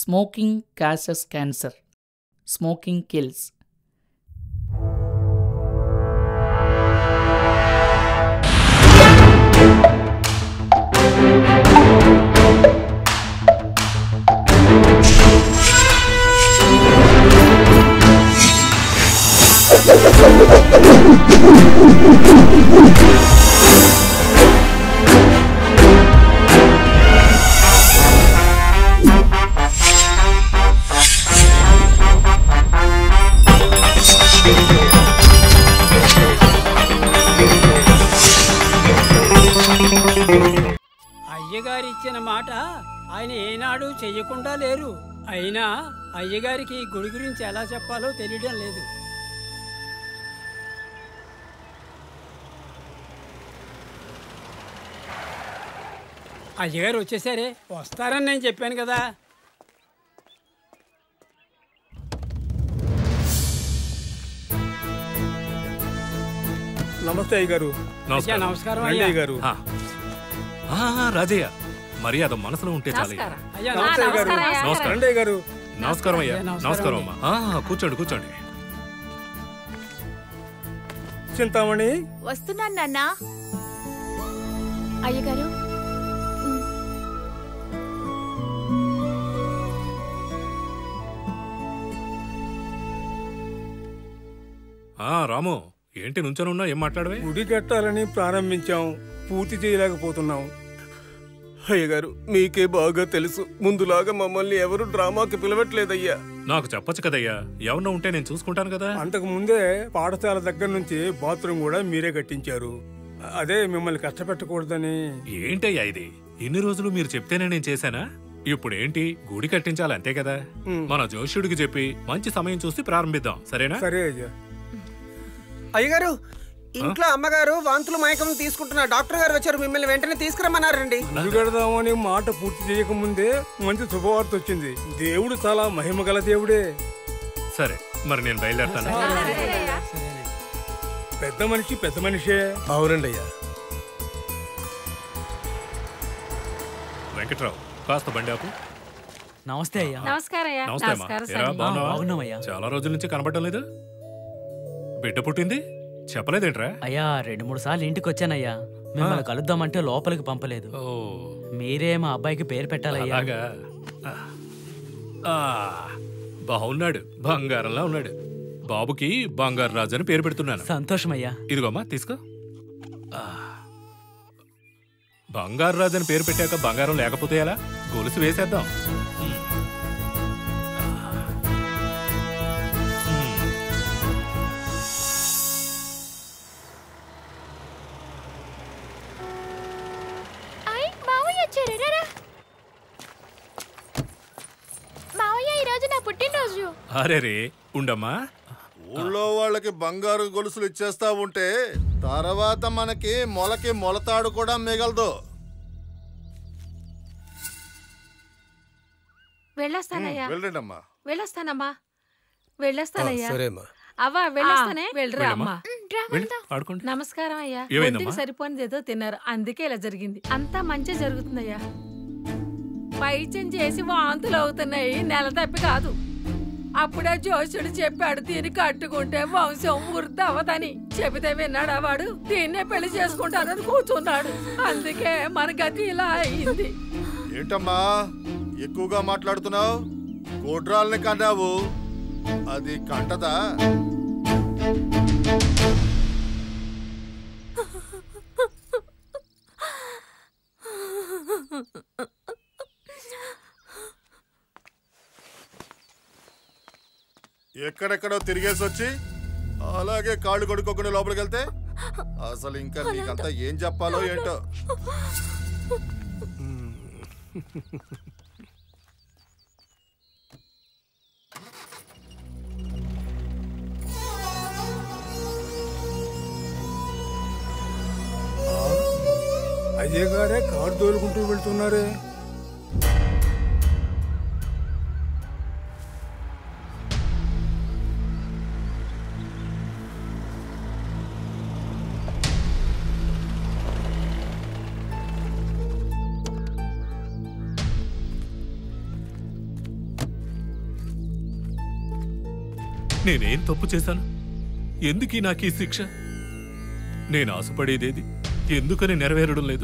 Smoking causes cancer smoking kills అయ్యగారు ఇచ్చిన మాట ఆయన ఏనాడు చెయ్యకుండా లేరు అయినా అయ్యగారికి ఈ గుడి గురించి ఎలా చెప్పాలో తెలియడం లేదు అయ్యగారు వచ్చేసారే వస్తారని నేను చెప్పాను కదా నమస్తే అయ్య గారు అయ్యా నమస్కారం రండి అయ్యా అయ్య గారు ఆ. ఆ, రాజయ్య మర్యాద మనసులో ఉంటే చాలు అయ్యా నమస్తే అయ్య గారు నమస్కారం. రండి అయ్య గారు నమస్కారం అయ్యా అయ్యా, నమస్కారం నమస్కారం అమ్మా ఆ, కూర్చోండి కూర్చోండి చింతామణి వస్తున్నాను నాన్నా అయ్యగారు ఆ రాము ఏంటి నుంచోనున్నా ఏం మాట్లాడవే గుడి కట్టాలని ప్రారంభించాం పూర్తి చేయలేకపోతున్నాం అయ్య గారు మీకే బాగా తెలుసు ముందులాగా మమ్మల్ని ఎవరు డ్రామాకి పిలవట్లేదయ్యా నాకు చెప్పొచ్చు కదయ్యా ఎవరినో ఉంటే నేను చూసుకుంటాను కదా అంతకు ముందే పాఠశాల దగ్గర నుంచి బాత్రూమ్ కూడా మీరే కట్టించారు అదే మిమ్మల్ని కష్టపెట్టకూడదని ఏంటయ్యా ఇది ఇన్ని రోజులు మీరు చెప్తేనే నేను చేశానా ఇప్పుడు ఏంటి గుడి కట్టించాలి అంతే కదా ఉమ్. మన జోష్యుడికి చెప్పి మంచి సమయం చూసి ప్రారంభిద్దాం సరేనా సరే అయ్యా అయ్యగారు ఇంట్లో అమ్మగారు వాంతులు మైకం తీసుకుంటున్న డాక్టర్ గారు వచ్చారు మిమ్మల్ని వెంటనే తీసుకురమ్మన్నారండి గుడి కడదామని మాట పూర్తి చేయకముందే మంచి శుభవార్త వచ్చింది దేవుడు చాలా మహిమ గల దేవుడే సరే మరి నేను బయలుదేరుతాను పెద్ద మనిషి పెద్ద మనిషే అవునండి అయ్యా వెంకట్రావు కాస్త బండి ఆపు నమస్తే అయ్యా నమస్కారం అయ్యా నమస్తే అమ్మా ఏరా, బాగున్నావా? బాగున్నామయ్యా చాలా రోజుల నుంచి కనబడటం లేదు బిడ్డ పుట్టింది చెప్పలేదేంట్రా అయ్యా రెండు మూడు సార్లు ఇంటికి వచ్చానయ్యా మిమ్మల్ని కలుద్దామంటే లోపలికి పంపలేదు ఓ మీరే మా అబ్బాయికి పేరు పెట్టాలయ్యా అలాగా ఆ, బాగున్నాడు బంగారంలా ఉన్నాడు బాబుకి బంగారు రాజు అని పేరు పెడుతున్నాను సంతోషమయ్యా ఇదిగోమ్మా తీసుకో ఆ. బంగారు రాజు అని పేరు పెట్టాక బంగారం లేకపోతే ఎలా గొలుసు వేసేద్దాం ఉమ్. ఉమ్. అయ్ మావయ్య వచ్చారు రా మావయ్య ఈరోజు నా పుట్టినరోజు అరే రే ఉండమ్మా ఊళ్ళో వాళ్ళకి బంగారు గొలుసులు ఇచ్చేస్తా ఉంటే తర్వాత మనకి మొలకి మొలతాడు కూడా మిగలదు వెళ్ళొస్తానయ్యా వెళ్ళండమ్మా వెళ్ళొస్తానమ్మా వెళ్ళొస్తానయ్యా సరేమ్మా అవ్వా వెళ్ళొస్తానే వెళ్ళరా వెళ్ళమ్మా. అమ్మా వెళ్ళి ఆడుకోండి నమస్కారం అయ్యా ఏమైందమ్మా? ఒంటికి సరిపోనిది ఏదో తిన్నారు అందుకే ఇలా జరిగింది అంతా మంచి జరుగుతుందయ్యా పైచం చేసి వాంతులు అవుతున్నాయి నెల తప్పి కాదు అప్పుడే జోషుడు చెప్పాడు దీన్ని కట్టుకుంటే వంశం వృద్ధి అవ్వదని చెబితే విన్నాడా వాడు దీన్నే పెళ్లి చేసుకుంటానని కూర్చున్నాడు అందుకే మన గతి ఇలా అయింది ఏంటమ్మా ఎక్కువగా మాట్లాడుతున్నావు కోడ్రాల్ని కన్నావు అది కంటదా ఎక్కడెక్కడో తిరిగేసి వచ్చి అలాగే కాళ్ళు కొడుకోకుండా లోపలికి వెళ్తే అసలు ఇంకా నీకంతా ఏం చెప్పాలో ఏంటో అయ్యే గారే కారు తోలుకుంటూ వెళ్తున్నారే నేనేం తప్పు చేశాను ఎందుకీ నాకు ఈ శిక్ష నేను ఆశపడేదేది ఎందుకని నెరవేరడం లేదు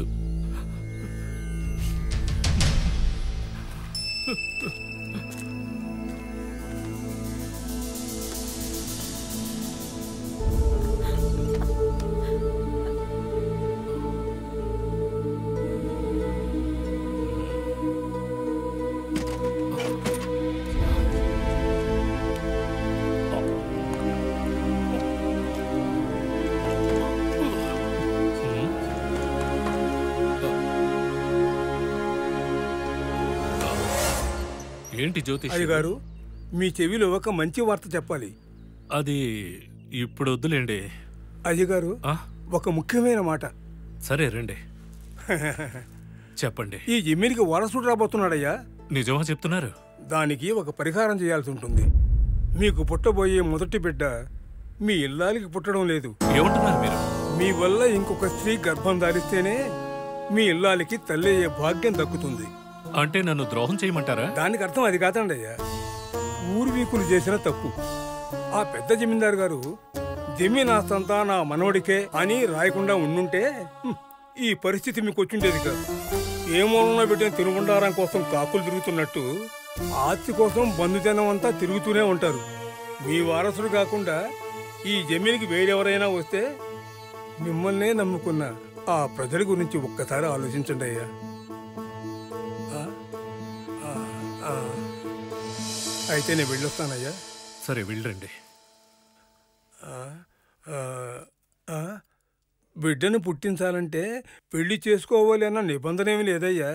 ఏంటి జ్యోతిష్ అయ్యగారు మీ చెవిలో ఒక మంచి వార్త చెప్పాలి అది ఇప్పుడు వద్దులేండి అయ్యగారు ఆ? ఒక ముఖ్యమైన మాట సరే రండి చెప్పండి ఈ జమీనికి వారసుడు రాబోతున్నాడయ్యా నిజమా చెప్తున్నారు దానికి ఒక పరిహారం చేయాల్సి ఉంటుంది మీకు పుట్టబోయే మొదటి బిడ్డ మీ ఇల్లాలికి పుట్టడం లేదు ఏమంటున్నారు మీరు మీ వల్ల ఇంకొక స్త్రీ గర్భం ధారిస్తేనే మీ ఇల్లాలికి తల్లి అయ్యే భాగ్యం దక్కుతుంది అంటే నన్ను ద్రోహం చేయమంటారా దానికి అర్థం అది కాదండి అయ్యా పూర్వీకులు చేసిన తప్పు ఆ పెద్ద జమీందారు గారు జమీన్ ఆస్తంతా నా మనవడికే అని రాయకుండా ఉండుంటే హ్మ్, ఈ పరిస్థితి మీకు వచ్చిండేది కాదు ఏ మూలంలో పెట్టిన తిరుగుండారం కోసం కాకులు తిరుగుతున్నట్టు ఆస్తి కోసం బంధుజనం అంతా తిరుగుతూనే ఉంటారు మీ వారసుడు కాకుండా ఈ జమీన్కి వేరెవరైనా వస్తే మిమ్మల్నే నమ్ముకున్న ఆ ప్రజల గురించి ఒక్కసారి ఆలోచించండి అయ్యా ఆ? ఆ, ఆ. అయితే నేను వెళ్ళొస్తానయ్యా సరే వెళ్ళండి ఆ, ఆ, ఆ? బిడ్డను పుట్టించాలంటే పెళ్లి చేసుకోవాలి అన్న నిబంధన ఏమి లేదయ్యా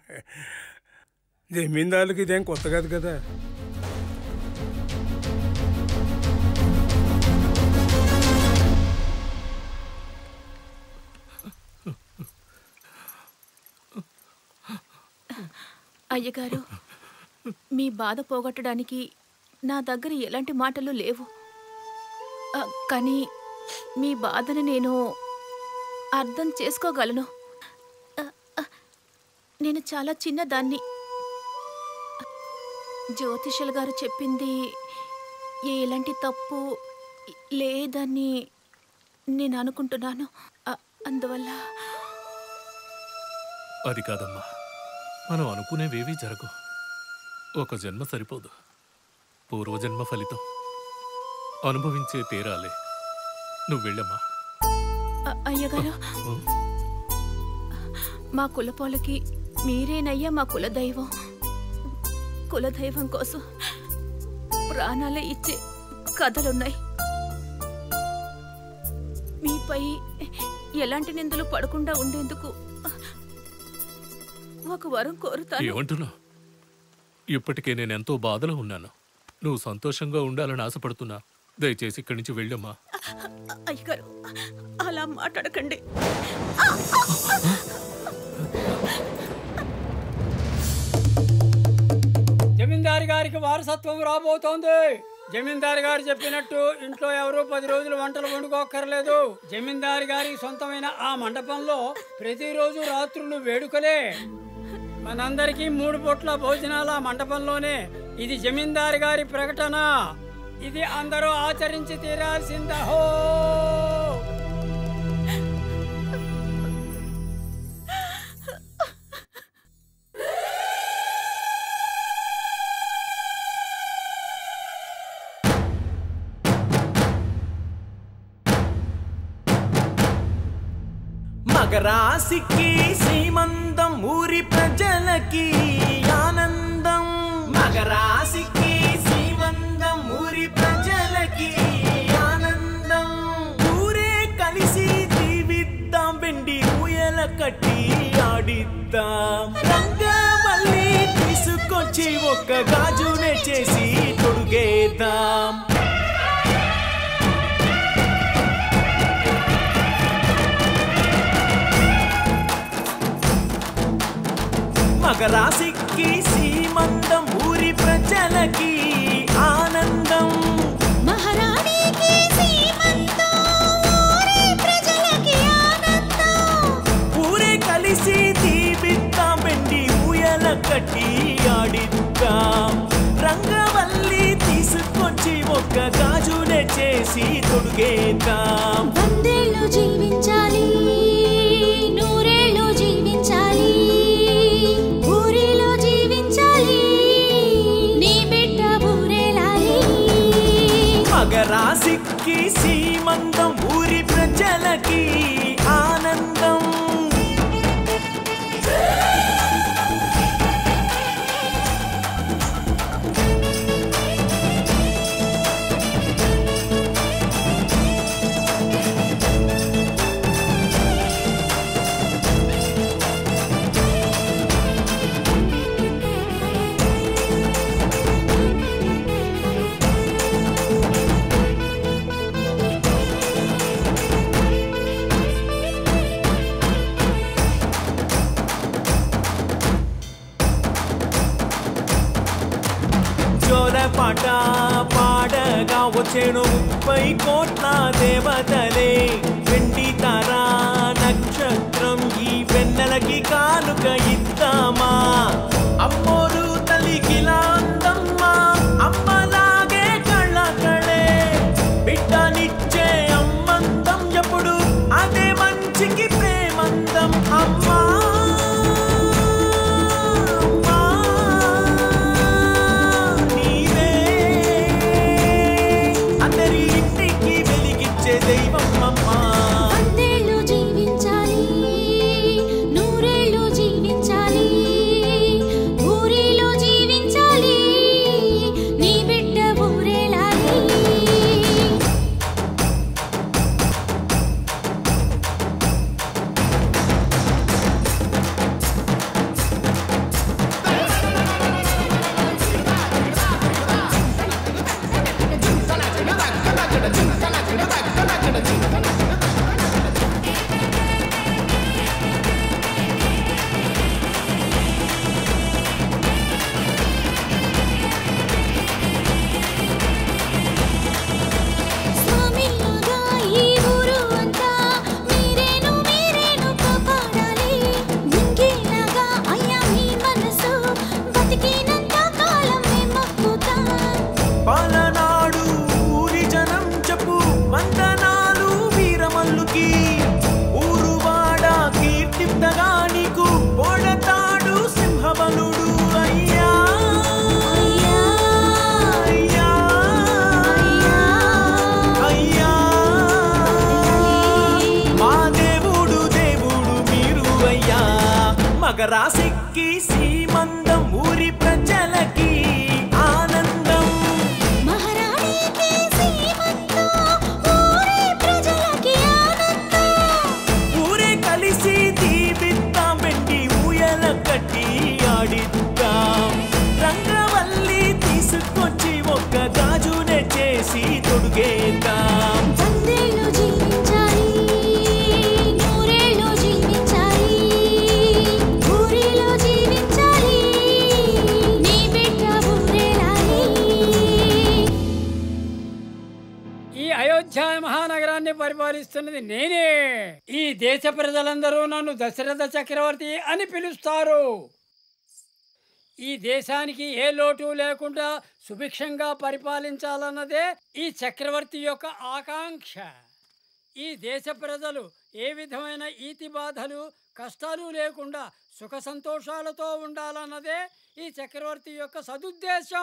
జమీందారులకి ఇదేం కొత్త కాదు కదా అయ్యగారు మీ బాధ పోగొట్టడానికి నా దగ్గర ఎలాంటి మాటలు లేవు ఆ, కానీ మీ బాధను నేను అర్థం చేసుకోగలను ఆ, ఆ, నేను చాలా చిన్నదాన్ని జ్యోతిషులు గారు చెప్పింది ఎలాంటి తప్పు లేదని నేను అనుకుంటున్నాను ఆ, అందువల్ల అది కాదమ్మా మనం అనుకునేవేవీ జరగవు ఒక జన్మ సరిపోదు పూర్వజన్మ ఫలితం అనుభవించే తీరాలే నువ్వు వెళ్ళమ్మా అ- అయ్యగారు మా కులపోలకి మీరేనయ్యా మా కులదైవం కులదైవం కోసం ప్రాణాలే ఇచ్చే కథలున్నాయి మీపై ఎలాంటి నిందలు పడకుండా ఉండేందుకు ఒక వరం కోరుతాను ఏమంటున్నావు ఇప్పటికే నేను ఎంతో బాధలో ఉన్నాను నువ్వు సంతోషంగా ఉండాలని ఆశపడుతున్నా దయచేసి ఇక్కడి నుంచి వెళ్ళమ్మా అయ్యగారు అలా మాట్లాడకండి జమీందారు గారికి వారసత్వం రాబోతోంది జమీందారు గారు చెప్పినట్టు ఇంట్లో ఎవరు పది రోజులు వంటలు వండుకోక్కర్లేదు జమీందారు గారికి సొంతమైన ఆ మండపంలో ప్రతిరోజు రాత్రులు వేడుకలే మనందరికీ మూడు పూట్ల భోజనాల మండపంలోనే ఇది జమీందారు గారి ప్రకటన ఇది అందరూ ఆచరించి తీరాల్సిందహో మగరాశికి శ్రీమంతం ఊరి ప్రజలకి ఆనందం మగరాశికి శ్రీమంతం ఊరి ప్రజలకి ఆనందం ఊరే కలిసి జీవిద్దాం వెండి ఊయల కట్టి ఆడిద్దాం రంగవల్లి తీసుకొచ్చి ఒక్క గాజునే చేసి తొడుగేద్దాం మగరాశికి సీమంతం ఊరి ప్రజలకి ఆనందం మహారాణికి సీమంతం ఊరి ప్రజలకి ఆనందం ఊరే కలిసి దీపిద్దాం వెండి ఊయల కట్టి ఆడిద్దాం రంగవల్లి తీసుకొచ్చి ఒక్క గాజు చేసి తొడుగేద్దాం వందేళ్ళు జీవించాలి నూరేళ్ళు జీవించాలి ఊరిలో జీవించాలి నీ బిడ్డ ఊరేలాలి మగరాశికి సీమంతం ఊరి ప్రజలకి ఆనందం జోలపాట పాడగా వచ్చేను ముప్పై కోట్ల దేవతలే వెండి తార నక్షత్రం ఈ వెన్నెలకి కానుక ఇద్దామా అమ్మోరు తల్లికి అందమ్మా అమ్మలాగే కళ్ళ కళే బిడ్డనిచ్చే అమ్మందం ఎప్పుడు అదే మంచికి ప్రేమందం అమ్మా నీవే అందరి ఇంటికి వెలిగించే దైవం అమ్మా వందేళ్ళు జీవించాలి నూరేళ్ళు జీవించాలి ఊరిలో జీవించాలి నీ బిడ్డ ఊరేలాలి స్వామిలాగా ఈ ఊరు అంతా మీరేను మీరేను కాపాడాలి నింగిలాగా అయ్యా మీ మనసు బతికినంత కాలం మేము మొక్కుతాం పాలనాడు ఊరి జనం చెప్పు వందనాలు వీరమల్లుకి ఊరువాడ కీర్తింతగా నీకు పొడతాడు సింహబలుడు అయ్యా అయ్యా అయ్యా మా దేవుడు దేవుడు మీరు అయ్యా మగరాశికి సీమందం ఊరి ప్రజలకి ఆనందం మహారాణికి సీమంతం ఊరి ప్రజలకి ఆనందం ఊరే కలిసి దీపిద్దాం వెండి ఊయల కట్టి ఆడిద్దాం రంగవల్లి తీసుకొచ్చి ఒక్క గాజునే చేసి తొడుగేద్దాం వందేళ్ళు జీవించాలి నూరేళ్ళు జీవించాలి ఊరిలో జీవించాలి నీ బిడ్డ ఊరేలాలి ఈ అయోధ్య మహానగరాన్ని పరిపాలిస్తున్నది నేనే ఈ దేశ ప్రజలందరూ నన్ను దశరథ చక్రవర్తి అని పిలుస్తారు ఈ దేశానికి ఏ లోటు లేకుండా సుభిక్షంగా పరిపాలించాలన్నదే ఈ చక్రవర్తి యొక్క ఆకాంక్ష ఈ దేశ ప్రజలు ఏ విధమైన ఈతి బాధలు కష్టాలు లేకుండా సుఖ సంతోషాలతో ఉండాలన్నదే ఈ చక్రవర్తి యొక్క సదుద్దేశం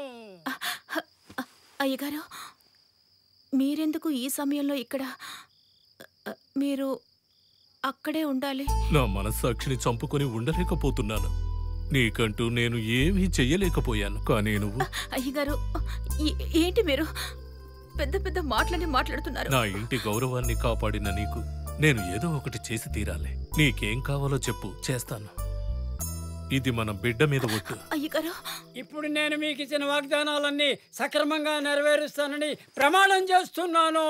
అయ్యగారు మీరెందుకు ఈ సమయంలో ఇక్కడ అ, మీరు అక్కడే ఉండాలి నా మనస్సాక్షిని చంపుకొని ఉండలేకపోతున్నాను నీకంటూ నేను ఏమీ చెయ్యలేకపోయాను కానీ నువ్వు అయ్యగారు ఏ- ఏంటి మీరు పెద్ద పెద్ద మాటలని మాట్లాడుతున్నారు నా ఇంటి గౌరవాన్ని కాపాడిన నీకు నేను ఏదో ఒకటి చేసి తీరాలి నీకేం కావాలో చెప్పు చేస్తాను ఇది మన బిడ్డ మీద ఒట్టు అయ్యగారు ఇప్పుడు నేను మీకు ఇచ్చిన వాగ్దానాలన్నీ సక్రమంగా నెరవేరుస్తానని ప్రమాణం చేస్తున్నాను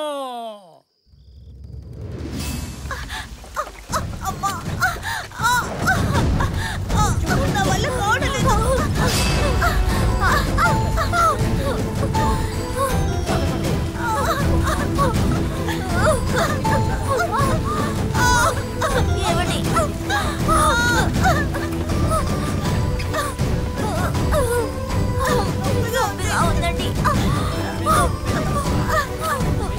నా వల్ల కావడలేదు ఏమండి నొప్పిగా ఉందండి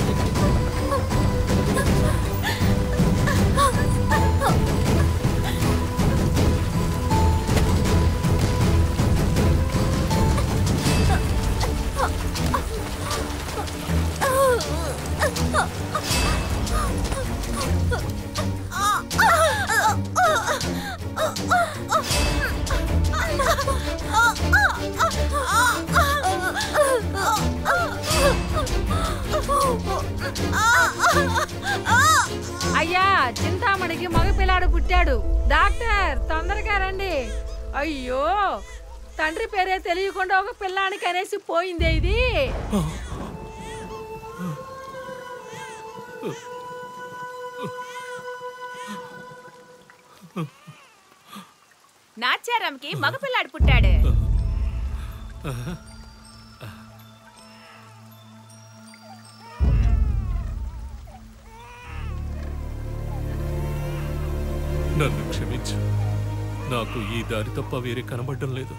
చింతామణికి మగపిల్లాడు పుట్టాడు డాక్టర్ తొందరగా రండి అయ్యో తండ్రి పేరే తెలియకుండా ఒక పిల్లానికి అనేసి పోయిందే ఇది నాచారంకి మగపిల్లాడు పుట్టాడు నన్ను క్షమించు నాకు ఈ దారి తప్ప వేరే కనబడడం లేదు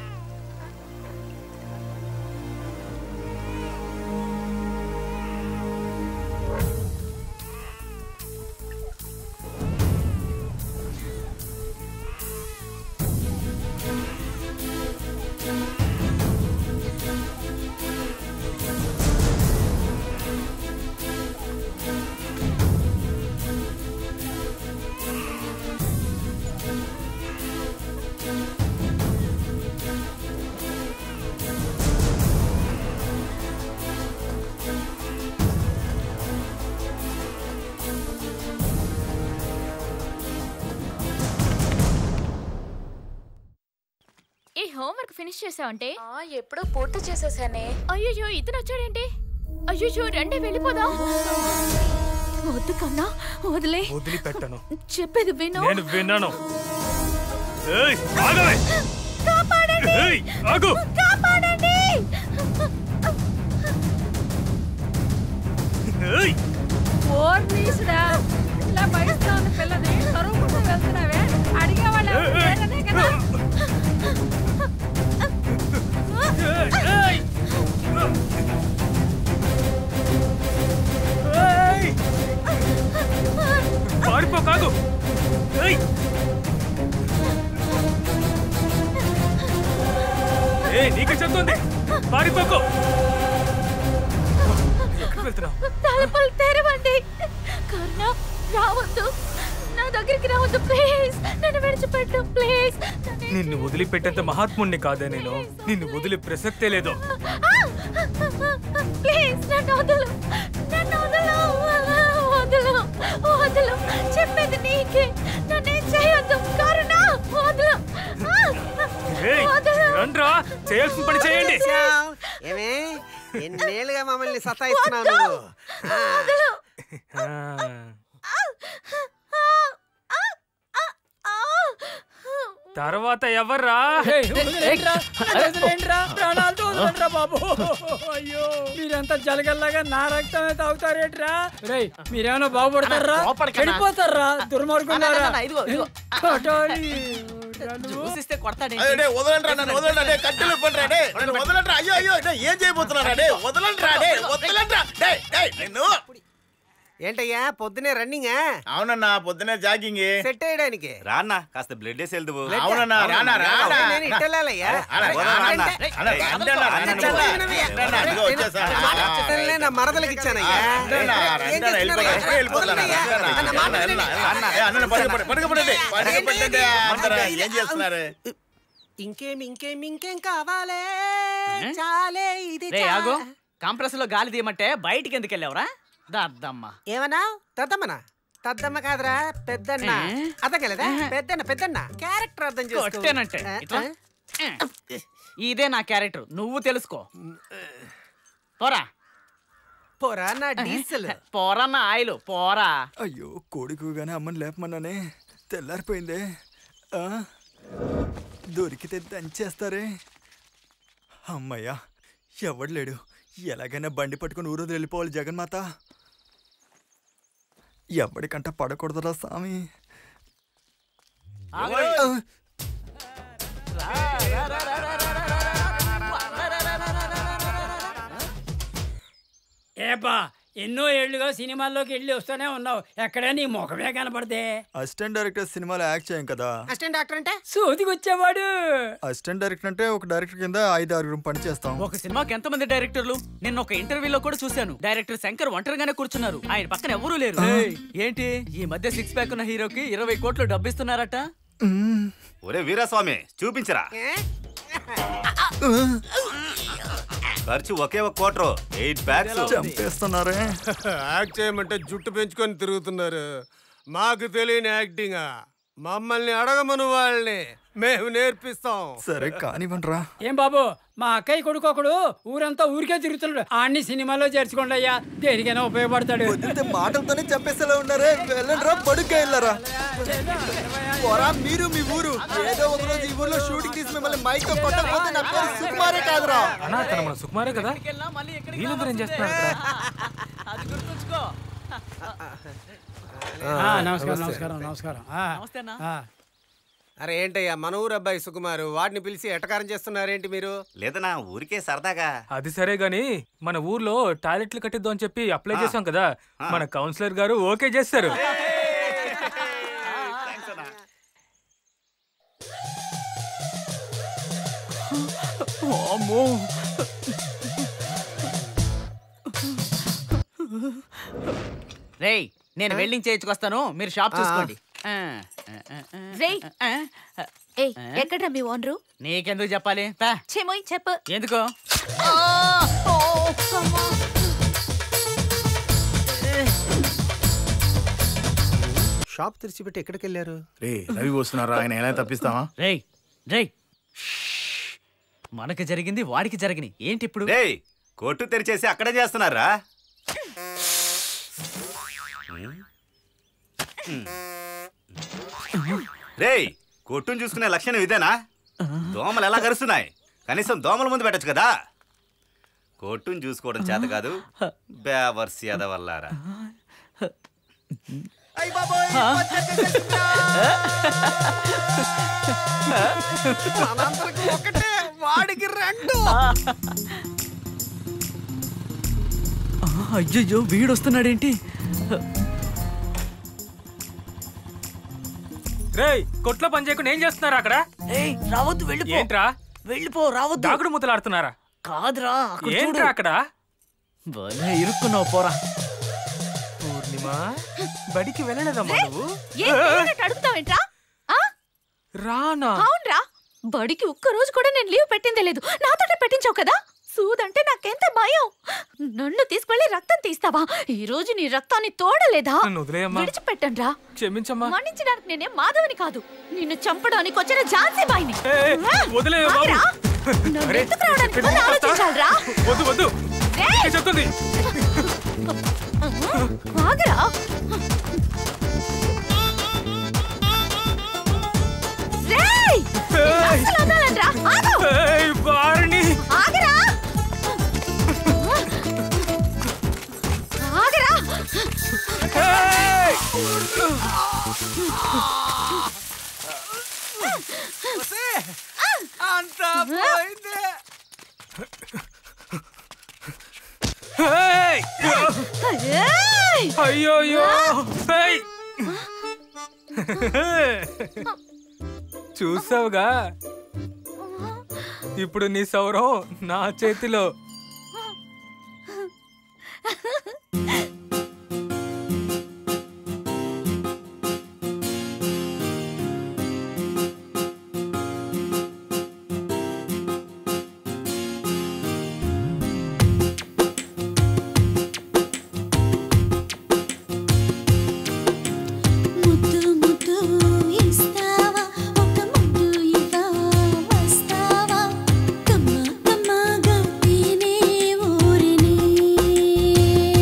ఈ హోంవర్క్ ఫినిష్ చేసావంటే ఎప్పుడో పూర్తి చేసేసానే అయ్యో ఇతను వచ్చాడేంటి అయ్యో రండి వెళ్ళిపోదాం వద్దు కన్నా వదిలే వదిలిపెట్టను చెప్పేది విను నేను విన్నాను ఏయ్, ఆగవే! కాపాడండి ఏయ్, ఆగు! కాపాడండి ఏయ్! ఓర్ నీసుడా ఇలా బయటలో ఉన్న పిల్లని తరుముకుంటూ వెళ్తున్నావే అడిగే వాళ్ళు ఎవరు లేరనే కదా ఏయ్! ఏయ్! పారిపో కాగు ఏయ్! ఏయ్, నీకు చెప్తుంది పారిపోకు ఎక్కడికి వెళ్తున్నావు తలుపులు తెరవండి కర్ణ రావద్దు నా దగ్గరికి రావద్దు ప్లీజ్ నన్ను విడిచిపెట్టు ప్లీజ్ నిన్ను వదిలిపెట్టేంత మహాత్ముణ్ణి కాదే నేను నిన్ను వదిలి ప్రసక్తే లేదు ప్లీజ్ నన్ను వదలు నన్ను వదలు వదలు వదలు చెప్పేది నీకే నన్నేం చేయొద్దు కరుణ వదలు ఏయ్, వదలు రండ్రా చేయాల్సిన పని చేయండి చావ్. ఏమే ఎన్నేళ్ళుగా మమ్మల్ని సతాయిస్తున్నావు నువ్వు ఆ. ఆ, తర్వాత ఎవర్రా ఏయ్, వదిలేయండిరా, వదిలేయండిరా, ప్రాణాలతో వదలండిరా బాబు అయ్యో మీరంతా జలగల్లాగా నా రక్తమే తాగుతారేట్రా రేయ్ మీరేమైనా బాగుపడతారా లోపలికి అన్నా. వెళ్ళిపోతారా దుర్మార్గులారా అన్నా, అన్నా, ఇదిగో, ఇదిగో. కొట్టాలి. చూసిస్తే కొడతాడే అయ్యో, డే, వదలండి రా నన్ను వదలండి డే, కట్టెలు ఇవ్వండి రా, డే, నన్ను వదలండి రా, అయ్యో అయ్యో డే, ఏం చేయబోతున్నారా డే వదలండి రా డే వదలండి రా డే, డే, నిన్ను ఏంటయ్యా పొద్దునే రన్నింగ్ అవునన్నా పొద్దునే జాగింగ్ సెట్ అయ్యడానికి రాన్నా కాస్త బ్లడ్ వేసి వెళ్దువు అవునన్నా రానా రానా నేను ఇట్టెళ్ళాలయ్యా అలా, వదలరా అన్న. అంటే- అలా, రండి అన్నా, రండి అన్నా. రండి, ఇదిగో వచ్చేసాను. చిట్టెళ్ళనే నా మరదలకి ఇచ్చానయ్యా రండి అన్నా, రండి అన్నా, వెళ్ళిపోతా, ఇప్పుడే వెళ్ళిపోతాను. రండి అన్నా, అన్నా, అన్నా, అన్నా, ఏ, అన్నని పడుకోబెట్టు, పడుకోబెట్టండి, పడుకోబెట్టండి. అందరూ ఏం చేస్తున్నారు ఇంకేం ఇంకేం ఇంకేం కావాలే చాలే ఇది రే చా- ఆగు కంప్రెసర్ లో గాలి తీయమంటే బయటికి ఎందుకు వెళ్ళావురా దద్దమ్మ ఏమన్నా తద్దమ్మనా తద్దమ్మ కాదురా పెద్దన్న ఏ? అదగలదా పెద్దన్న పెద్దన్న క్యారెక్టర్ అర్థం చేసుకో కొట్టేనంటే ఆ, ఇట్లా? ఆ? ఇదే నా క్యారెక్టర్ నువ్వు తెలుసుకో పోరా పోరా నా డీజిల్ పోరా నా ఆయిల్ పోరా అయ్యో కోడికుగానే అమ్మని లేపమన్నానే తెల్లారిపోయిందే ఆ? దొరికితే దంచేస్తారే అమ్మయ్యా ఎవడు లేడు ఎలాగైనా బండి పట్టుకొని ఊరోజు వెళ్ళిపోవాలి జగన్మాత ఎవడికంట పడకూడదురా స్వామి ఆ, ఏపా ఎన్నో ఏళ్లుగా సినిమాల్లోకి వెళ్ళి వస్తూనే ఉన్నావు ఎక్కడే నీ ముఖమే కనపడితే అసిస్టెంట్ డైరెక్టర్ సినిమాలో యాక్ట్ చేయం కదా అసిస్టెంట్ డాక్టర్ అంటే సోదికి వచ్చేవాడు అసిస్టెంట్ డైరెక్టర్ అంటే ఒక డైరెక్టర్ కింద ఐదు ఆరుగురు పని చేస్తాం ఒక సినిమాకి ఎంతమంది డైరెక్టర్లు నిన్న ఒక ఇంటర్వ్యూలో కూడా చూశాను డైరెక్టర్ శంకర్ ఒంటరిగానే కూర్చున్నారు ఆయన పక్కన ఎవరూ లేరు ఏయ్, ఏంటి ఈ మధ్య సిక్స్ ప్యాక్ ఉన్న హీరోకి ఇరవై కోట్లు డబ్బిస్తున్నారట ఒరే వీరస్వామి చూపించరా ఖర్చు ఒకే ఒక కోటరు ఎయిట్ బ్యాగ్స్ చంపేస్తున్నారే యాక్ట్ చేయమంటే జుట్టు పెంచుకొని తిరుగుతున్నారు మాకు తెలియని యాక్టింగ్ మమ్మల్ని అడగమను వాళ్ళని మేము నేర్పిస్తాం సరే కానివ్వండిరా ఏం బాబు మా అక్కయ్య కొడుకు ఒకడు ఊరంతా ఊరికే తిరుగుతున్నాడు ఆడిని సినిమాలో చేర్చుకోండి అయ్యా దేనికైనా ఉపయోగపడతాడు మాటలతోనే చంపేసేలా ఉన్నారే వెళ్ళండిరా పడుగ్గా వెళ్ళరా పోరా మీరు మీ ఊరు ఏదో ఒక రోజు ఈ ఊర్లో షూటింగ్ తీసి మిమ్మల్ని మైక్ తో కొట్టకపోతే నా పేరు సుకుమారే కాదురా అన్నా తన మన సుకుమారే కదా వీళ్ళందరూ ఏం చేస్తున్నారు ఇక్కడ అది గుర్తుంచుకో ఆ, నమస్కారం నమస్కారం నమస్కారం ఆ, నమస్తే అన్న. ఆ. అరే ఏంటయ్యా మన ఊరు అబ్బాయి సుకుమారు వాడిని పిలిచి ఎటకారం చేస్తున్నారేంటి మీరు లేదనా ఊరికే సరదాగా అది సరే గాని మన ఊర్లో టాయిలెట్లు కట్టిద్దాం అని చెప్పి అప్లై ఆ. చేసాం కదా ఆ. మన కౌన్సిలర్ గారు ఓకే చేస్తారు అమ్మో రేయ్ నేను వెల్డింగ్ చేయించుకొస్తాను మీరు షాప్ ఆ. చూసుకోండి రేయ్ ఏయ్ ఎక్కడ్రా మీ ఓనరు నీకెందుకు చెప్పాలి పా. చెమోయ్ చెప్పు ఎందుకు షాప్ తెరిచిపెట్టి ఎక్కడికి వెళ్ళారు రే రవి వస్తున్నారా ఆయన ఎలా తప్పిస్తావా రేయ్ రేయ్ మనకు జరిగింది వాడికి జరిగినాయి ఏంటి ఇప్పుడు రేయ్ కొట్టు తెరిచేసి అక్కడే చేస్తున్నారా రేయ్ కొట్టును చూసుకునే లక్షణం ఇదేనా దోమలు ఎలా కరుస్తున్నాయి కనీసం దోమల ముందు పెట్టచ్చు కదా కొట్టును చూసుకోవడం చేత కాదు బేవర్స్ ఎదవల్లారా మనందరికీ ఒకటే వాడికి రెండు అయ్యయ్యో వీడు వస్తున్నాడేంటి రేయ్ కొట్లో పని చేయకుండా ఏం చేస్తున్నారు అక్కడ ఏయ్ రావద్దు వెళ్ళిపో ఏంట్రా వెళ్ళిపో రావద్దు దాగుడు ముతలాడుతున్నారా కాదురా అక్కడ చూడు. ఏంట్రా అక్కడ భలే ఇరుక్కున్నావు పోరా పూర్ణిమ బడికి వెళ్ళలేదమ్మా నువ్వు ఏ ఏమన్నట్టు అడుగుతావేంట్రా ఆ? రానా అవునరా బడికి ఒక్క రోజు కూడా నేను లీవ్ పెట్టిందే లేదు నాతోటే పెట్టించావు కదా సూదంటే నాకెంత భయం నన్ను తీసుకెళ్లి రక్తం తీస్తావా ఈ రోజు నీ రక్తాన్ని తోడలేదా నన్ను వదిలేయమ్మా విడిచిపెట్టండ్రా క్షమించమ్మా మన్నించడానికి నేనే మాధవని కాదు నిన్ను చంపడానికి వచ్చిన ఝాన్సీ బాయిని ఏయ్, వదిలేయ్ బాబు. ఆగరా? నన్ను అరే, ఎత్తుకు రావడానికి చెప్పండి, ముందు ఆలోచించాలిరా వద్దు వద్దు రేయ్! చెప్తుంది ఆగరా రేయ్! నిన్ను అస్సలు వదలనురా. ఆగు! ఏయ్, వారిని ఆగరా ఆగరా అంతా పోయింది ఏయ్! ఏయ్! అయ్యోయ్యో ఏయ్! చూసావుగా ఇప్పుడు నీ సౌరం నా చేతిలో ముద్దు ముద్దు ఇస్తావా ఒక ముద్దు ఇవ్వవా వస్తావా కమ్మ కమ్మగా తినే ఊరిని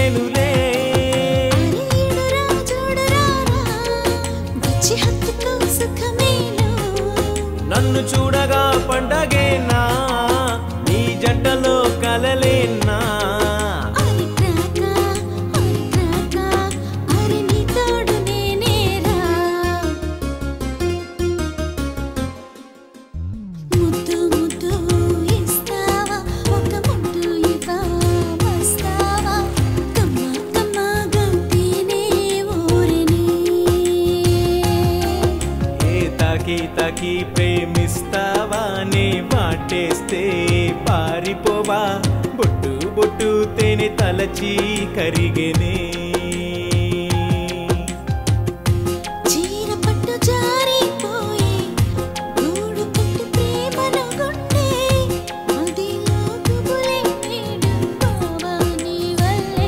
నేనులే వచ్చి హత్తుకో సుఖమేను నన్ను చూడగా పండగేనా నీ జంటలో కలలేనా అరి నీ తోడు నేనేరా ముద్దు ముద్దు ఇస్తావా ఒక ముద్దు ఇవ్వా వస్తావా కమ్మ కమ్మ గంతినే ఊరిని ఏ తాకి తాకి ప్రేమిస్తావా నే వాటేస్తే పారిపోవా బొట్టు బొట్టు తేనె తలచి కరిగేనే చీర పట్టు జారిపోయి గూడు కట్టి ప్రేమను గుండె మదిలో గుబులే నీడు బావా నీ వల్లే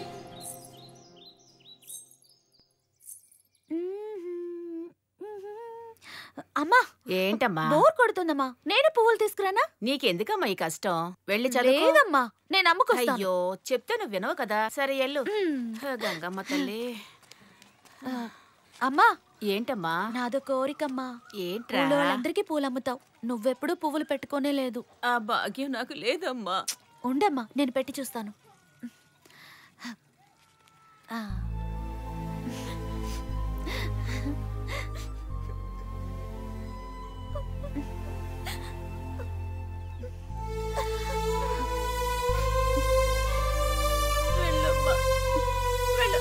అమ్మా ఏంటమ్మా బోర్ కొడుతుందమ్మా నేను పువ్వులు తీసుకురానా నీకెందుకమ్మా ఈ కష్టం వెళ్ళి చదువు లేదమ్మా నేను అమ్ముకొస్తాను అయ్యో చెప్తే నువ్వు వినవు కదా సరే ఎల్లు గంగమ్మ తల్లి అమ్మా ఏంటమ్మా నాదో కోరికమ్మా ఏంట్రా ఊళ్ళో వాళ్ళందరికీ పూలు అమ్ముతావు నువ్వెప్పుడు పువ్వులు పెట్టుకోనే లేదు ఆ భాగ్యం నాకు లేదమ్మా ఉండమ్మా నేను పెట్టి చూస్తాను ఆ. వెళ్ళమ్మా వెళ్ళు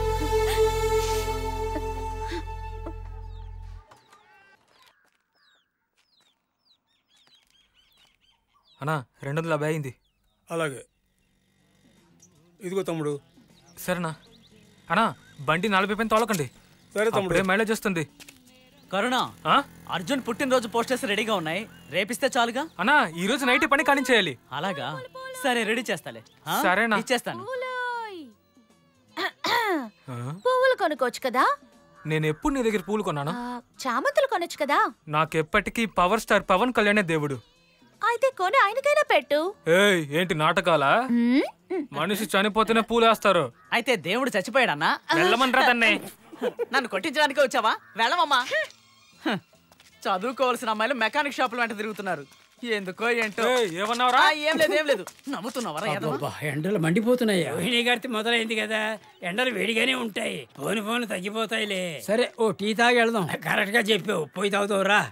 అన్నా రెండు వందల యాభై అయింది అలాగే ఇదిగో తమ్ముడు సరేనా అన్నా బండి నలభై పైన తోలకండి సరే తమ్ముడు. అప్పుడే మైలేజ్ వస్తుంది కరుణ అర్జున్ పుట్టినరోజు పోస్టర్స్ రెడీగా ఉన్నాయి రేపిస్తే చాలుగా అన్నా ఈ రోజు నైట్ పని కానించేయాలి అలాగా సరే రెడీ చేస్తాలే ఆ? సరేనా? ఇచ్చేస్తాను పువ్వులు కొనుక్కోవచ్చు కదా నేను ఎప్పుడు నీ దగ్గర పూలు కొన్నాను ఆ, చామంతులు కొనొచ్చు కదా నాకెప్పటికీ పవర్ స్టార్ పవన్ కళ్యాణే దేవుడు అయితే కొని ఆయనకైనా పెట్టు ఏయ్ ఏంటి నాటకాలా మనిషి చనిపోతేనే పూలేస్తారు అయితే దేవుడు చచ్చిపోయాడన్నా వెళ్ళమనరా తన్నే. నన్ను కొట్టించడానికి వచ్చావా వెళ్ళమమ్మా హ, చదువుకోవాల్సిన అమ్మాయిలు మెకానిక్ షాపుల వెంట తిరుగుతున్నారు ఎందుకో ఏంటో ఏమన్నావురా ఆ, ఏం లేదు ఏం లేదు నవ్వుతున్నావరా ఎదవ? అబ్బబ్బా, ఎండలు మండిపోతున్నాయా రోహిణి గారి మొదలైంది కదా ఎండలు వేడిగానే ఉంటాయి పోను పోను తగ్గిపోతాయిలే సరే ఓ టీ తాగి వెళ్దాం కరెక్ట్ గా చెప్పావు పోయి తాగుతావు రా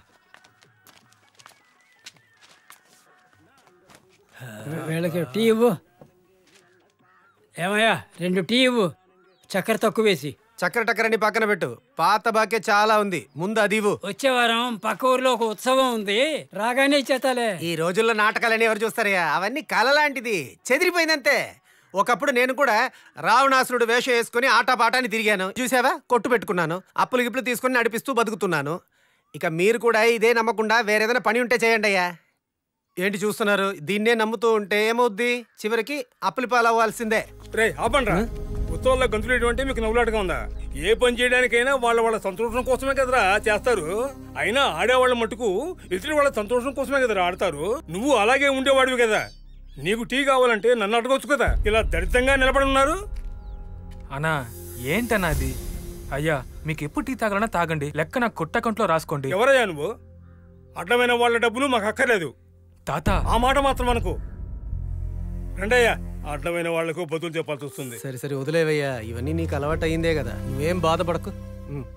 వీళ్ళకి టీ ఇవ్వు ఏమయ్యా రెండు టీ ఇవ్వు చక్కెర తక్కువ వేసి చక్కెర టక్కరని పక్కన పెట్టు పాత బాకే చాలా ఉంది ముందు అది ఇవ్వు వచ్చే వారం పక్క ఊర్లో ఒక ఉత్సవం ఉంది రాగానే ఇచ్చేతాలే ఈ రోజుల్లో నాటకాలని ఎవరు చూస్తారయ్యా అవన్నీ కళ లాంటిది చెదిరిపోయిందంతే ఒకప్పుడు నేను కూడా రావణాసురుడు వేషం వేసుకుని ఆటాపాటాన్ని తిరిగాను చూసావా కొట్టు పెట్టుకున్నాను అప్పులు గిప్పులు తీసుకుని నడిపిస్తూ బతుకుతున్నాను ఇక మీరు కూడా ఇదే నమ్మకుండా వేరేదైనా పని ఉంటే చేయండి అయ్యా ఏంటి చూస్తున్నారు దీన్నే నమ్ముతూ ఉంటే ఏమవుద్ది చివరికి అప్పులు పాలవ్వాల్సిందే రే ఆపండ్రా ఉత్సవాల్లో గంతులేయడం అంటే మీకు నవ్వులాటగా ఉందా ఏ పని చేయడానికైనా వాళ్ళ వాళ్ళ సంతోషం కోసమే కదరా చేస్తారు అయినా ఆడేవాళ్ళ మటుకు ఇతర వాళ్ళ సంతోషం కోసమే కదరా ఆడతారు నువ్వు అలాగే ఉండేవాడివి కదా నీకు టీ కావాలంటే నన్ను అడగొచ్చు కదా ఇలా దరిద్రంగా నిలబడి ఉన్నారు అన్నా ఏంటన్నా అది అయ్యా మీకు ఎప్పుడు టీ తాగాలన్నా తాగండి లెక్క నా కొట్ట అకౌంట్లో రాసుకోండి ఎవరయ్యా నువ్వు అడ్డమైన వాళ్ళ డబ్బులు మాకు అక్కర్లేదు తాత ఆ మాట మాత్రం అనుకో రండయ్యా అడ్డమైన వాళ్లకు బతులు చెప్పాల్సి వస్తుంది సరే సరే వదిలేవయ్యా ఇవన్నీ నీకు అలవాటు అయిందే కదా నువ్వేం బాధపడకు ఉమ్.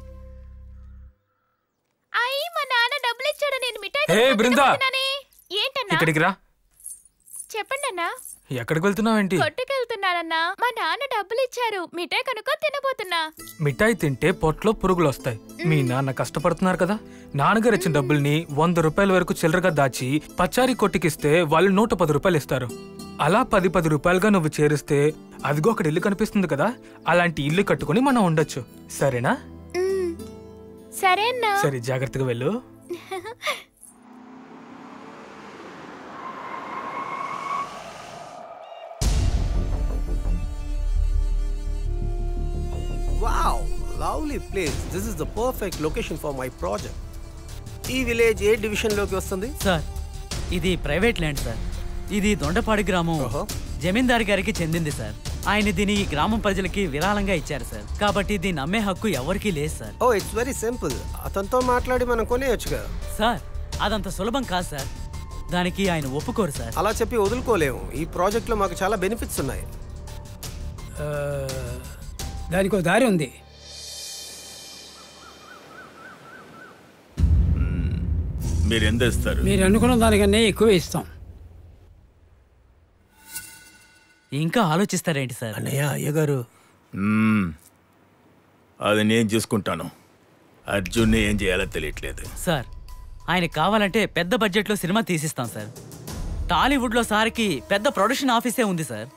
అయ్యి మా నాన్న డబ్బులు ఇచ్చాడు నేను మిఠాయి ఏ, కొనుక్కొని బృందా! తినబోతున్నానే. ఏంటన్నా ఇక్కడికి రా చెప్పండి అన్నా ఎక్కడికి వెళ్తున్నావేంటి కొట్టుకెళ్తున్నానన్నా మా నాన్న డబ్బులు ఇచ్చారు మిఠాయి కనుక్కొని తినబోతున్నా మిఠాయి తింటే పొట్లో పురుగులు వస్తాయి మీ నాన్న కష్టపడుతున్నారు కదా నాన్నగారు ఇచ్చిన డబ్బుల్ని వంద రూపాయల వరకు చిల్లరగా దాచి పచారీ కొట్టికిస్తే వాళ్ళు నూట పది రూపాయలు ఇస్తారు అలా పది పది రూపాయలుగా నువ్వు చేరిస్తే అదిగో అక్కడ ఇల్లు కనిపిస్తుంది కదా అలాంటి ఇల్లు కట్టుకుని మనం ఉండొచ్చు సరేనా సరే అన్నా సరే జాగ్రత్తగా వెళ్ళు wow lovely place this is the perfect location for my project ఈ విలేజ్ ఏ డివిజన్ లోకి వస్తుంది సార్ ఇది ప్రైవేట్ ల్యాండ్ సార్ ఇది దొండపాడి గ్రామం జమీందారు గారికి చెందింది సార్ ఆయన దీన్ని ఈ గ్రామం ప్రజలకి విరాళంగా ఇచ్చారు సార్ కాబట్టి దీన్ని అమ్మే హక్కు ఎవరికీ లేదు sir oh it's very simple అతనితో మాట్లాడి మనం కొనేయొచ్చుగా సార్ అదంత సులభం కాదు సార్ దానికి ఆయన ఒప్పుకోరు సార్ అలా చెప్పి వదులుకోలేము ఈ ప్రాజెక్ట్లో మాకు చాలా బెనిఫిట్స్ ఉన్నాయి ఆ, దానికి ఒక దారి ఉంది మీరు ఎంత ఇస్తారు మీరు అనుకున్న దానికన్నా ఎక్కువ ఇస్తాం ఇంకా ఆలోచిస్తారేంటి సార్ అన్నయ్య అయ్యగారు మ్మ్. అది నేను చూసుకుంటాను అర్జున్ని ఏం చేయాలో తెలియట్లేదు సార్ ఆయన కావాలంటే పెద్ద బడ్జెట్లో సినిమా తీసిస్తాం సార్ టాలీవుడ్లో సార్కి పెద్ద ప్రొడక్షన్ ఆఫీసే ఉంది సార్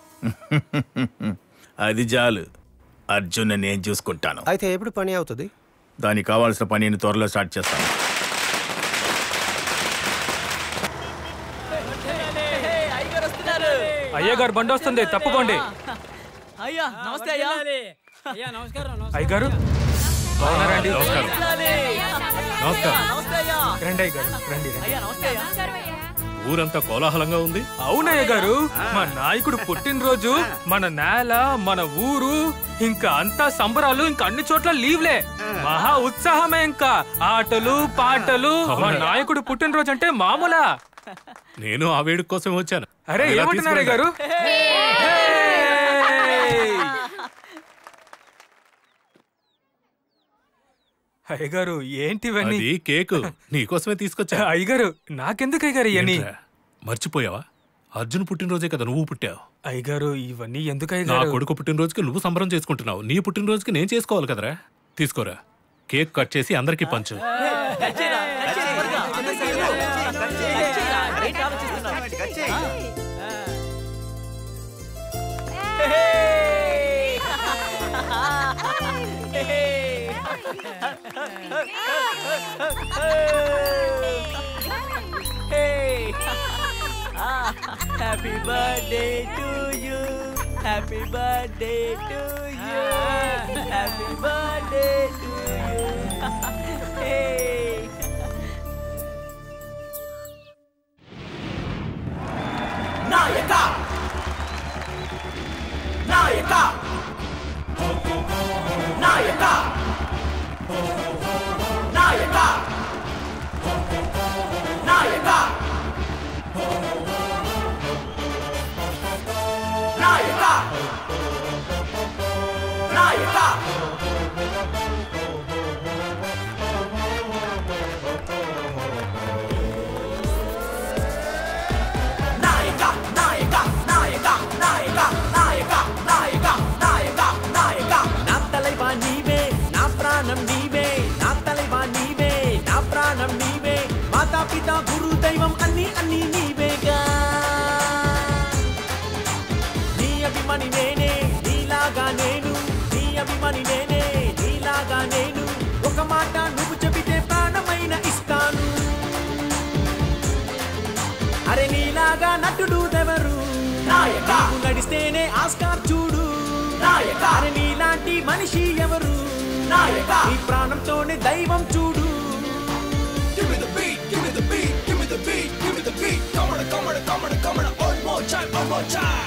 అది చాలు అర్జున్ నేను చూసుకుంటాను అయితే ఎప్పుడు పని అవుతుంది దానికి కావాల్సిన పనిని త్వరలో స్టార్ట్ చేస్తాను అయ్యగారు బండి వస్తుంది తప్పుకోండి అయ్యా నమస్తే అయ్యా అయ్యా నమస్కారం అయ్యగారు బాగున్నారండి నమస్కారం. నమస్కారం. నమస్తే అయ్యా రండి అయ్యగారు రండి రండి. అయ్యా నమస్తే అయ్యా ఊరంతా కోలాహలంగా ఉంది అవునయ్య గారు మా నాయకుడు పుట్టినరోజు మన నేల మన ఊరు ఇంకా అంతా సంబరాలు ఇంకా అన్ని చోట్ల లీవ్లే మహా ఉత్సాహమే ఇంకా ఆటలు పాటలు మా అవునా? నాయకుడు పుట్టినరోజు అంటే మామూలా నేను ఆ వేడుక కోసం వచ్చాను అరే ఇలా ఏమంటున్నారే గారు అయ్యగారు ఏంటి ఇవన్నీ అది కేకు నీకోసమే తీసుకొచ్చా అయ్యగారు నాకెందుకు అయ్యగారు ఇవన్నీ ఏంట్రా, మర్చిపోయావా అర్జున్ పుట్టినరోజే కదా నువ్వు పుట్టావు అయ్యగారు ఇవన్నీ ఎందుకు నా అయ్యగారు కొడుకు పుట్టినరోజుకి నువ్వు సంబరం చేసుకుంటున్నావు నీ పుట్టినరోజుకి నేను చేసుకోవాలి కదరా తీసుకోరా కేక్ కట్ చేసి అందరికీ పంచు happy birthday to you happy birthday to you happy birthday to you నాయక నాయక నాయక నాయక నాయక నాయక నాయక నాయక నాయక నాయక నాయక నాయక నాయక నాయక నాయక నా తలైవా నీవే నా ప్రాణం నీవే నా తలైవా నీవే నా ప్రాణం నీవే మాతా పిత గురు దైవం అన్ని అన్ని నీవేగా నీ అభిమాని నేనే నీలాగా నేను నీ అభిమాని నేనే నీలాగా నేను ఒక మాట నువ్వు చెబితే ప్రాణమైన ఇస్తాను అరే నీలాగా నటుడు దెవరు నాయక నడిస్తేనే ఆస్కార్ చూడు నాయక అరే నీలాంటి మనిషి ఎవరు నాయక నీ ప్రాణంతోనే దైవం చూడు Give me the beat, give me the beat, give me the beat, give me the beat. Come on, come on, come on, come on, one more time, one more time.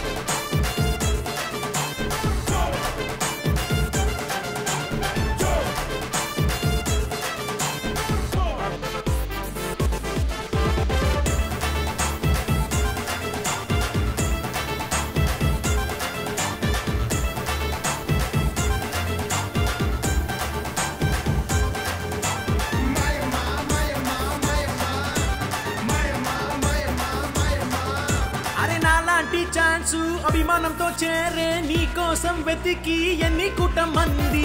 అరే నాలాంటి ఛాన్సు అభిమానంతో చేరే నీ కోసం వెతికి ఎన్ని కుటమంది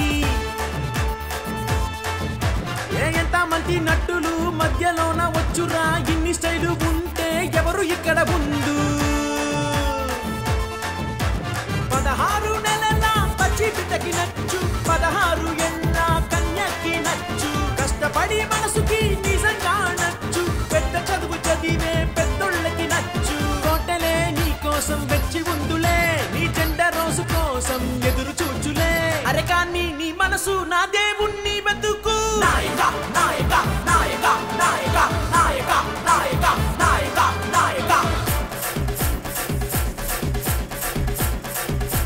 ఏ ఎంత మంచి నట్టులు మధ్యలోన వచ్చురా ఇన్ని స్టైలు ఉంటే ఎవరు ఇక్కడ ఉండు పదహారు నెలల పచ్చి బిడ్డకి నచ్చు పదహారు ఎళ్ళ కన్యకి నచ్చు కష్టపడి మనసుకి నిజంగా నచ్చు పెద్ద చదువు చదివే పెద్దోళ్ళకి నచ్చు కోటలే నీ కోసం వెచ్చి ఉందులే నీ జెండ రోజు కోసం ఎదురు చూచులే అరే కానీ నీ మనసు నా దేవుణ్ణి బతుకు నాయక నాయక నాయక నాయక నాయక నాయక నాయక నాయక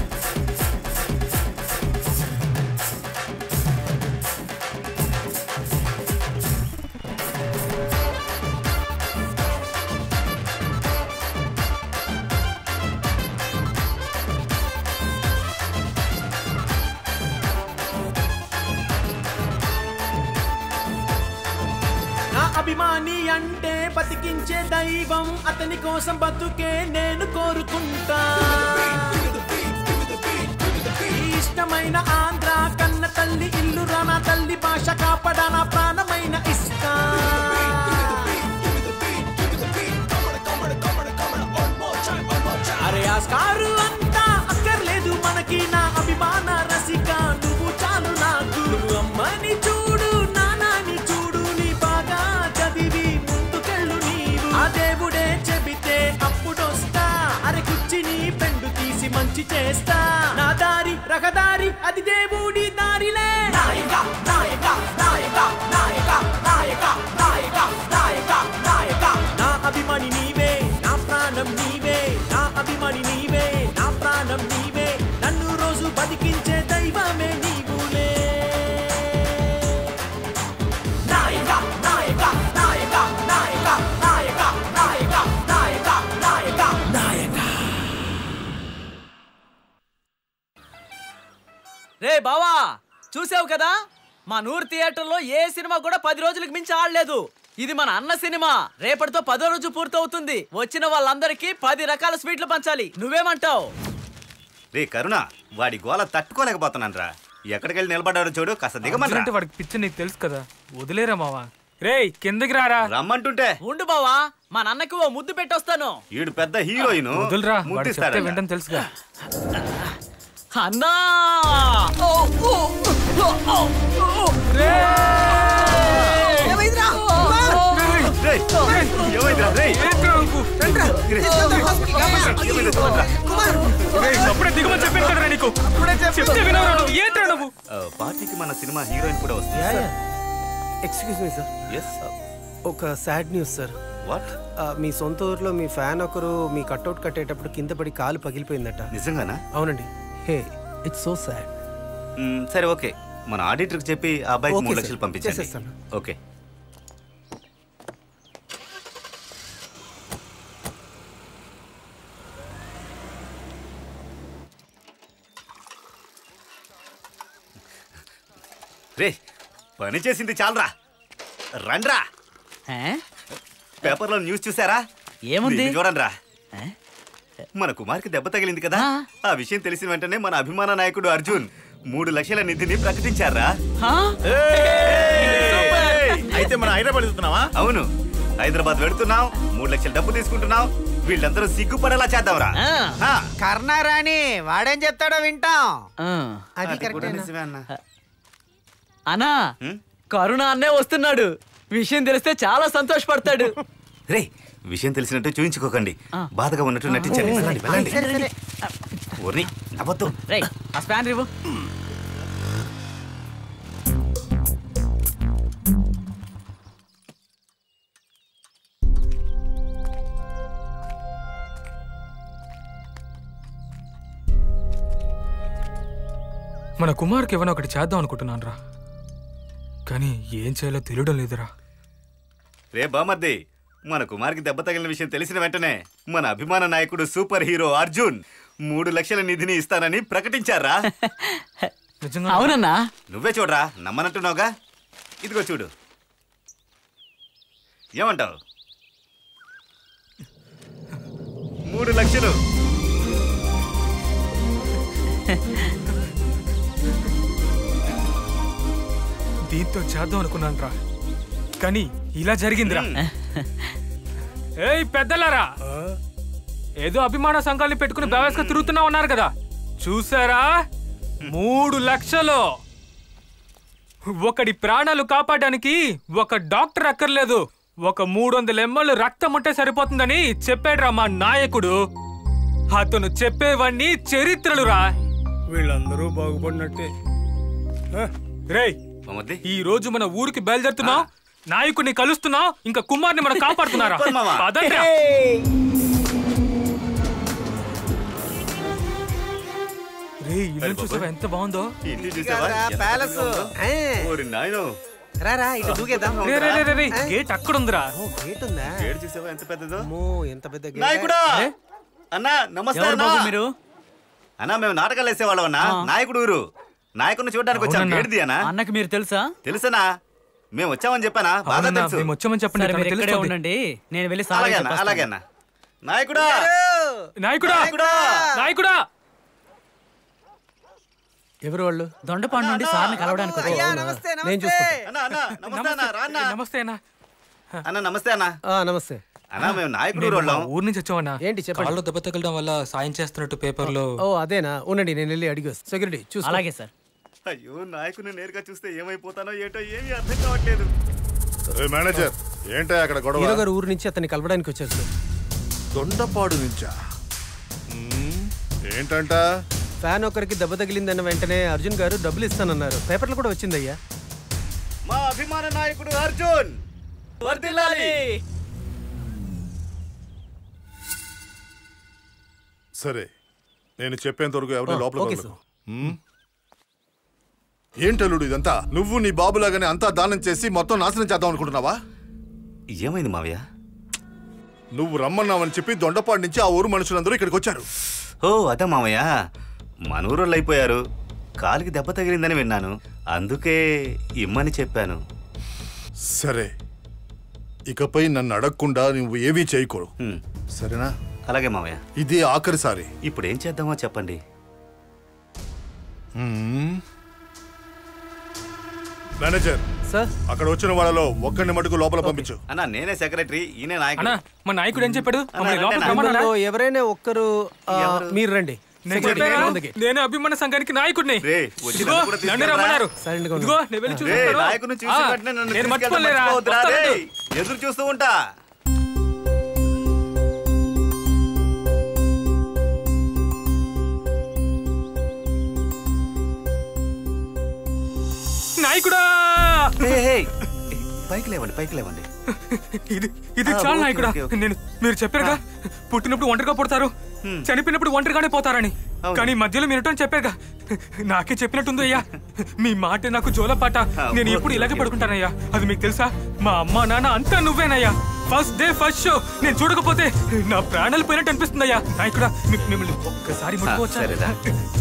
అభిమాని అంటే బతికించే దైవం అతని కోసం బతుకే నేను కోరుకుంటా ఈ ఇష్టమైన ఆంధ్ర కన్న తల్లి ఇల్లు నా తల్లి భాష కాపడా నా ప్రాణమైన ఇష్టా అరే ఆస్కారు అంతా అక్కర్లేదు మనకి నా అభిమాన రసిక నువ్వు చాలు నాకు నువ్వు అమ్మని చూడు నానాని చూడు నీ బాగా చదివి ముందుకెళ్ళు నీవు ఆ దేవుడే చెబితే అప్పుడొస్తా అరే కుర్చీని పెండు తీసి మంచి చేస్తా నా దారి రహదారి అది దేవుడి దారిలే నాయక నాయక నాయక నాయక నాయక నాయక నాయక నాయక నా అభిమాని నీవే నా ప్రాణం నీవే నా అభిమాని నీవే నా ప్రాణం నీవే నన్ను రోజు బతికించే దైవమే నీవులే నాయక నాయక నాయక నాయక నాయక నాయక నాయక నాయక నాయక రే బావా చూసావు కదా మా నూరు థియేటర్లో ఏ సినిమా కూడా పది రోజులకు మించి ఆడలేదు ఇది మన అన్న సినిమా రేపటితో పదో రోజు పూర్తవుతుంది వచ్చిన వాళ్ళందరికీ పది రకాల స్వీట్లు పంచాలి నువ్వేమంటావు రే కరుణ వాడి గోల తట్టుకోలేకపోతున్నాను రా ఎక్కడికెళ్ళి నిలబడ్డాడో చూడు కాస్త దిగమంటారా అంటే వాడికి పిచ్చి నీకు తెలుసు కదా వదిలేరా మావా రేయ్ కిందకి రారా రమ్మంటుంటే ఉండు బావా మా నాన్నకి ఓ ముద్దు పెట్టొస్తాను ఈడు పెద్ద హీరోయిన్ వదులురా వాడు చెప్తే వింటాను తెలుసుగా అన్నా ఓ, ఓ, ఓ, ఓ, ఓ. అప్పుడే దిగమని చెప్పాను కదరా నీకు చెప్తే వినవరా నువ్వు ఏంట్రా నువ్వు ఆ, పార్టీకి మన సినిమా హీరోయిన్ కూడా వస్తుంది ఎక్స్క్యూజ్ మీ సార్ ఎస్ ఒక సాడ్ న్యూస్ సార్ వాట్ మీ సొంత ఊర్లో మీ ఫ్యాన్ ఒకరు మీ కట్అవుట్ కట్టేటప్పుడు కింద పడి కాలు పగిలిపోయిందట నిజంగానా అవునండి హే ఇట్స్ సో సాడ్ మ్, సరే ఓకే మన ఆడిటర్కి చెప్పి ఆ అబ్బాయికి ఓకే మూడు సార్, లక్షలు పంపించండి చేసేస్తాను. ఓకే రే పని చేసింది చాలరా రండ్రా పేపర్లో న్యూస్ చూసారా ఏముంది? దీన్ని చూడండి రా మన కుమార్కి దెబ్బ తగిలింది కదా ఆ విషయం తెలిసిన వెంటనే మన అభిమాన నాయకుడు అర్జున్ మూడు లక్షల నిధిని ప్రకటించారా అయితే మనం హైదరాబాద్ వెళ్తున్నావా అవును హైదరాబాద్ వెళుతున్నాం మూడు లక్షల డబ్బు తీసుకుంటున్నాం వీళ్ళందరూ సిగ్గుపడేలా చేద్దాంరా ఆ. కర్ణారాణి వాడేం చెప్తాడో వింటాం అది అది కూడా కరెక్ట్ నిజమే అన్న. అన్నా కరుణ అన్నే వస్తున్నాడు విషయం తెలిస్తే చాలా సంతోషపడతాడు రే విషయం తెలిసినట్టు చూయించుకోకండి బాధగా ఉన్నట్టు నటించండి వెళ్ళండి, వెళ్ళండి సరే సరే ఓర్ని అబద్ధు రేయ్ ఆ స్పాన్ ఇవ్వు మన కుమార్కి ఏమైనా ఒకటి చేద్దాం అనుకుంటున్నాను రా కానీ ఏం చేయాలో తెలియడం లేదురా రే బామర్ది మన కుమార్కి దెబ్బ తగిలిన విషయం తెలిసిన వెంటనే మన అభిమాన నాయకుడు సూపర్ హీరో అర్జున్ మూడు లక్షల నిధిని ఇస్తానని ప్రకటించారా నిజంగా అవునన్నా నువ్వే చూడరా నమ్మనంటున్నావుగా ఇదిగో చూడు ఏమంటావు మూడు లక్షలు దీంతో చేద్దాం అనుకున్నాను రా కానీ ఇలా జరిగిందిరా ఏయ్ పెద్దలారా ఏదో అభిమాన సంఘాన్ని పెట్టుకుని బెవస్గా తిరుగుతున్నా ఉన్నారు కదా చూసారా మూడు లక్షలు ఒకడి ప్రాణాలు కాపాడడానికి ఒక డాక్టర్ అక్కర్లేదు ఒక మూడు వందల ఎంఎల్ రక్తం ఉంటే సరిపోతుందని చెప్పాడురా మా నాయకుడు అతను చెప్పేవన్నీ చరిత్రలు రా వీళ్ళందరూ బాగుపడినట్టే రేయ్ ఈ రోజు మన ఊరికి బయలుదేరుతున్నాం నాయకుడిని కలుస్తున్నాం ఇంకా కుమార్ని మనం కాపాడుతున్నారా సూపర్ మామ. పదండ్రా. రేయ్ ఇల్లు చూసావా ఎంత బాగుందో ఇంటి చూసావా కాదురా, ఎంత ప్యాలెస్. పెద్దగా ఉందో? ఏ. ఓరి నాయనో రారా ఇటు దూకేద్దాం రే, రే, రే, రే, రే, గేట్ అక్కడ ఉందిరా గేట్ ఉందా ఏడు చూసావా ఎంత పెద్దదో అమ్మో ఎంత పెద్ద గేట్ నాయకుడా అన్నా నమస్తే ఎవరు అన్నా బాబు మీరు అన్నా మేము నాటకాలు వేసేవాళ్ళం అన్నా నాయకుడు ఊరు నాయకుడిని చూడడానికి వచ్చాం అవునన్నా. ఏడిది అన్నా అన్నకి మీరు తెలుసా తెలుసనా మేము వచ్చామని చెప్పానా బాగా అవునన్నా, తెలుసు మేము వచ్చామని చెప్పండి సరే, తనకు మీరు ఇక్కడే తెలుస్తుంది. ఉండండి నేను వెళ్ళి అలాగే సార్ అన్న అలాగే అన్న నాయకుడా నాయకుడా నాయకుడా నాయకుడా ఎవరు వాళ్ళు దొండపాడు నుండి సార్ని కలవడానికి వచ్చారు. నేను చూసుకుంటా అన్న అన్న నమస్తే అన్న రా అన్న నమస్తే అన్న అన్న నమస్తే అన్న ఆ, నమస్తే అన్న మేము నాయకుడు నేను మా వాళ్ళం ఊరు నుంచి వచ్చామన్నా ఏంటి చెప్పండి కాళ్ళు దెబ్బ తగలడం వల్ల సాయం చేస్తున్నట్టు పేపర్లో ఓ అదేనా ఉండండి నేను వెళ్ళి అడిగి వస్తా. సెక్యూరిటీ చూసుకో అలాగే సార్ అయ్యో నాయకుని నేరుగా చూస్తే ఏమైపోతానో ఏంటో ఏమీ అర్థం కావట్లేదు ఏ మేనేజర్ ఏంటో అక్కడ హీరో గొడవ గారు ఊరు నుంచి అతన్ని కలవడానికి వచ్చారు సార్ దొండపాడు నుంచా మ్మ్. ఏంటంట ఫ్యాన్ ఒకరికి దెబ్బ తగిలిందన్న వెంటనే అర్జున్ గారు డబ్బులు ఇస్తానన్నారు పేపర్లు కూడా వచ్చిందయ్యా మా అభిమాన నాయకుడు అర్జున్ వర్ధిల్లాలి సరే నేను చెప్పేంత వరకు ఎవరిని ఆ, లోపల ఓకే ఏంటల్లుడు ఇదంతా నువ్వు నీ బాబులాగానే అంతా దానం చేసి మొత్తం నాశనం చేద్దాం అనుకుంటున్నావా ఏమైంది మావయ్య నువ్వు రమ్మన్నావని చెప్పి దొండపాడు నుంచి ఆ ఊరు మనుషులందరూ ఇక్కడికి వచ్చారు ఓ అదే మావయ్య మనూరోళ్ళు అయిపోయారు కాలికి దెబ్బ తగిలిందని విన్నాను అందుకే ఇమ్మని చెప్పాను సరే ఇకపై నన్ను అడగకుండా నువ్వు ఏవీ చేయకూడదు హ్మ్. సరేనా అలాగే మావయ్య ఇది ఆఖరిసారి ఇప్పుడు ఏం చేద్దామో చెప్పండి మ్మ్. మేనేజర్ సార్ అక్కడ వచ్చిన వాళ్ళలో ఒక్కడిని మటుకు లోపల పంపించు అన్న నేనే సెక్రటరీ ఈయనే అన్నా నాయకుడు మా నాయకుడు ఏం చెప్పాడు మమ్మల్ని అన్నా, లోపలికి అన్నా. రమ్మన్నాడా? మిమ్మల్ని ఎవరైనా ఒక్కరు ఆ, ఎవరు? మీరు రండి నేను సెక్యూరిటీ చెప్పానా? ముందుకి. నేను అభిమాన సంఘానికి నాయకుడిని రే, వచ్చి ఇదిగో, నన్ను కూడా నన్ను తీసుకెళ్ళరా? రమ్మన్నారు సైలెంట్గా ఉండు. ఇదిగో నేను వెళ్ళి రే, చూసుకుంటాను. నాయకుడిని చూసి ఆ, వెంటనే నన్ను నేను తీసుకెళ్ళడం మర్చిపోలేరా మర్చిపోవద్దురా, వస్తాను. రేయ్. ఎదురు చూస్తూ ఉంటా నాయకుడా ఏయ్, ఏయ్, పైకి లేవండి పైకి లేవండి ఇది ఇది ఆ, చాలా ఓకే, నాయకుడా ఓకే, ఓకే. నేను మీరు చెప్పారుగా పుట్టినప్పుడు ఒంటరిగా పుడతారు చనిపోయినప్పుడు ఒంటరిగానే పోతారని అవును. కానీ మధ్యలో మీరు చెప్పారుగా నాకే చెప్పినట్టుంది అయ్యా మీ మాట నాకు జోలపాట నేను ఎప్పుడు ఇలాగే పడుకుంటానయ్యా అది మీకు తెలుసా మా అమ్మ నాన్న అంతా నువ్వేనయ్యా ఫస్ట్ డే ఫస్ట్ షో నేను చూడకపోతే నా ప్రాణాలు పోయినట్టు అనిపిస్తుందయ్యా నాయకుడా మీ- మిమ్మల్ని ఒక్కసారి ముట్టుకోవచ్చా సరేరా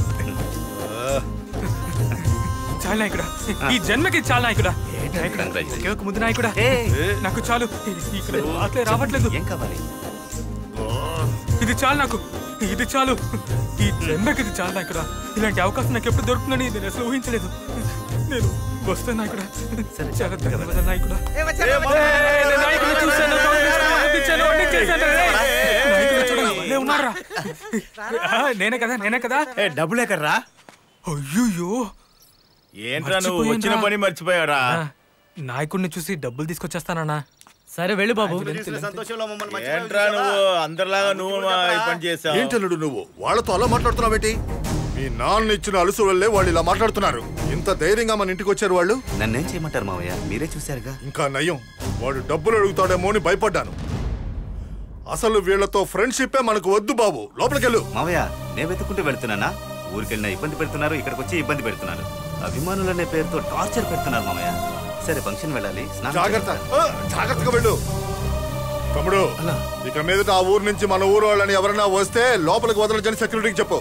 చాలా నాయకుడా ఈ జన్మకి చాలా నాయకుడా నాయకుడా, Congratulations. ఒకే ఒక ముద్దు నాయకుడా ఏయ్. నాకు చాలు ఇక్కడ మాటలే రావట్లేదు ఏం కావాలి ఇది చాలు నాకు ఇది చాలు ఈ జన్మకి ఇది చాలు నాయకుడా ఇలాంటి అవకాశం నాకు ఎప్పుడు దొరుకుతుందని నేను అసలు ఊహించలేదు నేను వస్తాను నాయకుడా చాలా ధన్యవాదాలు నాయకుడా ఏయ్, నేను నాయకుడిని చూశాను, కౌగిలించాను, ముద్దిచ్చాను, అన్నీ చేశాను రే. నాయకుడు చూడండి, భలే ఉన్నారా ఆ, నేనే కదా నేనే కదా డబ్బులు ఎక్కడ్రా అయ్యో ఏంట్రా నువ్వు మర్చిపోయానురా. వచ్చిన పని మర్చిపోయావురా నాయకుడిని చూసి డబ్బులు తీసుకొచ్చేస్తానన్నా సరే వెళ్ళు బాబు చూసిన సంతోషంలో మమ్మల్ని ఏంట్రా మర్చిపోయావు నువ్వు అందరిలాగా నువ్వు మా ఈ పని చేసావు ఏంటల్లుడు నువ్వు వాళ్ళతో అలా మాట్లాడుతున్నావేంటి మీ నాన్న ఇచ్చిన అలుసు వల్లే వాళ్ళు ఇలా మాట్లాడుతున్నారు ఇంత ధైర్యంగా మన ఇంటికి వచ్చారు వాళ్ళు నన్నేం చేయమంటారు మావయ్య మీరే చూశారుగా ఇంకా నయం వాడు డబ్బులు అడుగుతాడేమో అని భయపడ్డాను అసలు వీళ్ళతో ఫ్రెండ్షిప్పే మనకు వద్దు బాబు లోపలికెళ్ళు మావయ్య నేను వెతుక్కుంటూ వెళ్తున్నానా ఊరికెళ్ళినా ఇబ్బంది పెడుతున్నారు ఇక్కడికి వచ్చి ఇబ్బంది పెడుతున్నారు అభిమానులు అనే పేరుతో టార్చర్ పెడుతున్నారు మామయ్య సరే ఫంక్షన్ వెళ్ళాలి స్నానం జాగ్రత్త చేయాలి. ఆ, జాగ్రత్తగా వెళ్ళు తమ్ముడు ఇక మీదట ఆ ఊరు నుంచి మన ఊరు వాళ్ళని ఎవరైనా వస్తే లోపలికి వదలచని సెక్యూరిటీకి చెప్పు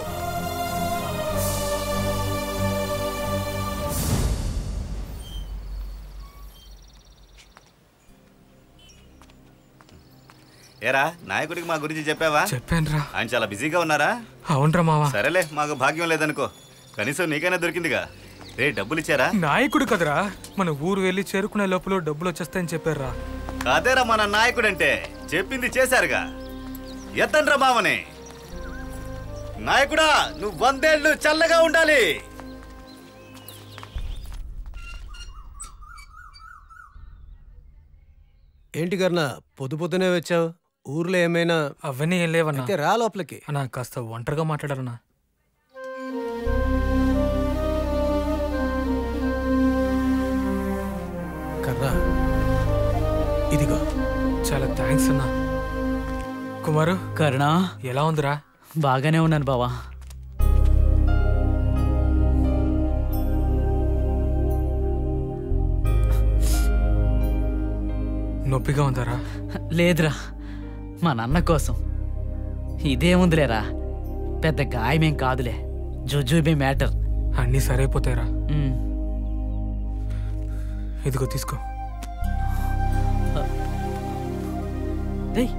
ఏరా నాయకుడికి మా గురించి చెప్పావా చెప్పానురా ఆయన చాలా బిజీగా ఉన్నారా అవునరా మావా సరేలే మాకు భాగ్యం లేదనుకో కనీసం నీకైనా దొరికిందిగా రే డబ్బులు ఇచ్చారా నాయకుడు కదరా మన ఊరు వెళ్ళి చేరుకునే లోపల డబ్బులు వచ్చేస్తాయని చెప్పారా అదేరా మన నాయకుడంటే చెప్పింది చేశారుగా ఎత్తండ్రా మామని నాయకుడా నువ్వు వందేళ్లు చల్లగా ఉండాలి ఏంటి కర్ణ పొద్దు పొద్దునే వచ్చావు ఊర్లో ఏమైనా అవన్నీ ఏం లేవన్నా అయితే రా లోపలికి అన్నా కాస్త ఒంటరిగా మాట్లాడారన్నా కర్రా ఇదిగో చాలా థ్యాంక్స్ అన్నా కుమారు కరుణా ఎలా ఉందిరా బాగానే ఉన్నాను బావా నొప్పిగా ఉందారా లేదురా మా నాన్న కోసం ఇదేముందిలేరా పెద్ద గాయమేం కాదులే జుజుబే మ్యాటర్ అన్నీ సరైపోతాయిరా ఉమ్. ఇదిగో తీసుకో రేయ్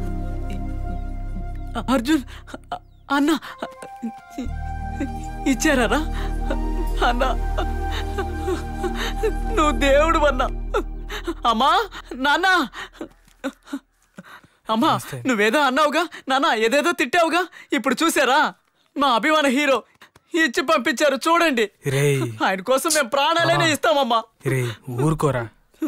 అర్జున్ అన్న ఇచ్చారా అన్న నువ్వు దేవుడు అన్నా అమ్మా నాన్న అమ్మా నువ్వేదో అన్నావుగా నాన్న ఏదేదో తిట్టావుగా ఇప్పుడు చూసారా మా అభిమాన హీరో ఇచ్చి పంపించారు చూడండి రేయ్ ఆయన కోసం మేము ప్రాణాలనే ఇస్తామమ్మా రే ఊరుకోరా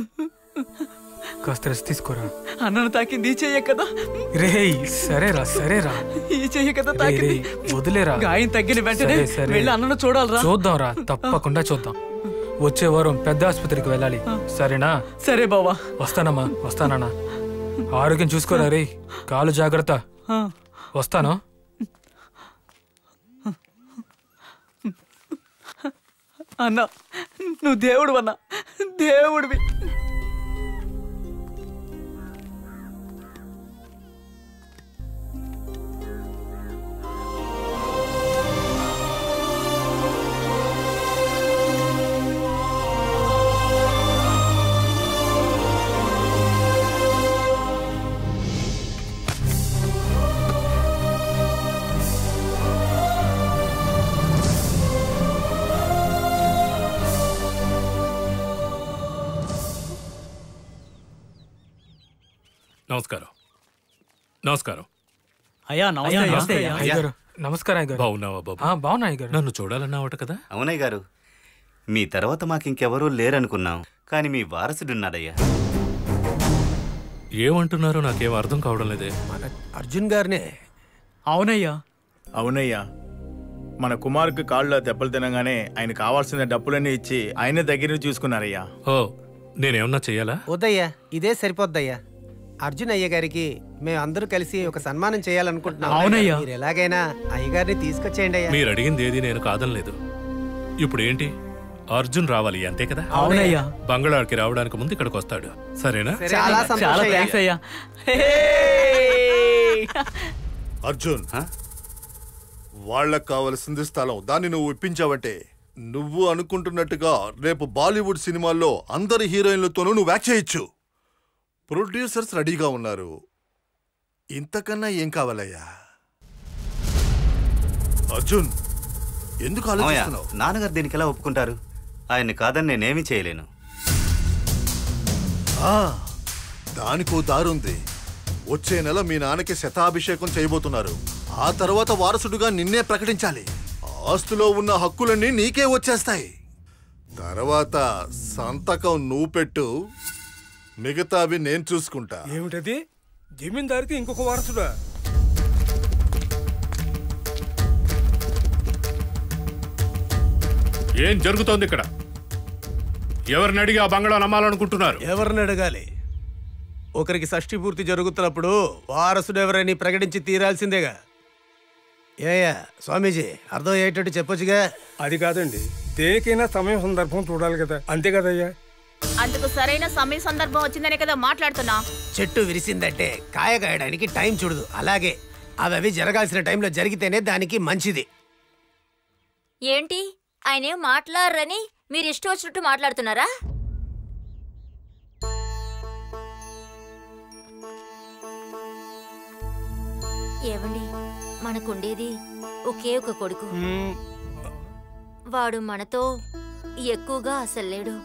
కాస్త రెస్ట్ తీసుకోరా అన్నను తాకింది ఈ చెయ్యే కదా రేయ్ సరేరా సరేరా ఈ చెయ్యి కదా రేయ్, తాకింది రేయ్, వదిలేరా గాయం తగ్గిన వెంటనే సరే, సరే. వెళ్ళి అన్నను చూడాలరా చూద్దాంరా తప్పకుండా చూద్దాం వచ్చే వారం పెద్ద ఆసుపత్రికి వెళ్ళాలి సరేనా సరే బావా వస్తానమ్మా వస్తానన్నా ఆరోగ్యం చూసుకోరా రే కాలు జాగ్రత్త ఆ. వస్తాను అన్న నువ్వు దేవుడు అన్న దేవుడివి నమస్కారం నమస్కారం అయ్యా నమస్తే, నమస్తే, అయ్యా. అయ్యగారు, నమస్కారం అయ్యగారు. బాగున్నావా బాబు ఆ, బాగున్నా అయ్యగారు. నన్ను చూడాలన్నావట కదా అవునయ్య గారు మీ తర్వాత మాకింకెవరూ లేరనుకున్నాం కానీ మీ వారసుడున్నాడయ్యా ఏమంటున్నారో నాకేం అర్థం కావడం లేదే అర్జున్ గారినే అవునయ్యా అవునయ్యా మన కుమార్కి కాళ్ళలో దెబ్బలు తినగానే ఆయన కావాల్సిన డబ్బులన్నీ ఇచ్చి ఆయనే దగ్గర చూసుకున్నారయ్యా ఓ నేనేమన్నా చెయ్యాలా వద్దయ్యా ఇదే సరిపోద్దయ్యా అర్జున్ అయ్య గారికి మేము అందరూ కలిసి ఒక సన్మానం చేయాలనుకుంటున్నాం అవునయ్యా. మీరు ఎలాగైనా అయ్యగారిని తీసుకొచ్చేయండి అయ్యా మీరు అడిగింది ఏది నేను కాదనలేదు ఇప్పుడు ఏంటి అర్జున్ రావాలి అంతే కదా అవునయ్యా. బంగాళాకి రావడానికి ముందు ఇక్కడికి వస్తాడు సరేనా చాలా సంతోషం చాలా అయ్యా. థ్యాంక్స్ అయ్యా అర్జున్ వాళ్ళకు కావలసింది స్థలం దాన్ని నువ్వు ఇప్పించావంటే నువ్వు అనుకుంటున్నట్టుగా రేపు బాలీవుడ్ సినిమాల్లో అందరి హీరోయిన్లతోనూ నువ్వు యాక్ట్ చేయొచ్చు ప్రొడ్యూసర్స్ రెడీగా ఉన్నారు ఇంతకన్నా ఏం కావాలయ్యా అర్జున్ ఎందుకు మామయ్య, ఆలోచిస్తున్నావు నాన్నగారు దీనికి ఎలా ఒప్పుకుంటారు ఆయన్ని కాదని నేనేమీ చేయలేను ఆ, దానికో దారుంది వచ్చే నెల మీ నాన్నకి శతాభిషేకం చేయబోతున్నారు ఆ తర్వాత వారసుడుగా నిన్నే ప్రకటించాలి ఆస్తులో ఉన్న హక్కులన్నీ నీకే వచ్చేస్తాయి తర్వాత సంతకం నువ్వు పెట్టు మిగతావి నేను చూసుకుంటా ఏమిటది జమీందారికి ఇంకొక వారసుడా ఏం జరుగుతోంది ఇక్కడ ఎవరిని అడిగి ఆ బంగాళా నమ్మాలనుకుంటున్నారు ఎవరిని అడగాలి ఒకరికి షష్ఠి పూర్తి జరుగుతున్నప్పుడు వారసుడు ఎవరని ప్రకటించి తీరాల్సిందేగా ఏయా స్వామీజీ అర్థం అయ్యేటట్టు చెప్పొచ్చుగా అది కాదండి దేనికైనా సమయం సందర్భం చూడాలి కదా అంతే కదయ్యా అందుకు సరైన సమయ సందర్భం వచ్చిందనే కదా మాట్లాడుతున్నా చెట్టు విరిసిందంటే కాయ కాయడానికి టైం చూడదు అలాగే అవి అవి జరగాల్సిన టైంలో జరిగితేనే దానికి మంచిది ఏంటి ఆయన ఏం మాట్లాడరని మీరు ఇష్టం వచ్చినట్టు మాట్లాడుతున్నారా ఏవండి మనకుండేది ఒకే ఒక కొడుకు వాడు మనతో ఎక్కువగా అసలు లేడు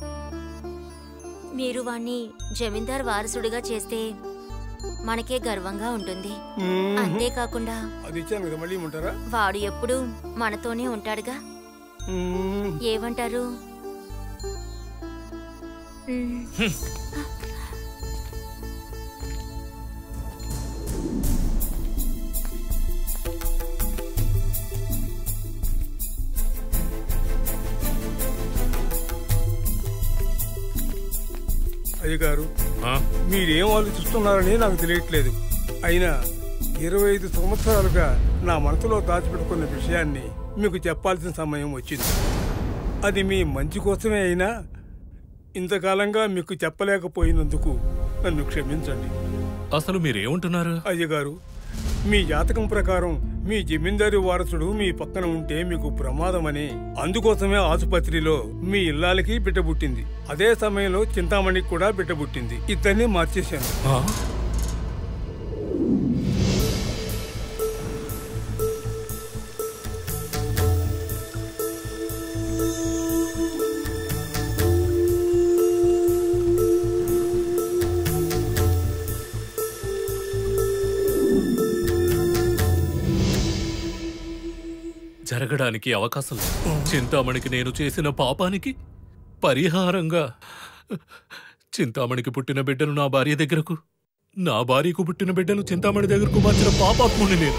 మీరు వాణ్ణి జమీందార్ వారసుడిగా చేస్తే మనకే గర్వంగా ఉంటుంది మ్మ్. అంతేకాకుండా అది ఇచ్చాను కదా మళ్ళీ ఇమ్మంటారా వాడు ఎప్పుడు మనతోనే ఉంటాడుగా ఏమంటారు మ్మ్. అయ్యగారు మీరేం ఆలోచిస్తున్నారని నాకు తెలియట్లేదు అయినా ఇరవై ఐదు సంవత్సరాలుగా నా మనసులో దాచిపెట్టుకున్న విషయాన్ని మీకు చెప్పాల్సిన సమయం వచ్చింది అది మీ మంచి కోసమే అయినా ఇంతకాలంగా మీకు చెప్పలేకపోయినందుకు నన్ను క్షమించండి అసలు మీరేమంటున్నారు అయ్యగారు మీ జాతకం ప్రకారం మీ జమీందారు వారసుడు మీ పక్కన ఉంటే మీకు ప్రమాదమని అందుకోసమే ఆసుపత్రిలో మీ ఇల్లాలకి బిడ్డ పుట్టింది అదే సమయంలో చింతామణికి కూడా బిడ్డ పుట్టింది ఇద్దరిని మార్చేశాను జరగడానికి అవకాశం లేదు చింతామణికి నేను చేసిన పాపానికి పరిహారంగా చింతామణికి పుట్టిన బిడ్డను నా భార్య దగ్గరకు నా భార్యకు పుట్టిన బిడ్డను చింతామణి దగ్గరకు మార్చిన పాపాత్ముని నేను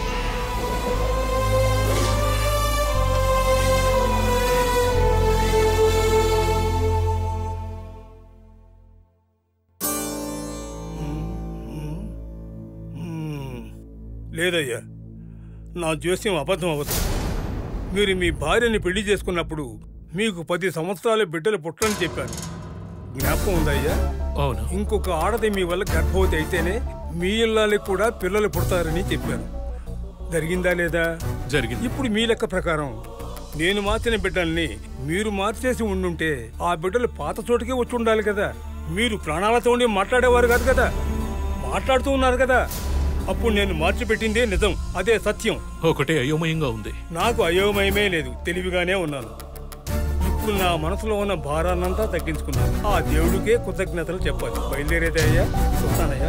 లేదయ్యా నా జోస్యం అబద్ధం అవ్వదు మీరు మీ భార్యని పెళ్లి చేసుకున్నప్పుడు మీకు పది సంవత్సరాల బిడ్డలు పుట్టని చెప్పాను జ్ఞాపకం ఉందయ్యా అవును ఇంకొక ఆడది మీ వల్ల గర్భవతి అయితేనే మీ ఇళ్ళకి కూడా పిల్లలు పుడతారని చెప్పాను జరిగిందా లేదా జరిగింది ఇప్పుడు మీ లెక్క ప్రకారం నేను మార్చిన బిడ్డల్ని మీరు మార్చేసి ఉండుంటే ఆ బిడ్డలు పాత చోటుకే వచ్చి ఉండాలి కదా మీరు ప్రాణాలతో ఉండి మాట్లాడేవారు కాదు కదా మాట్లాడుతూ ఉన్నారు కదా అప్పుడు నేను మార్చిపెట్టిందే నిజం అదే సత్యం ఒకటే అయోమయంగా ఉంది నాకు అయోమయమే లేదు తెలివిగానే ఉన్నాను ఇప్పుడు నా మనసులో ఉన్న భారాన్నంతా తగ్గించుకున్నాను ఆ దేవుడికే కృతజ్ఞతలు చెప్పాలి బయలుదేరేదే అయ్యా చూస్తానయ్యా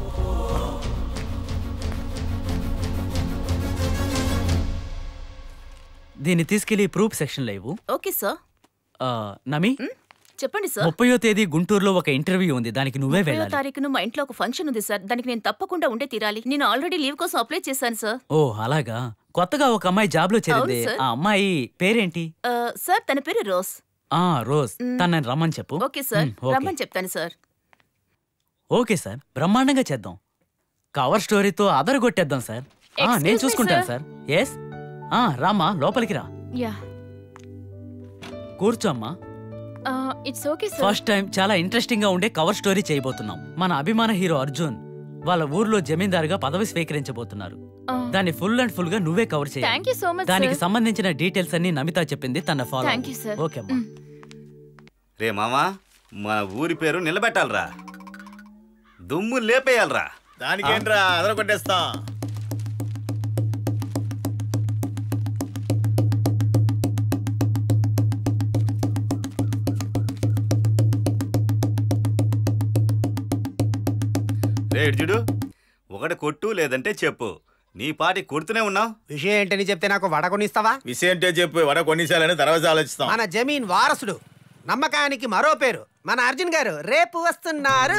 దీన్ని తీసుకెళ్లి ప్రూఫ్ సెక్షన్ లేవు ఓకే సార్ నమి చెప్పండి సార్ ముప్పయో తేదీ గుంటూరులో ఒక ఇంటర్వ్యూ ఉంది దానికి నువ్వే ముప్పయో వెళ్ళాలి తారీఖున మా ఇంట్లో ఒక ఫంక్షన్ ఉంది సార్ దానికి నేను తప్పకుండా ఉండే తీరాలి నేను ఆల్రెడీ లీవ్ కోసం అప్లై చేశాను సార్ ఓ అలాగా కొత్తగా ఒక అమ్మాయి జాబ్ లో చేరింది అవును, సార్. ఆ అమ్మాయి పేరేంటి ఆ, సార్ తన పేరు రోజ్ ఆ రోజ్ మ్. తనని రమ్మని చెప్పు ఓకే సార్ మ్, ఓకే. రమ్మని చెప్తాను సార్ ఓకే సార్ బ్రహ్మాండంగా చేద్దాం కవర్ స్టోరీతో అదరగొట్టేద్దాం సార్ ఆ, Excuse నేను me, చూసుకుంటాను sir. సార్ ఎస్ ఆ రామ్మా లోపలికి రా యా కూర్చో అమ్మా it's okay sir first time చాలా ఇంట్రెస్టింగ్ గా ఉండే కవర్ స్టోరీ చేయబోతున్నాం మన అభిమాన హీరో అర్జున్ వాళ్ళ ఊర్లో జమీందారుగా పదవి స్వీకరించబోతున్నారు ఆ. దాన్ని ఫుల్ అండ్ ఫుల్ గా నువ్వే కవర్ చేయాలి Thank you so much, దానికి sir. సంబంధించిన డీటెయిల్స్ అన్ని నమిత చెప్పింది తన follow Thank you, sir. Okay అమ్మా రే మామా మన ఊరి పేరు నిలబెట్టాలరా దుమ్ము లేపేయాలరా దానికేంట్రా అదర కొట్టేస్తా రే ఇడ్జుడు ఒకటి కొట్టు లేదంటే చెప్పు నీ పాటి కొడుతూనే ఉన్నావు విషయం ఏంటని చెప్తే నాకు వడకొనిస్తావా విషయం ఏంటో చెప్పు వడ కొన్నిసార్లని తర్వాత ఆలోచిస్తాం మన జమీన్ వారసుడు నమ్మకానికి మరో పేరు మన అర్జున్ గారు రేపు వస్తున్నారు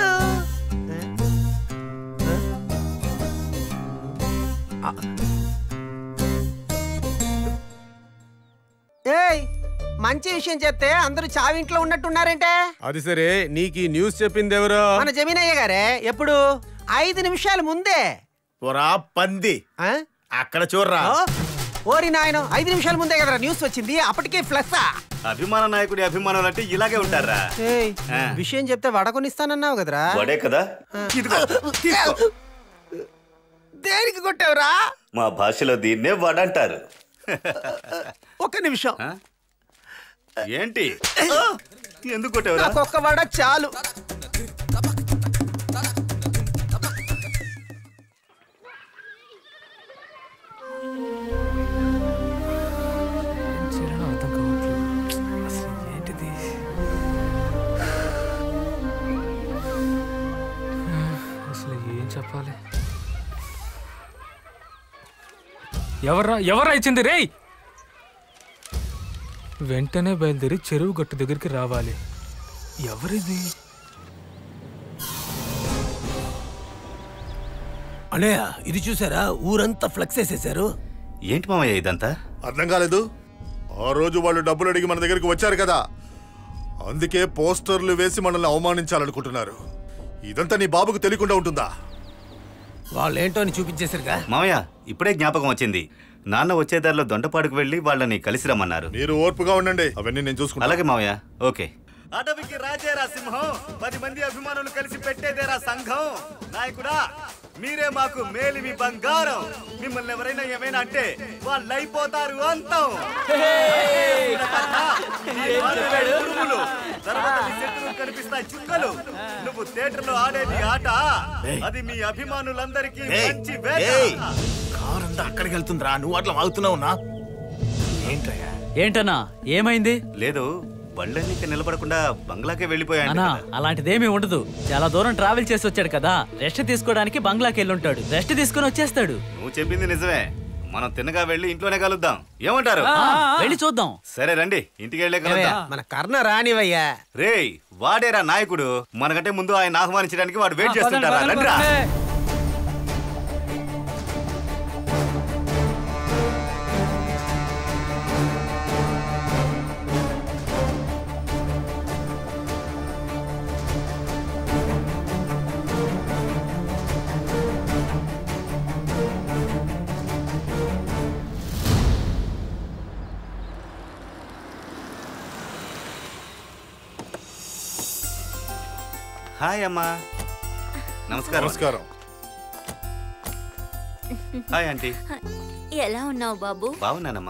ఏయ్ మంచి విషయం చెప్తే అందరూ చావింట్లో ఉన్నట్టున్నారంటే అది సరే నీకు ఈ న్యూస్ చెప్పింది ఎవరు మన జమీనయ్య గారే ఎప్పుడు ఐదు నిమిషాల ముందే పొరా పంది అక్కడ చూడరా ఓ, ఓరి నాయన ఐదు నిమిషాల ముందే కదరా న్యూస్ వచ్చింది అప్పటికే ఫ్లస్ అభిమాన నాయకుడి అభిమానులు అంటే ఇలాగే ఉంటారా ఆ. విషయం చెప్తే వడకొనిస్తానన్నావు కదరా వాడే కదా ఇదిగో, తీసుకో. దేనికి కొట్టావురా మా భాషలో దీన్నే వడంటారు ఒక్క నిమిషం ఆ? ఏంటి ఎందుకు కొట్టావురా నాకు ఒక్క వడ చాలు అర్థం కావట్లేదు అసలు ఏంటిది అసలు ఏం చెప్పాలి ఎవర్రా ఎవర్రా ఇచ్చింది రేయ్ వెంటనే బయలుదేరి చెరువు గట్టు దగ్గరికి రావాలి ఎవరిది అన్నయ్య ఇది చూసారా ఊరంతా ఫ్లెక్స్ వేసేసారు ఏంటి మామయ్య ఇదంతా అర్థం కాలేదు ఆ రోజు వాళ్ళు డబ్బులు అడిగి మన దగ్గరికి వచ్చారు కదా అందుకే పోస్టర్లు వేసి మనల్ని అవమానించాలనుకుంటున్నారు ఇదంతా నీ బాబుకు తెలియకుండా ఉంటుందా వాళ్ళేంటో అని చూపించేశారుగా మామయ్య ఇప్పుడే జ్ఞాపకం వచ్చింది నాన్న వచ్చే దారిలో దొండపాడుకు వెళ్ళి వాళ్ళని కలిసి రమ్మన్నారు మీరు ఓర్పుగా ఉండండి అవన్నీ నేను చూసుకుంటా అలాగే మామయ్య ఓకే అడవికి రాజేరా సింహం పది మంది అభిమానులు కలిసి పెట్టేదేరా సంఘం నాయకుడా మీరే మాకు మేలిమి బంగారం మిమ్మల్ని ఎవరైనా ఏమైనా అంటే వాళ్ళు అయిపోతారు అంతం ఈ వారు ఉరుములు, తర్వాత మీ శత్రువులు కనిపిస్తాయి చుక్కలు నువ్వు థియేటర్ లో ఆడేది ఆట అది మీ అభిమానులందరికీ ఏయ్, మంచి వేట ఏయ్, కారంతా అక్కడికి వెళ్తుందిరా నువ్వు అట్లా వాగుతున్నావు నా ఏంటయ్యా ఏంటన్నా ఏమైంది లేదు బళ్ళన్నీ ఇక్కడ నిలబడకుండా బంగ్లాకే వెళ్ళిపోయాను అన్నా అలాంటిదేమీ ఉండదు చాలా దూరం ట్రావెల్ చేసి వచ్చాడు కదా రెస్ట్ తీసుకోవడానికి బంగ్లాకి వెళ్ళుంటాడు రెస్ట్ తీసుకుని వచ్చేస్తాడు నువ్వు చెప్పింది నిజమే మనం తిన్నగా వెళ్ళి ఇంట్లోనే కలుద్దాం ఏమంటారు ఆ, ఆ, వెళ్ళి చూద్దాం సరే రండి ఇంటికి వెళ్ళే కలుద్దాం మన కర్ణ రానివయ్యా రేయ్ వాడేరా నాయకుడు మనకంటే ముందు ఆయన ఆహ్వానించడానికి వాడు వెయిట్ చేస్తుంటారా రండిరా హాయ్ అమ్మా నమస్కారం నమస్కారం హాయ్ ఆంటీ ఎలా ఉన్నావు బాబు బాగున్నానమ్మా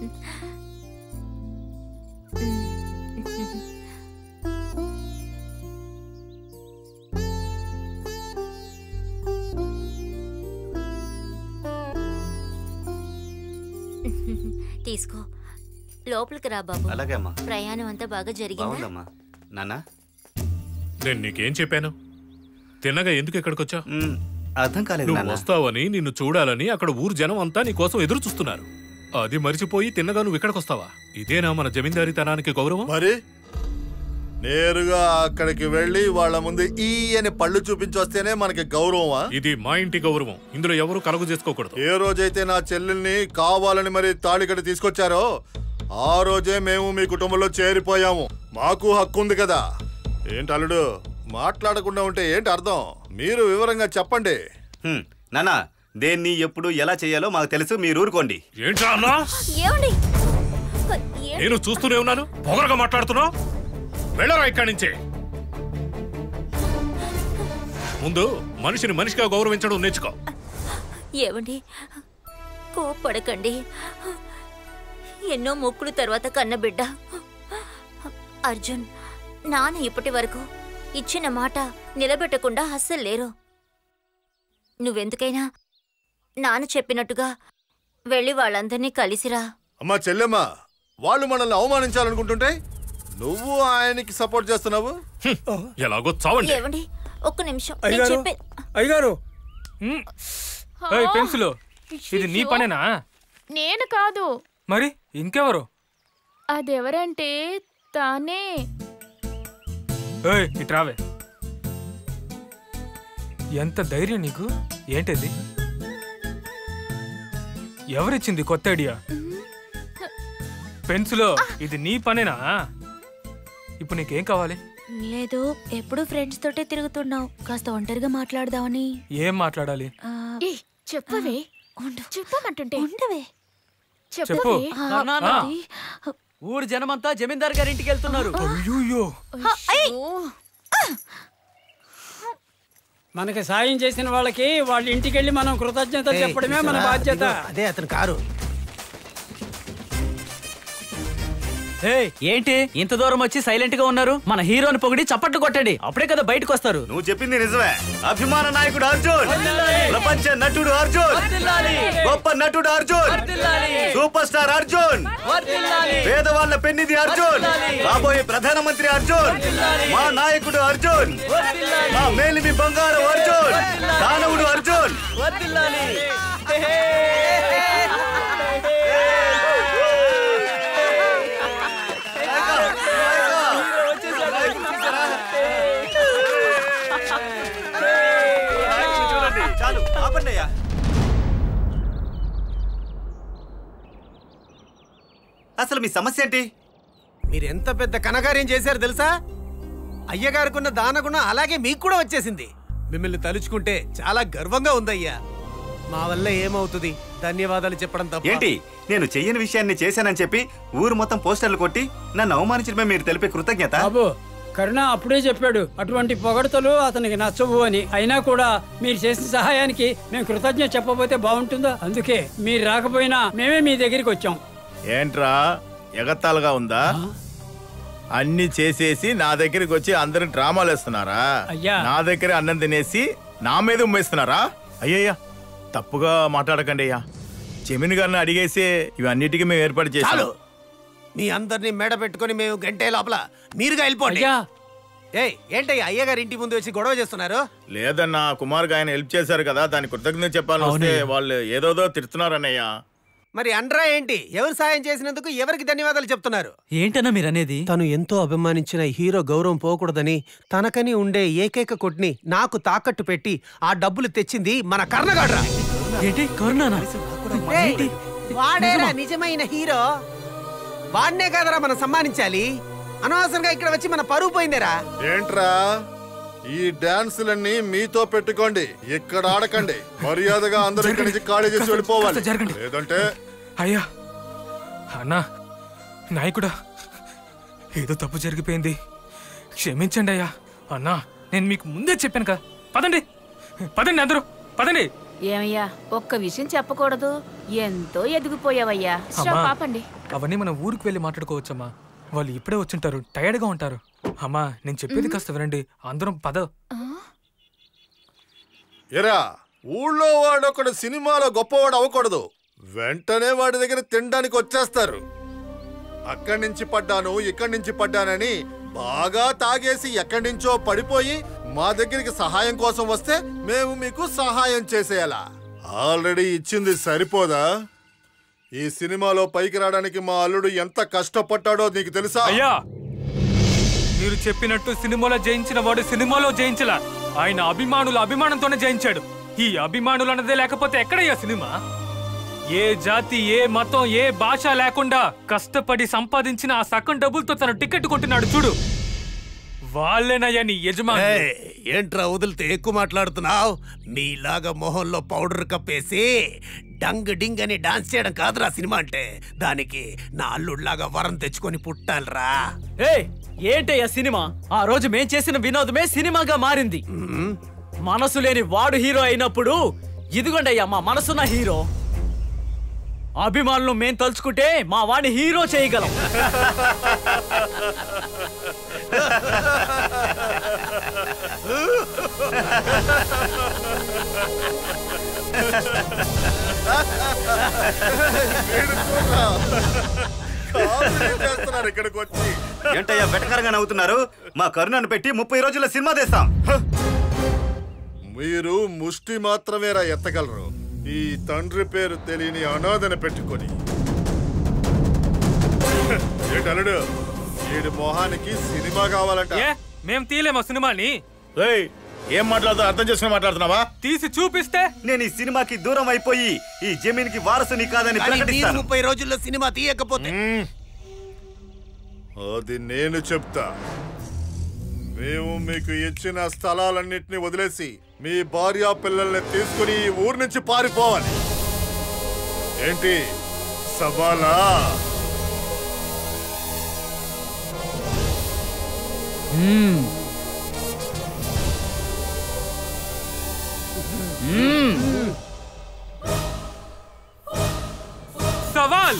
తీసుకో లోపలికి రా బాబు అలాగే అమ్మా ప్రయాణం అంతా బాగా జరిగిందా బాగుందమ్మా నాన్న నేను నీకేం చెప్పాను తిన్నగా ఎందుకు ఇక్కడికి వచ్చా అర్థం కాలేదు నువ్వు నాన్న. వస్తావని నిన్ను చూడాలని అక్కడ ఊరు జనం అంతా నీ కోసం ఎదురు చూస్తున్నారు అది మరిచిపోయి తిన్నగా నువ్వు ఇక్కడికి వస్తావా ఇదేనా మన జమీందారీతనానికి గౌరవం మరి నేరుగా అక్కడికి వెళ్ళి వాళ్ళ ముందు ఈ అని పళ్ళు చూపించొస్తేనే మనకి గౌరవమా ఇది మా ఇంటి గౌరవం ఇందులో ఎవరు కలుగు చేసుకోకూడదు ఏ రోజైతే నా చెల్లెల్ని కావాలని మరి తాళికడ తీసుకొచ్చారో ఆ రోజే మేము మీ కుటుంబంలో చేరిపోయాము మాకు హక్కు ఉంది కదా ఏంటి అల్లుడు మాట్లాడకుండా ఉంటే ఏంటి అర్థం మీరు వివరంగా చెప్పండి హ్మ్. నాన్న దేన్ని ఎప్పుడు ఎలా చేయాలో మాకు తెలుసు మీరు ఊరుకోండి ఏంట్రా అన్నా ఏమండి నేను చూస్తూనే ఉన్నాను పొగరగా మాట్లాడుతున్నావు వెళ్ళరా ఇక్కడి నుంచి ముందు మనిషిని మనిషిగా గౌరవించడం నేర్చుకో ఏమండి కోప్పడకండి ఎన్నో మొక్కులు తర్వాత కన్న బిడ్డ అర్జున్ నాన్న ఇప్పటి వరకు ఇచ్చిన మాట నిలబెట్టకుండా అస్సలు లేరు నువ్వెందుకైనా నాన్న చెప్పినట్టుగా వెళ్ళి వాళ్ళందరినీ కలిసిరా అమ్మా చెల్లెమ్మ వాళ్ళు మనల్ని అవమానించాలనుకుంటుంటే నువ్వు ఆయనకి సపోర్ట్ చేస్తున్నావు ఎలాగో చావండి ఏమండి ఒక్క నిమిషం నేను అయ్యగారు చెప్పే అయ్యగారు పెన్సిల్ ఇది నీ పనేనా నేను కాదు మరి ఇంకెవరు అదెవరంటే తానే ఏయ్ ఇట్రావే ఎంత ధైర్యం నీకు ఏంటిది ఎవరిచ్చింది కొత్త ఐడియా పెన్సిలో ఇది నీ పనేనా ఇప్పుడు నీకేం కావాలి లేదు ఎప్పుడు ఫ్రెండ్స్ తోటే తిరుగుతున్నావు కాస్త ఒంటరిగా మాట్లాడదామని ఏం మాట్లాడాలి చెప్పవే చెప్పమంటుంటే ఉండవే చెప్పు. కర్ణాన్న, ఊరు జనమంతా జమీందార్ గారి ఇంటికి వెళ్తున్నారు అయ్యో మనకి సాయం చేసిన వాళ్ళకి వాళ్ళ ఇంటికి వెళ్ళి మనం కృతజ్ఞత ఏయ్, చెప్పడమే మన చూసావా? బాధ్యత ఇదిగో, అదే అతని కారు ఏయ్, ఏంటి ఇంత దూరం వచ్చి సైలెంట్ గా ఉన్నారు మన హీరోని పొగిడి చప్పట్లు కొట్టండి అప్పుడే కదా బయటకు వస్తారు నువ్వు చెప్పింది నిజమే అభిమాన నాయకుడు అర్జున్ ప్రపంచ నటుడు అర్జున్ గొప్ప నటుడు అర్జున్ సూపర్ స్టార్ అర్జున్ పేదవాళ్ళ పెన్నిది అర్జున్ రాబోయే ప్రధానమంత్రి అర్జున్ మా నాయకుడు అర్జున్ మా మేలిమి బంగారం అర్జున్ దానవుడు అర్జున్ చూడండి చాలు ఆపండి అయ్యా అసలు మీ సమస్య ఏంటి మీరు ఎంత పెద్ద కనకార్యం చేశారు తెలుసా అయ్యగారికున్న దానగుణం అలాగే మీకు కూడా వచ్చేసింది మిమ్మల్ని తలుచుకుంటే చాలా గర్వంగా ఉందయ్యా మా వల్ల ఏమవుతుంది ధన్యవాదాలు చెప్పడం తప్ప ఏంటి నేను చెయ్యని విషయాన్ని చేశానని చెప్పి ఊరు మొత్తం పోస్టర్లు కొట్టి నన్ను అవమానించడమే మీరు తెలిపే కృతజ్ఞత బాబు కరుణ అప్పుడే చెప్పాడు అటువంటి పొగడతలు అతనికి నచ్చవు అని అయినా కూడా మీరు చేసిన సహాయానికి మేము కృతజ్ఞత చెప్పబోతే బాగుంటుందా అందుకే మీరు రాకపోయినా మేమే మీ దగ్గరికి వచ్చాం ఏంట్రా ఎగత్తాలుగా ఉందా అన్ని చేసేసి నా దగ్గరికి వచ్చి అందరికి డ్రామాలు వేస్తున్నారా అయ్యా. నా దగ్గర అన్నం తినేసి నా మీద ఉమ్మేస్తున్నారా అయ్యయ్యా తప్పుగా మాట్లాడకండి అయ్యా జమీన్ గారిని అడిగేసి ఇవన్నిటికీ మేము ఏర్పాటు చేశాం చాలు మీ అందరినీ మేడ పెట్టుకొని మేము గంటే లోపల మీరుగా వెళ్ళిపోండి అయ్యా ఏయ్ ఏంటయ్యా అయ్యగారి ఇంటి ముందు వచ్చి గొడవ చేస్తున్నారు లేదన్నా కుమార్కి ఆయన హెల్ప్ చేశారు కదా దాని కృతజ్ఞత చెప్పాలని వస్తే అవునయ్య. వాళ్ళు ఏదోదో తిడుతున్నారన్నయ్య మరి అండ్రా ఏంటి ఎవరు సాయం చేసినందుకు ఎవరికి ధన్యవాదాలు చెప్తున్నారు ఏంటన్నా మీరనేది తను ఎంతో అభిమానించిన హీరో గౌరవం పోకూడదని తనకని ఉండే ఏకైక కొట్ని నాకు తాకట్టు పెట్టి ఆ డబ్బులు తెచ్చింది మన కర్ణగాడ్రా ఏంటి కరుణానా ఏయ్, వాడేరా నిజమైన హీరో వాడినే కదరా మనం సమ్మానించాలి అనవసరంగా ఇక్కడ వచ్చి మన పరువు పోయిందేరా ఏంట్రా ఈ డాన్సులన్నీ మీతో పెట్టుకోండి ఇక్కడ ఆడకండి మర్యాదగా అందరూ ఇక్కడి నుంచి ఖాళీ చేసి వెళ్ళిపోవాలి లేదంటే అయ్యా అన్నా నాయకుడా ఏదో తప్పు జరిగిపోయింది క్షమించండి అయ్యా అన్నా నేను మీకు ముందే చెప్పాను కదా పదండి పదండి అందరూ పదండి ఏమయ్యా ఒక్క విషయం చెప్పకూడదు ఎంతో ఎదిగిపోయావయ్యా అమ్మా. పాపండి అవన్నీ మనం ఊరికి వెళ్ళి మాట్లాడుకోవచ్చమ్మా వాళ్ళు ఇప్పుడే వచ్చింటారు టైర్డ్ గా ఉంటారు అమ్మా నేను చెప్పేది కాస్త వినండి అందరం పద ఎరా ఊళ్ళో వాడొకడు సినిమాలో గొప్పవాడు అవ్వకూడదు వెంటనే వాడి దగ్గర తినడానికి వచ్చేస్తారు అక్కడి నుంచి పడ్డాను ఇక్కడి నుంచి పడ్డానని బాగా తాగేసి ఎక్కడి నుంచో పడిపోయి మా దగ్గరికి సహాయం కోసం వస్తే మేము మీకు సహాయం చేసేయాలా ఆల్రెడీ ఇచ్చింది సరిపోదా ఈ సినిమాలో పైకి రావడానికి మా అల్లుడు ఎంత కష్టపడ్డాడో నీకు తెలుసా అయ్యా మీరు చెప్పినట్టు సినిమాలో జయించిన వాడు సినిమాలో జయించలా ఆయన అభిమానుల అభిమానంతోనే జయించాడు ఈ అభిమానులు అన్నదే లేకపోతే ఎక్కడయ్యా సినిమా ఏ జాతి ఏ మతం ఏ భాష లేకుండా కష్టపడి సంపాదించిన ఆ సగం డబ్బులతో తన టికెట్ కొంటున్నాడు చూడు వాళ్ళేనయ్యా నీ యజమాని ఏయ్, ఏంట్రా వదిలితే ఎక్కువ మాట్లాడుతున్నావు మీలాగా మొహంలో పౌడర్ కప్పేసి డంగ్ డింగ్ అని డాన్స్ చేయడం కాదురా సినిమా అంటే దానికి నా అల్లుడిలాగా వరం తెచ్చుకొని పుట్టాలిరా ఏయ్ ఏంటయ్యా సినిమా ఆ రోజు మేం చేసిన వినోదమే సినిమాగా మారింది మనసు లేని వాడు హీరో అయినప్పుడు ఇదిగోండి అయ్యా మా మనసున్న హీరో అభిమానులు మేం తలుచుకుంటే మా వాడిని హీరో చేయగలం చేస్తున్నారు ఇక్కడికి వచ్చి ఏంటయ్యా వెటకరంగా నవ్వుతున్నారు మా కరుణను పెట్టి ముప్పై రోజుల సినిమా తీస్తాం మీరు ముష్టి మాత్రమేరా ఎత్తగలరు ఈ తండ్రి పేరు తెలియని అనాథని పెట్టుకొని ఏటలుడు వీడి మొహానికి సినిమా కావాలంట ఏ మేం తీయలేమా సినిమాని ఏం మాట్లాడుతూ అర్థం చేసుకుని మాట్లాడుతున్నావా తీసి చూపిస్తే నేను ఈ సినిమాకి దూరం అయిపోయి ఈ జమీన్ కి వారసుని కాదని కానీ మీరు ప్రకటిస్తాను ముప్పై రోజుల్లో సినిమా తీయకపోతే అది నేను చెప్తా మేము మీకు ఇచ్చిన స్థలాలన్నింటినీ వదిలేసి మీ భార్య పిల్లల్ని తీసుకుని ఈ ఊరు నుంచి పారిపోవాలి ఏంటి సవాలా సవాల్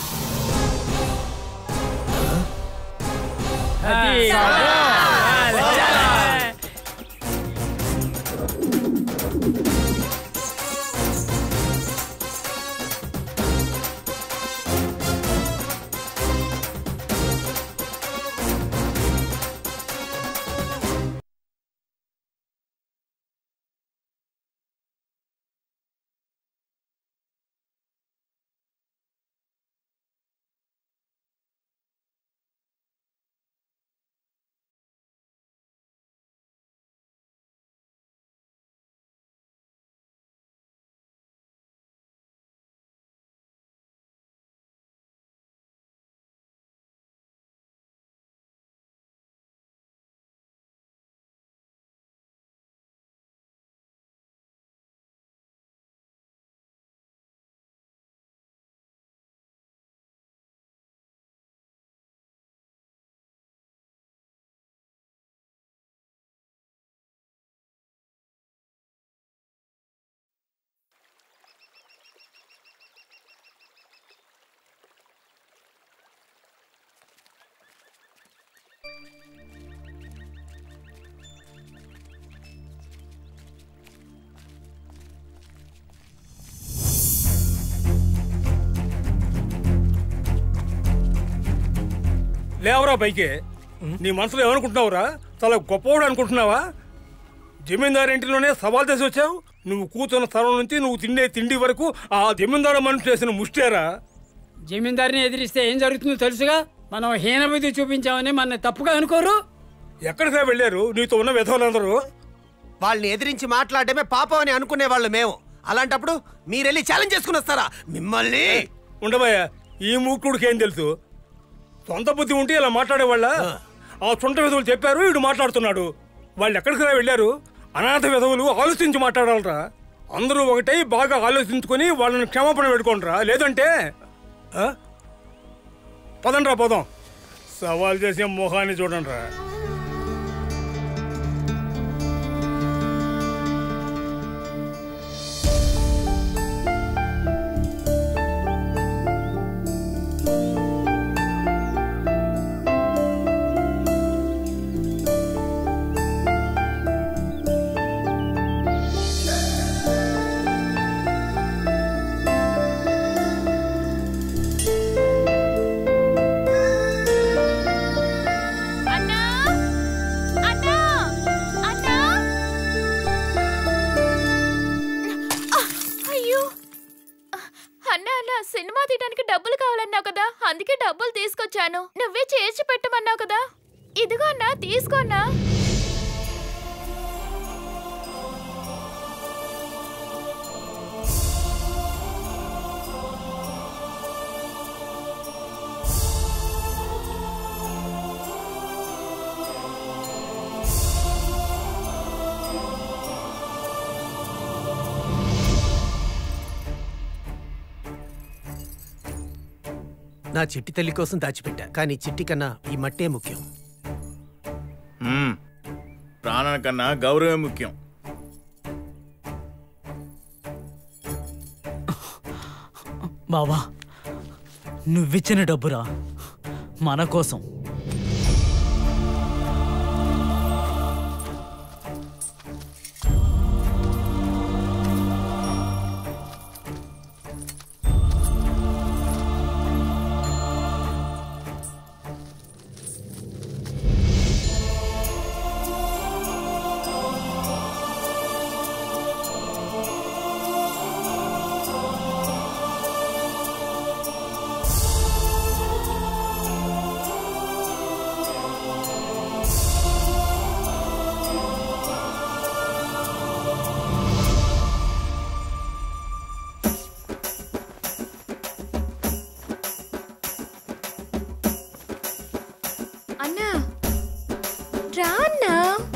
లేవరా పైకి నీ మనసులో ఏమనుకుంటున్నావురా చాలా గొప్పవాడు అనుకుంటున్నావా జమీందారు ఇంటిలోనే సవాల్ చేసి వచ్చావు నువ్వు కూతున్న స్థలం నుంచి నువ్వు తిండే తిండి వరకు ఆ జమీందారు మనిషి చేసిన ముష్టేరా జమీందారిని ఎదిరిస్తే ఏం జరుగుతుందో తెలుసుగా మనం హీనబుద్ధి చూపించామని మన తప్పుగా అనుకోరు ఎక్కడికి వెళ్ళారు నీతో ఉన్న విధవులందరూ వాళ్ళని ఎదిరించి మాట్లాడమే పాపం అని అనుకునే వాళ్ళు మేము అలాంటప్పుడు మీరెళ్ళి ఛాలెంజ్ చేసుకుని వస్తారా మిమ్మల్ని ఉండబోయా ఈ మూకుడికి ఏం తెలుసు సొంత బుద్ధి ఉంటే ఇలా మాట్లాడేవాళ్ళ ఆ సొంత విధవులు చెప్పారు వీడు మాట్లాడుతున్నాడు వాళ్ళు ఎక్కడికి వెళ్ళారు అనాథ విధవులు ఆలోచించి మాట్లాడాలరా అందరూ ఒకటై బాగా ఆలోచించుకొని వాళ్ళని క్షమాపణ పెట్టుకోండిరా లేదంటే ఆ? పదండ్రా పోదాం సవాల్ చేసే మొహాన్ని చూడండిరా అన్నా అన్నా అన్నా ఆ, అయ్యో అన్నా అన్నా సినిమా తీయడానికి డబ్బులు కావాలన్నావు కదా అందుకే డబ్బులు తీసుకొచ్చాను నువ్వే చేర్చి పెట్టమన్నావు కదా ఇదిగో అన్నా తీసుకో అన్నా నా చిట్టి తల్లి కోసం దాచిపెట్టా కానీ చిట్టి కన్నా ఈ మట్టే ముఖ్యం మ్మ్. ప్రాణం కన్నా గౌరవమే ముఖ్యం బావా నువ్విచ్చిన డబ్బురా మన కోసం అన్నా రా అన్నా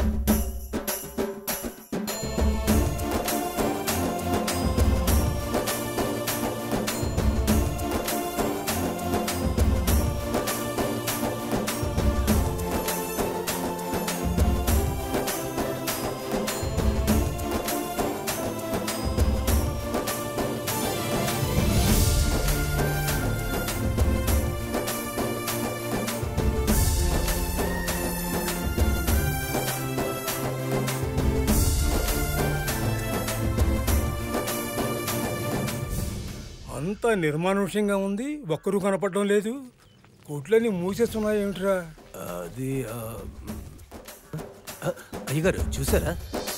అంతా నిర్మానుష్యంగా ఉంది ఒక్కరూ కనపడడం లేదు కొట్లన్నీ మూసేస్తున్నాయి ఏమిట్రా అది ఆ, ఆ, అయ్యగారు చూసారా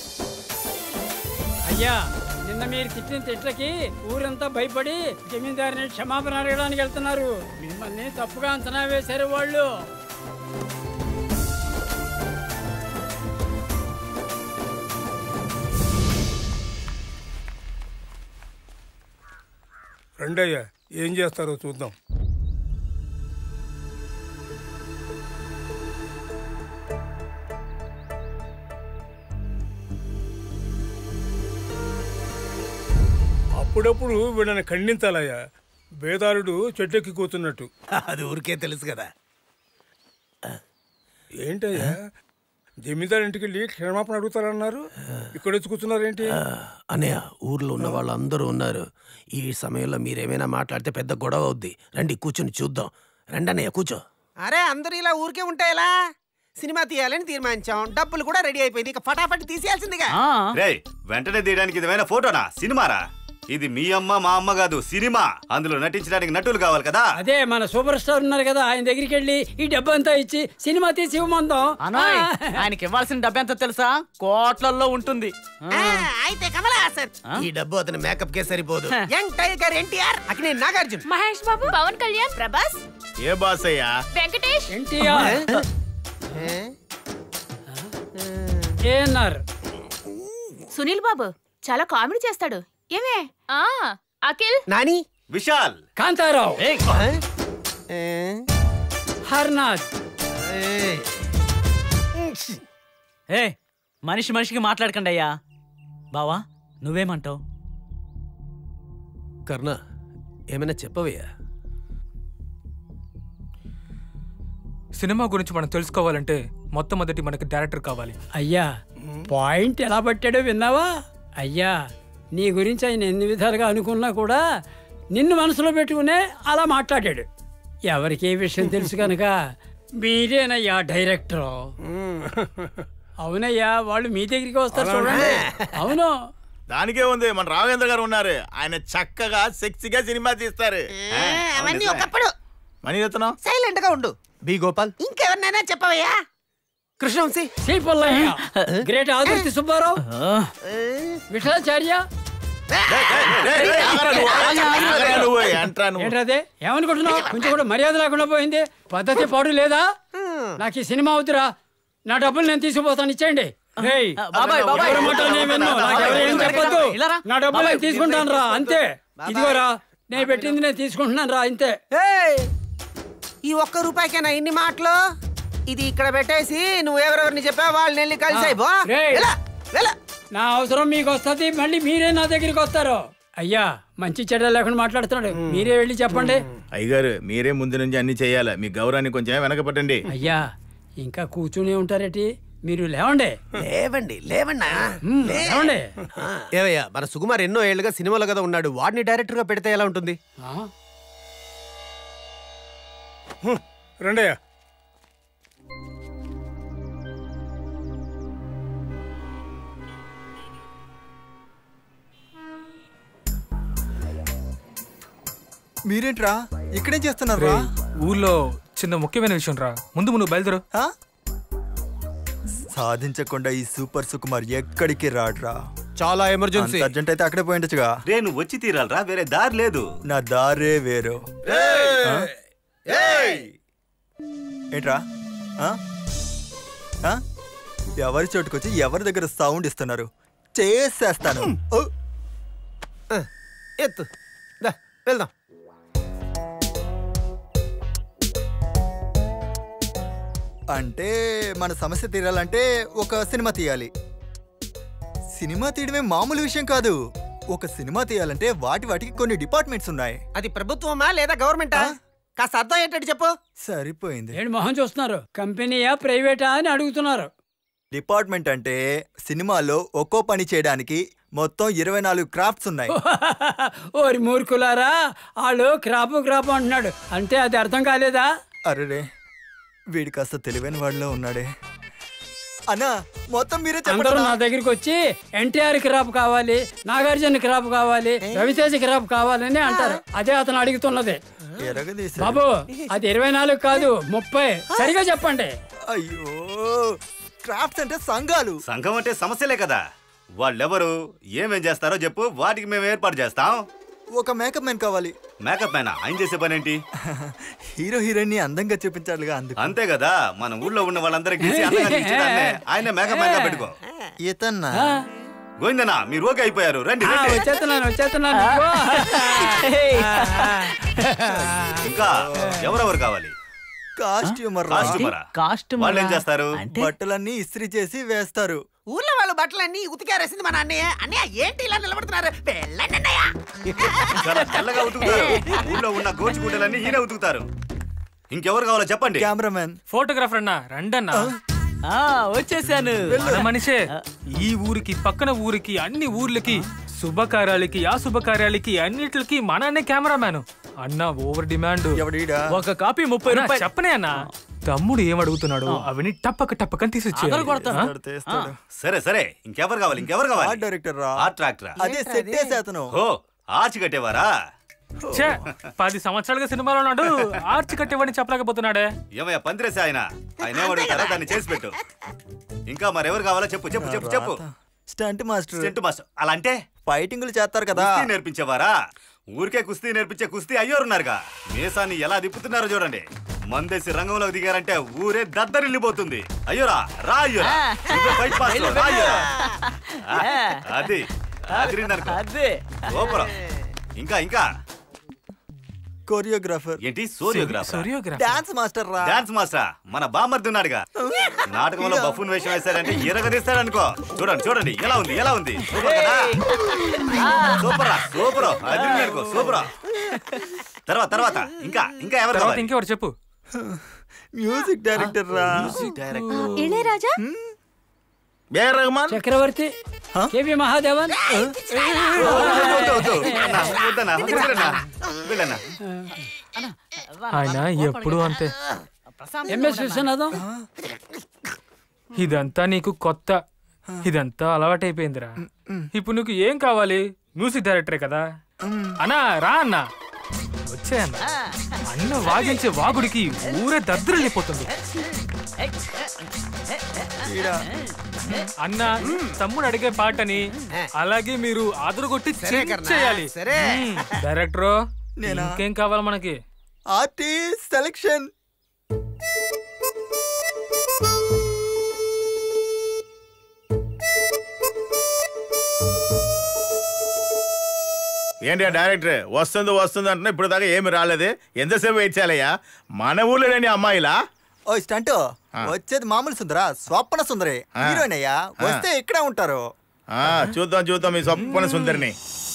అయ్యా నిన్న మీరు తిట్టిన తిట్లకి ఊరంతా భయపడి జమీందారిని క్షమాపణ అడగడానికి వెళ్తున్నారు మిమ్మల్ని తప్పుగా అంచనా వేశారు వాళ్ళు రండయ్యా ఏం చేస్తారో చూద్దాం అప్పుడప్పుడు వీళ్ళని ఖండించాలయ్యా బేదారుడు చెట్టెక్కి కూతున్నట్టు అది ఊరికే తెలుసు కదా ఏంటయ్యా జమీందారు ఇంటికి వెళ్ళి క్షమాపణ అడుగుతారన్నారు ఇక్కడ వచ్చి కూర్చున్నారేంటి అనయ్య ఊర్లో ఉన్న వాళ్ళందరూ ఉన్నారు ఈ సమయంలో మీరేమైనా మాట్లాడితే పెద్ద గొడవ అవుద్ది రండి కూర్చుని చూద్దాం రండి అన్నయ్య కూర్చో అరే అందరూ ఇలా ఊరికే ఉంటాయలా సినిమా తీయాలని తీర్మానించాం డబ్బులు కూడా రెడీ అయిపోయింది ఇక ఫటాఫట్ తీసేయాల్సిందిగా రేయ్ వెంటనే తీయడానికి ఇదేమైనా ఫోటోనా సినిమారా ఇది మీ అమ్మ మా అమ్మ కాదు సినిమా అందులో నటించడానికి నటులు కావాలి కదా అదే మన సూపర్ స్టార్ ఉన్నారు కదా ఆయన దగ్గరికి వెళ్ళి ఈ డబ్బంతా ఇచ్చి సినిమా తీసి ఇవ్వమందాం అనాయ్ ఆయనకి ఇవ్వాల్సిన డబ్బు ఎంత తెలుసా కోట్లల్లో ఉంటుంది అయితే కమలా హాసన్ ఈ డబ్బు అతని మేకప్ కే సరిపోదు young tiger NTR Akkineni Nagarjuna Mahesh Babu Pawan Kalyan Prabhas ఏ బాస్ అయ్యా వెంకటేష్ ఎన్టీఆర్ ఏఎన్ఆర్ సునీల్ బాబు చాలా కామెడీ చేస్తాడు ఏమే ఆ అఖిల్ నాని విశాల్ కాంతారావు హర్నాథ్ ఏ మనిషి మనిషికి మాట్లాడకండి అయ్యా బావా నువ్వేమంటావు కర్ణ ఏమైనా చెప్పవయ్యా సినిమా గురించి మనం తెలుసుకోవాలంటే మొట్టమొదటి మనకి డైరెక్టర్ కావాలి అయ్యా పాయింట్ ఎలా పట్టాడో విన్నావా అయ్యా నీ గురించి ఆయన ఎన్ని విధాలుగా అనుకున్నా కూడా నిన్ను మనసులో పెట్టుకునే అలా మాట్లాడాడు ఎవరికి ఏ విషయం తెలుసు కనుక మీరేనయ్యా డైరెక్టర్ అవునయ్యా వాళ్ళు మీ దగ్గరికి వస్తారు చూడండి అవును దానికే ఉంది మన రాఘవేంద్ర గారు ఉన్నారు ఆయన చక్కగా సెక్సీగా సినిమా తీస్తారు అవన్నీ ఒకప్పుడు మణిరత్నం సైలెంట్ గా ఉండు బి గోపాల్ ఇంకెవరినైనా చెప్పవయ్యా కృష్ణవంశీ శ్రీ పుల్లయ్య గ్రేట్ ఆదుర్తి సుబ్బారావు విఠలాచార్య ఏంటదే ఏమనుకుంటున్నావు కొంచెం కూడా మర్యాద లేకుండా పోయింది పద్ధతి పాడు లేదా నాకు ఈ సినిమా అవుతురా నా డబ్బులు నేను తీసుకుపోతాను ఇచ్చేయండి రేయ్, బాబాయ్, బాబాయ్. ఎవరి మాట నేను విన్ను. నాకు ఎవరు ఏం చెప్పొద్దు. ఇలారా. నా డబ్బులు నేను బాబాయ్. తీసుకుంటాను రా అంతే ఇదిగోరా నేను పెట్టింది నేను తీసుకుంటున్నాను రా అంతే ఏయ్, ఈ ఒక్క రూపాయికేనా ఇన్ని మాటలు ఇది ఇక్కడ పెట్టేసి నువ్వు ఎవరెవరిని చెప్పావు వాళ్ళని వెళ్ళి కలిసాయి బో రేయ్, వెళ్ళ, వెళ్ళ. నా అవసరం మీకు వస్తుంది మళ్ళీ మీరే నా దగ్గరికి వస్తారు అయ్యా మంచి చెడ్డ లేకుండా మాట్లాడుతున్నాడు మీరే వెళ్ళి చెప్పండి అయ్యగారు మీరే ముందు నుంచి అన్ని చేయాలి మీ గౌరవాన్ని కొంచెం వెనకపట్టండి అయ్యా ఇంకా కూర్చుని ఉంటారేటి మీరు లేవండి లేవండి లేవన్నా మ్మ్, లేవండి ఏవయ్యా మన సుకుమార్ ఎన్నో ఏళ్ళుగా సినిమాలో కదా ఉన్నాడు వాడిని డైరెక్టర్ గా పెడితే ఎలా ఉంటుంది రండయ్యా మీరేంట్రా ఇక్కడేం చేస్తున్నారు రేయ్, ఊర్లో చిన్న ముఖ్యమైన విషయం రా ముందు నువ్వు బయలుదేరు సాధించకుండా ఈ సూపర్ సుకుమార్ ఎక్కడికి రాడ్రా చాలా ఎమర్జెన్సీ అర్జెంట్ అయితే అక్కడే పోయిండొచ్చుగా రే నువ్వు వచ్చి తీరాలరా వేరే దారి లేదు నా దారే వేరు ఆ? ఏంట్రా ఆ? ఆ? ఎవరి చోటుకొచ్చి ఎవరి దగ్గర సౌండ్ ఇస్తున్నారు చేసేస్తాను ఓ! ఎత్తు దా, వెళ్దాం అంటే మన సమస్య తీరాలంటే ఒక సినిమా తీయాలి సినిమా తీయడమే మామూలు విషయం కాదు ఒక సినిమా తీయాలంటే వాటి వాటికి కొన్ని డిపార్ట్మెంట్స్ ఉన్నాయి అది ప్రభుత్వమా లేదా గవర్నమెంటా కాస్త అర్థం ఏంటంటే చెప్పు సరిపోయింది ఏడు మొహం చూస్తున్నారు కంపెనీయా ప్రైవేటా అని అడుగుతున్నారు డిపార్ట్మెంట్ అంటే సినిమాలో ఒక్కో పని చేయడానికి మొత్తం ఇరవై నాలుగు క్రాఫ్ట్స్ ఉన్నాయి ఓరి మూర్ఖులారా వాళ్ళు క్రాపు క్రాపు అంటున్నాడు అంటే అది అర్థం కాలేదా అరే వీడి కాస్త తెలివైన వాడిలో ఉన్నాడే అన్నా మొత్తం మీరే అందరూ చెప్పండి నా దగ్గరికి వచ్చి ఎన్టీఆర్ క్రాప్ కావాలి నాగార్జున క్రాప్ కావాలి రవితేజ క్రాప్ కావాలని అంటారు అదే అతను అడుగుతున్నది ఎరగదీశాడు. బాబు అది ఇరవై నాలుగు కాదు ముప్పై సరిగా చెప్పండి అయ్యో క్రాఫ్ట్స్ అంటే సంఘాలు సంఘం అంటే సమస్యలే కదా వాళ్ళెవరు ఏమేం చేస్తారో చెప్పు వాటికి మేము ఏర్పాటు చేస్తాం ఒక మేకప్ మ్యాన్ కావాలి మేకప్ మ్యాన్ ఆయన చేసే పని ఏంటి హీరో హీరోయిన్ ని అందంగా చూపించాలిగా అందుకు అంతే కదా మన ఊళ్ళో ఉన్న వాళ్ళందరికీ గీసి అందంగా తీర్చేదాన్నే ఆయన మేకప్ మ్యాన్ గా పెట్టుకో ఇతన్నా గోవిందనా మీరు ఓకే అయిపోయారు రండి ఆ, రండి వచ్చేస్తున్నాను వచ్చేస్తున్నాను ఇదిగో. ఇంకా ఎవరెవరు కావాలి కాస్ట్యూమర్ కాస్ట్యూమరా కాస్ట్యూమరా? వాళ్ళు ఏం చేస్తారు బట్టలన్నీ ఇస్త్రీ చేసి వేస్తారు ఊర్లో వాళ్ళు బట్టలన్నీ ఉతికారేసింది మన అన్నయ్య అన్నయ్య ఏంటి ఇలా నిలబడుతున్నారు వెళ్ళండి అన్నయ్య చాలా తెల్లగా ఉతుకుతారు ఊళ్ళో ఉన్న గోచిగుడ్డలన్నీ ఈయన ఉతుకుతారు ఇంకెవరు కావాలో చెప్పండి కెమెరామెన్ ఫోటోగ్రాఫర్ అన్నా రండన్నా ఆ, వచ్చేసాను మన మనిషే ఈ ఊరికి పక్కన ఊరికి అన్ని ఊర్లకి శుభకార్యాలకి అశుభకార్యాలకి అన్నిటికి మన అన్నే కెమెరామ్యాన్ అన్న ఓవర్ డిమాండ్ ఒక కాపీ ముప్పై అన్నా, రూపాయలు చెప్పనే అన్న తమ్ముడు ఏం అడుగుతున్నాడు అవన్నీ టప్పక టప్పకని అందరూ కొడతారు. తీసి సరే సరే ఇంకెవరు కావాలి ఇంకెవరు కావాలి డైరెక్టర్ రా ఆర్ట్ ట్రాక్టర్ అదే సెట్ వేసే అతను ఓ ఆచి కట్టేవారా ఛే, పది సంవత్సరాలుగా సినిమాలో ఉన్నాడు ఆర్చి కట్టేవాడిని చెప్పలేకపోతున్నాడే ఏమయ్యా పందిరేసి ఆయన ఆయన ఏమడుగుతారా దాన్ని చేసి పెట్టు ఇంకా మరెవరు కావాలో చెప్పు చెప్పు చెప్పు చెప్పు స్టంట్ మాస్టర్ స్టంట్ మాస్టర్ అలా అంటే ఫైటింగ్లు చేస్తారు కదా కుస్తీ నేర్పించేవారా ఊరికే కుస్తీ నేర్పించే కుస్తీ అయ్యోరున్నారుగా మీసాన్ని ఎలా తిప్పుతున్నారో చూడండి మందేసి రంగంలోకి దిగారంటే ఊరే దద్దరిల్లిపోతుంది అయ్యోరా రా అయ్యోరా నువ్వే ఫైట్ మాస్టర్ రా అయ్యోరా ఆ, అది అదిరిందనుకో అదే సూపర్ ఇంకా ఇంకా కొరియోగ్రాఫర్ ఏంటి సూర్యోగ్రాఫర్ డాన్స్ మాస్టర్ రా డాన్స్ మాస్టర్ మన బామ్మర్ది ఉన్నాడుగా నాటకంలో బఫూన్ వేషం వేశారంటే ఎరగదీస్తాడనుకో చూడండి చూడండి ఎలా ఉంది ఎలా ఉంది సూపర్ కదా సూపర్ రా సూపర్ అదిరిందనుకో సూపర్ తర్వాత తర్వాత ఇంకా ఇంకా ఎవరు తర్వాత కావాలి? ఇంకెవరు చెప్పు మ్యూజిక్ డైరెక్టర్ రా మ్యూజిక్ డైరెక్టర్ ఇళయరాజా చక్రవర్తి కేవి మహాదేవన్ వద్దన్నా, వద్దన్నా, వెళ్ళన్నా. ఆయన ఎప్పుడు అంతే ఎంఎస్ విశ్వనాథం ఇదంతా నీకు కొత్త ఇదంతా అలవాటైపోయిందిరా ఇప్పుడు నీకు ఏం కావాలి మ్యూజిక్ డైరెక్టరే కదా అన్నా రా అన్నా వచ్చే అన్న అన్న వాగించే వాగుడికి ఊరే దద్దరిల్లిపోతుంది అన్న తమ్ముడు అడిగే పాటని అలాగే మీరు ఆదురుగొట్టి సరే కర్ణా, చేయాలి సరే. మ్మ్. డైరెక్టరు నేనా? ఇంకేం కావాలి మనకి ఆర్టిస్ట్ సెలక్షన్ ఏంటి డైరెక్టర్ వస్తుంది వస్తుంది అంటున్నా ఇప్పుడు దాకా ఏమి రాలేదే ఎంతసేపు వెయిట్ చేయాలయ్యా మన ఊళ్ళో లేని అమ్మాయిలా ఓ స్టంట్ వచ్చేది మామూలు సుందరా స్వప్న సుందరి ఆ. హీరోయిన్ అయ్యా వస్తే ఇక్కడే ఉంటారు ఆ, చూద్దాం చూద్దాం ఈ సొప్పన సుందరిని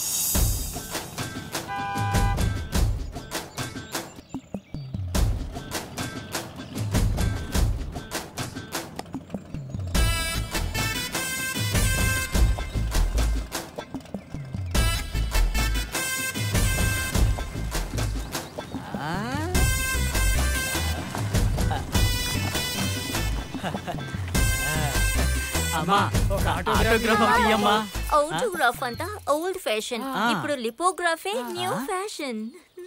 అమ్మా ఒక ఆటోగ్రాఫ్ ఇయ్యమ్మా ఆటోగ్రాఫ్ అంతా ఓల్డ్ ఫ్యాషన్ ఆ. ఇప్పుడు లిపోగ్రాఫే న్యూ ఫ్యాషన్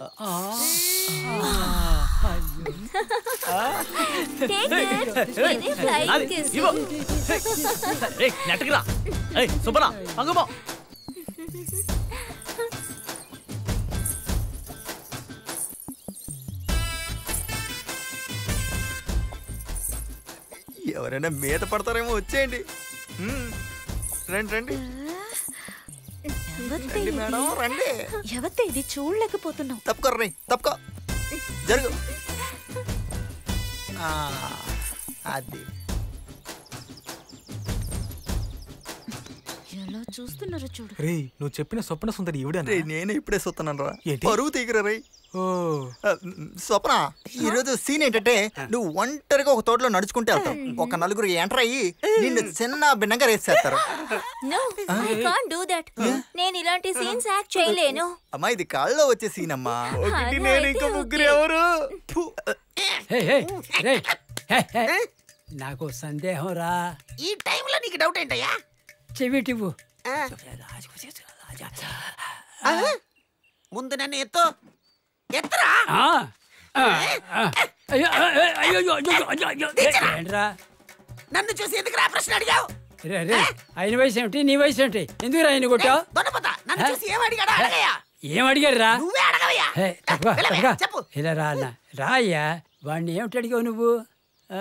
Take it. ఇది flying అది, kiss. ఇవ్వు. ఏయ్, నెట్టకురా ఏయ్ సుబ్బరా అంగమో ఎవరైనా మీద పడతారేమో వచ్చేయండి మ్మ్. రండి రండి రండి మేడం రండి ఎవతే ఇది చూడలేకపోతున్నావు తప్పుకో రీ తప్పుకో జరుగు ఆ, అది ఎలా చూస్తున్నారో చూడు రే నువ్వు చెప్పిన స్వప్న సుందరి ఈవిడే రే, నేనే ఇప్పుడే చూస్తున్నాను రా ఏంటి? పరువు తీగరా రై ఓ స్వప్న ఈరోజు సీన్ ఏంటంటే నువ్వు ఒంటరిగా ఒక తోటలో నడుచుకుంటూ వెళ్తావు ఒక నలుగురు ఎంటర్ అయ్యి నిన్ను చిన్న భిన్నంగా రేసేస్తారు no I can't do that నేను ఇలాంటి సీన్స్ యాక్ట్ చేయలేను అమ్మా ఇది కాళ్ళలో వచ్చే సీన్ అమ్మా ఒకటి నేను ఇంకా ముగ్గురు ఎవరు హే, హే, రే, హే, హే. నాకు సందేహం రా ఈ టైంలో నీకు డౌట్ ఏంటయ్యా చెవిటివు ముందు నన్ను ఎత్తు ఎత్తరా ఆ, ఆ, ఆ. అయ్యో, ఆ, ఆ, అయ్యో, అయ్యో, అయ్యో, అయ్యో, అయ్యో. దించరా. ఏంట్రా నన్ను చూసి ఎందుకు రా ప్రశ్న అడిగావు రే రే ఆయన వయసు ఏమిటి నీ వయసు ఏమిటి ఎందుకు ఆయన కొట్టావు దొన్నపోతా నన్ను హే? చూసి ఏం అడిగాడా అడగయ్యా ఏం అడిగారు రా నువ్వే అడగవయ్యా హే, తప్పగా, వెళ్ళవయ్యా, తప్పగా. చెప్పు ఇలా రా అన్న రా అయ్యా వాడిని ఏమిటి అడిగావు నువ్వు ఆ,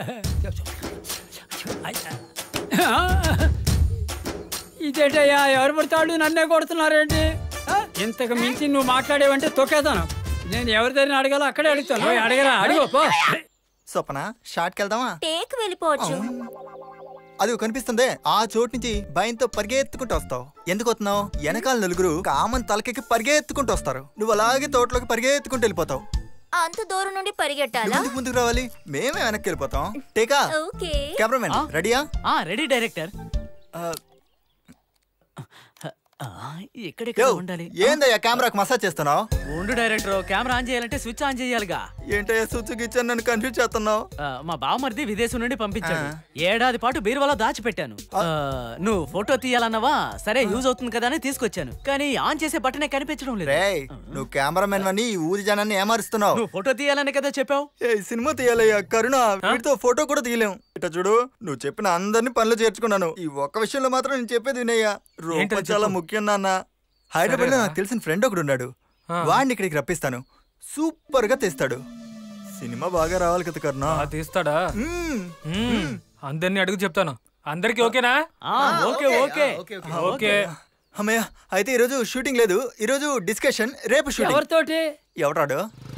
ఆ, ఇదేంటయ్యా ఎవరు పడతాడు నన్నే కొడుతున్నారేంటి ఆ, ఇంతకు మించి నువ్వు మాట్లాడేవంటే తొక్కేతాను నేను ఎవరి దగ్గర అడగాలో అక్కడే అడుగుతాను ఓయ్, అడగరా అడుగు పో స్వప్న షార్ట్కి వెళ్దామా టేక్ వెళ్ళిపోవచ్చు అది కనిపిస్తుంది ఆ చోటు నుంచి భయంతో పరిగెత్తుకుంటూ వస్తావు ఎందుకు వస్తున్నావు వెనకాల నలుగురు కామన్ తలకెక్కి పరిగెత్తుకుంటూ వస్తారు నువ్వు అలాగే తోటలోకి పరిగెత్తుకుంటూ వెళ్ళిపోతావు అంత దూరం నుండి పరిగెట్టాలా ఎందుకు ముందుకు రావాలి మేమే వెనక్కి వెళ్ళిపోతాం టేకా ఓకే కెమెరామెన్ రెడీయా రెడీ డైరెక్టర్ ఎక్కడెక్కడ యో, ఉండాలి ఏందయ్యా కెమెరాకి మసాజ్ చేస్తున్నావు ఉండు డైరెక్టర్ కెమెరా ఆన్ చేయాలంటే స్విచ్ ఆన్ చేయాలిగా ఏంటయ్యా స్విచ్ గిచ్చాను నన్ను కన్ఫ్యూజ్ చేస్తున్నావు ఆ, మా బావమరిది విదేశం నుండి పంపించాడు ఏడాది పాటు బీరువాలో దాచిపెట్టాను ఆ, నువ్వు ఫోటో తీయాలన్నావా సరే యూజ్ అవుతుంది కదా అని తీసుకొచ్చాను కానీ ఆన్ చేసే బటనే కనిపించడం లేదు రేయ్ నువ్వు కెమెరామెన్ అని ఈ ఊరి జనాన్ని ఏమారుస్తున్నావు నువ్వు ఫోటో తీయాలని కదా చెప్పావు ఏ సినిమా తీయాలయ్యా కరుణ వీటితో ఫోటో కూడా తీయలేం ఇట చూడు నువ్వు చెప్పిన అందరినీ పనులు చేర్చుకున్నాను ఈ ఒక్క విషయంలో మాత్రం నేను చెప్పేది వినయ్యా రూపం ఏంటది చాలా చెప్పు. ముఖ్యం నాన్న హైదరాబాద్ లో సరేరా. నాకు తెలిసిన ఫ్రెండ్ ఒకడు ఉన్నాడు వాడిని ఇక్కడికి రప్పిస్తాను సూపర్ గా తెస్తాడు సినిమా బాగా రావాలి కదా కరుణ తీస్తాడా మ్మ్. అందరినీ అడుగు చెప్తాను అందరికి ఓకేనా ఓకే ఓకే ఓకే అమ్మయ్య అయితే ఈరోజు షూటింగ్ లేదు ఈరోజు డిస్కషన్ రేపు షూటింగ్ ఎవరితోటి ఎవరాడు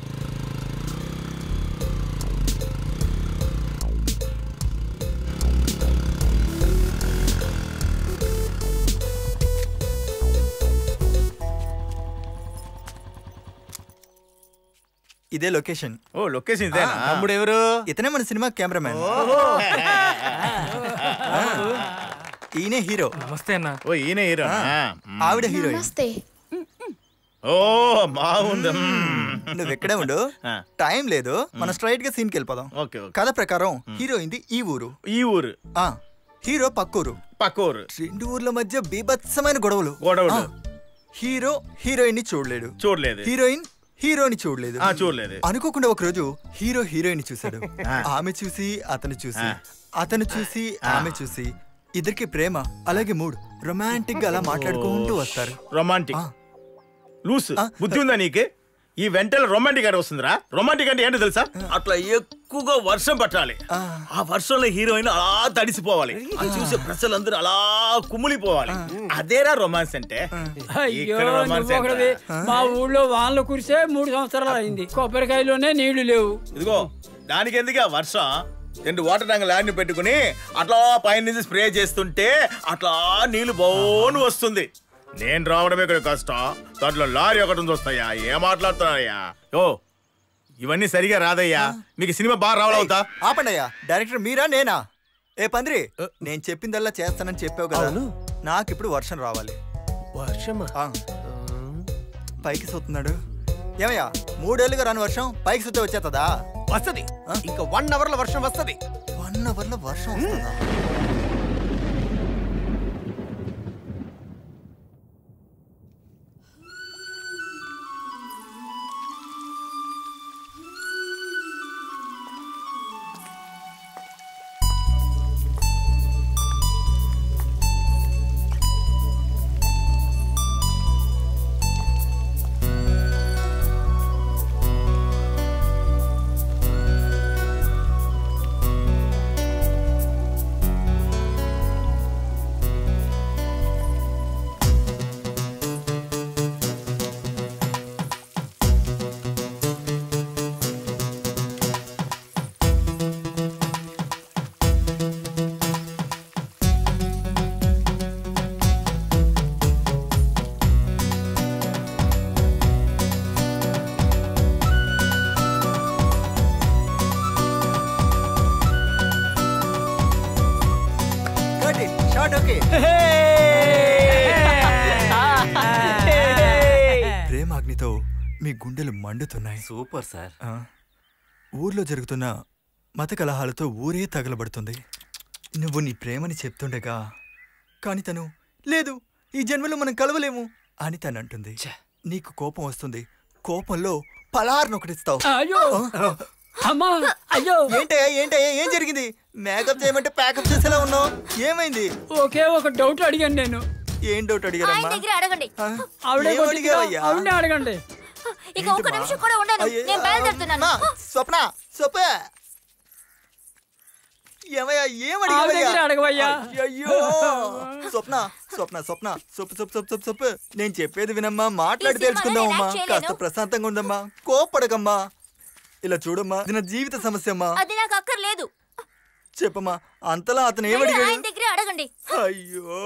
ఇదే లొకేషన్ ఓ లొకేషన్ ఇదేనా? తమ్ముడు ఎవరు ఇతనే మన సినిమా కెమెరామెన్ ఈయనే హీరో నమస్తే అన్న ఓ ఈయన హీరో ఆవిడ హీరోయిన్ నమస్తే ఓ బాగుంది నువ్వు ఎక్కడే ఉండు టైం లేదు మనం స్ట్రైట్ గా సీన్కి వెళ్ళిపోదాం ఓకే ఓకే కథ ప్రకారం హీరోయింది ఈ ఊరు ఈ ఊరు ఆ హీరో పక్కూరు పక్కూరు రెండు ఊర్ల మధ్య బీభత్సమైన గొడవలు గొడవలు. ఆ, హీరో హీరోయిన్ ని చూడలేడు చూడలేదు హీరోయిన్ హీరోని చూడలేదు ఆ, చూడలేదు. అనుకోకుండా ఒక రోజు హీరో హీరోయిన్ చూశాడు ఆమె చూసి అతను చూసి అతను చూసి ఆమె చూసి ఇద్దరికి ప్రేమ అలాగే మూడ్ రొమాంటిక్ గా అలా మాట్లాడుకుంటూ వస్తారు రొమాంటిక్ లూస్ బుద్ధి ఉందా నీకు ఈ వెంటనే రొమాంటిక్ అంటే వస్తుందిరా రొమాంటిక్ అంటే ఏంటో తెలుసా అట్లా ఎక్కువగా వర్షం పట్టాలి ఆ వర్షంలో హీరోయిన్ అలా తడిసిపోవాలి అది చూసే ప్రజలందరూ అలా కుమిలిపోవాలి అదేరా రొమాన్స్ అంటే అయ్యో ఇక్కడ romance నువ్వు ఒకటివి. ఏంట్రా? మా ఊళ్ళో వానలు కురిసే మూడు సంవత్సరాలు అయింది కొబ్బరికాయలోనే నీళ్లు లేవు ఇదిగో దానికి ఎందుకు ఆ వర్షం రెండు వాటర్ ట్యాంక్ ల్యాండ్ పెట్టుకుని అట్లా పైన నుంచి స్ప్రే చేస్తుంటే అట్లా నీళ్లు బోను వస్తుంది నేను రావడమే ఇక్కడ కష్టం దాంట్లో లారీ ఒకటి ఉంది వస్తాయా ఏం మాట్లాడుతున్నాయ్యా ఓ ఇవన్నీ సరిగా రాదయ్యా మీకు సినిమా బాగా రావాలవుతా ఆపండయ్యా డైరెక్టర్ మీరా నేనా ఏ పంద్రి నేను చెప్పిందల్లా చేస్తానని చెప్పావు కదా నాకు ఇప్పుడు వర్షం రావాలి వర్షమా పైకి సూతున్నాడు ఏమయ్యా మూడేళ్ళుగా రాని వర్షం పైకి సుత్తే వచ్చేస్తుందా వస్తది ఇంకా వన్ అవర్ లో వర్షం వస్తది వన్ అవర్ లో వర్షం వస్తుందా షార్ట్ ఓకే ప్రేమాగ్నితో మీ గుండెలు మండుతున్నాయి సూపర్ సార్ ఊర్లో జరుగుతున్న మత కలహాలతో ఊరే తగలబడుతుంది నువ్వు నీ ప్రేమని చెప్తుండగా కాని తను లేదు ఈ జన్మలో మనం కలవలేము అని తను అంటుంది నీకు కోపం వస్తుంది కోపంలో పలార్ను ఒకటిస్తావు అయ్యో అమ్మా అయ్యో ఏంటయ్యా ఏంటయ్యా ఏం జరిగింది మేకప్ చేయమంటే ప్యాకప్ చేసేలా ఉన్నావు ఏమైంది ఒకే ఒక డౌట్ అడిగాను నేను ఏం డౌట్ ఆయన అడిగారమ్మా దగ్గర అడగండి ఆవిడే ఏం కొట్టిందిగా, అడిగావయ్యా? ఆవిడనే అడగండి ఇక ఒక్క నిమిషం కూడా ఉండను అయ్యో, నేను బయలుదేరుతున్నాను స్వప్న స్వప్న ఏమయ్యా ఏం ఆవిడ దగ్గర అడిగావయ్యా అడగవయ్యా అయ్యో స్వప్న స్వప్న స్వప్న సొప్పు సొప్పు సొప్పు సొప్పు సొప్పు నేను చెప్పేది వినమ్మా మాట్లాడి ఈ సినిమాలో తెలుసుకుందామమ్మా యాక్ట్ కాస్త చేయలేను. ప్రశాంతంగా ఉండమ్మా కోపడకమ్మా ఇలా చూడమ్మా ఇది నా జీవిత సమస్య అమ్మా అది నాకు అక్కర్లేదు చెప్పమ్మా అంతలా అతను వెళ్ళి ఆయన ఏమడిగాడు దగ్గరే అడగండి అయ్యో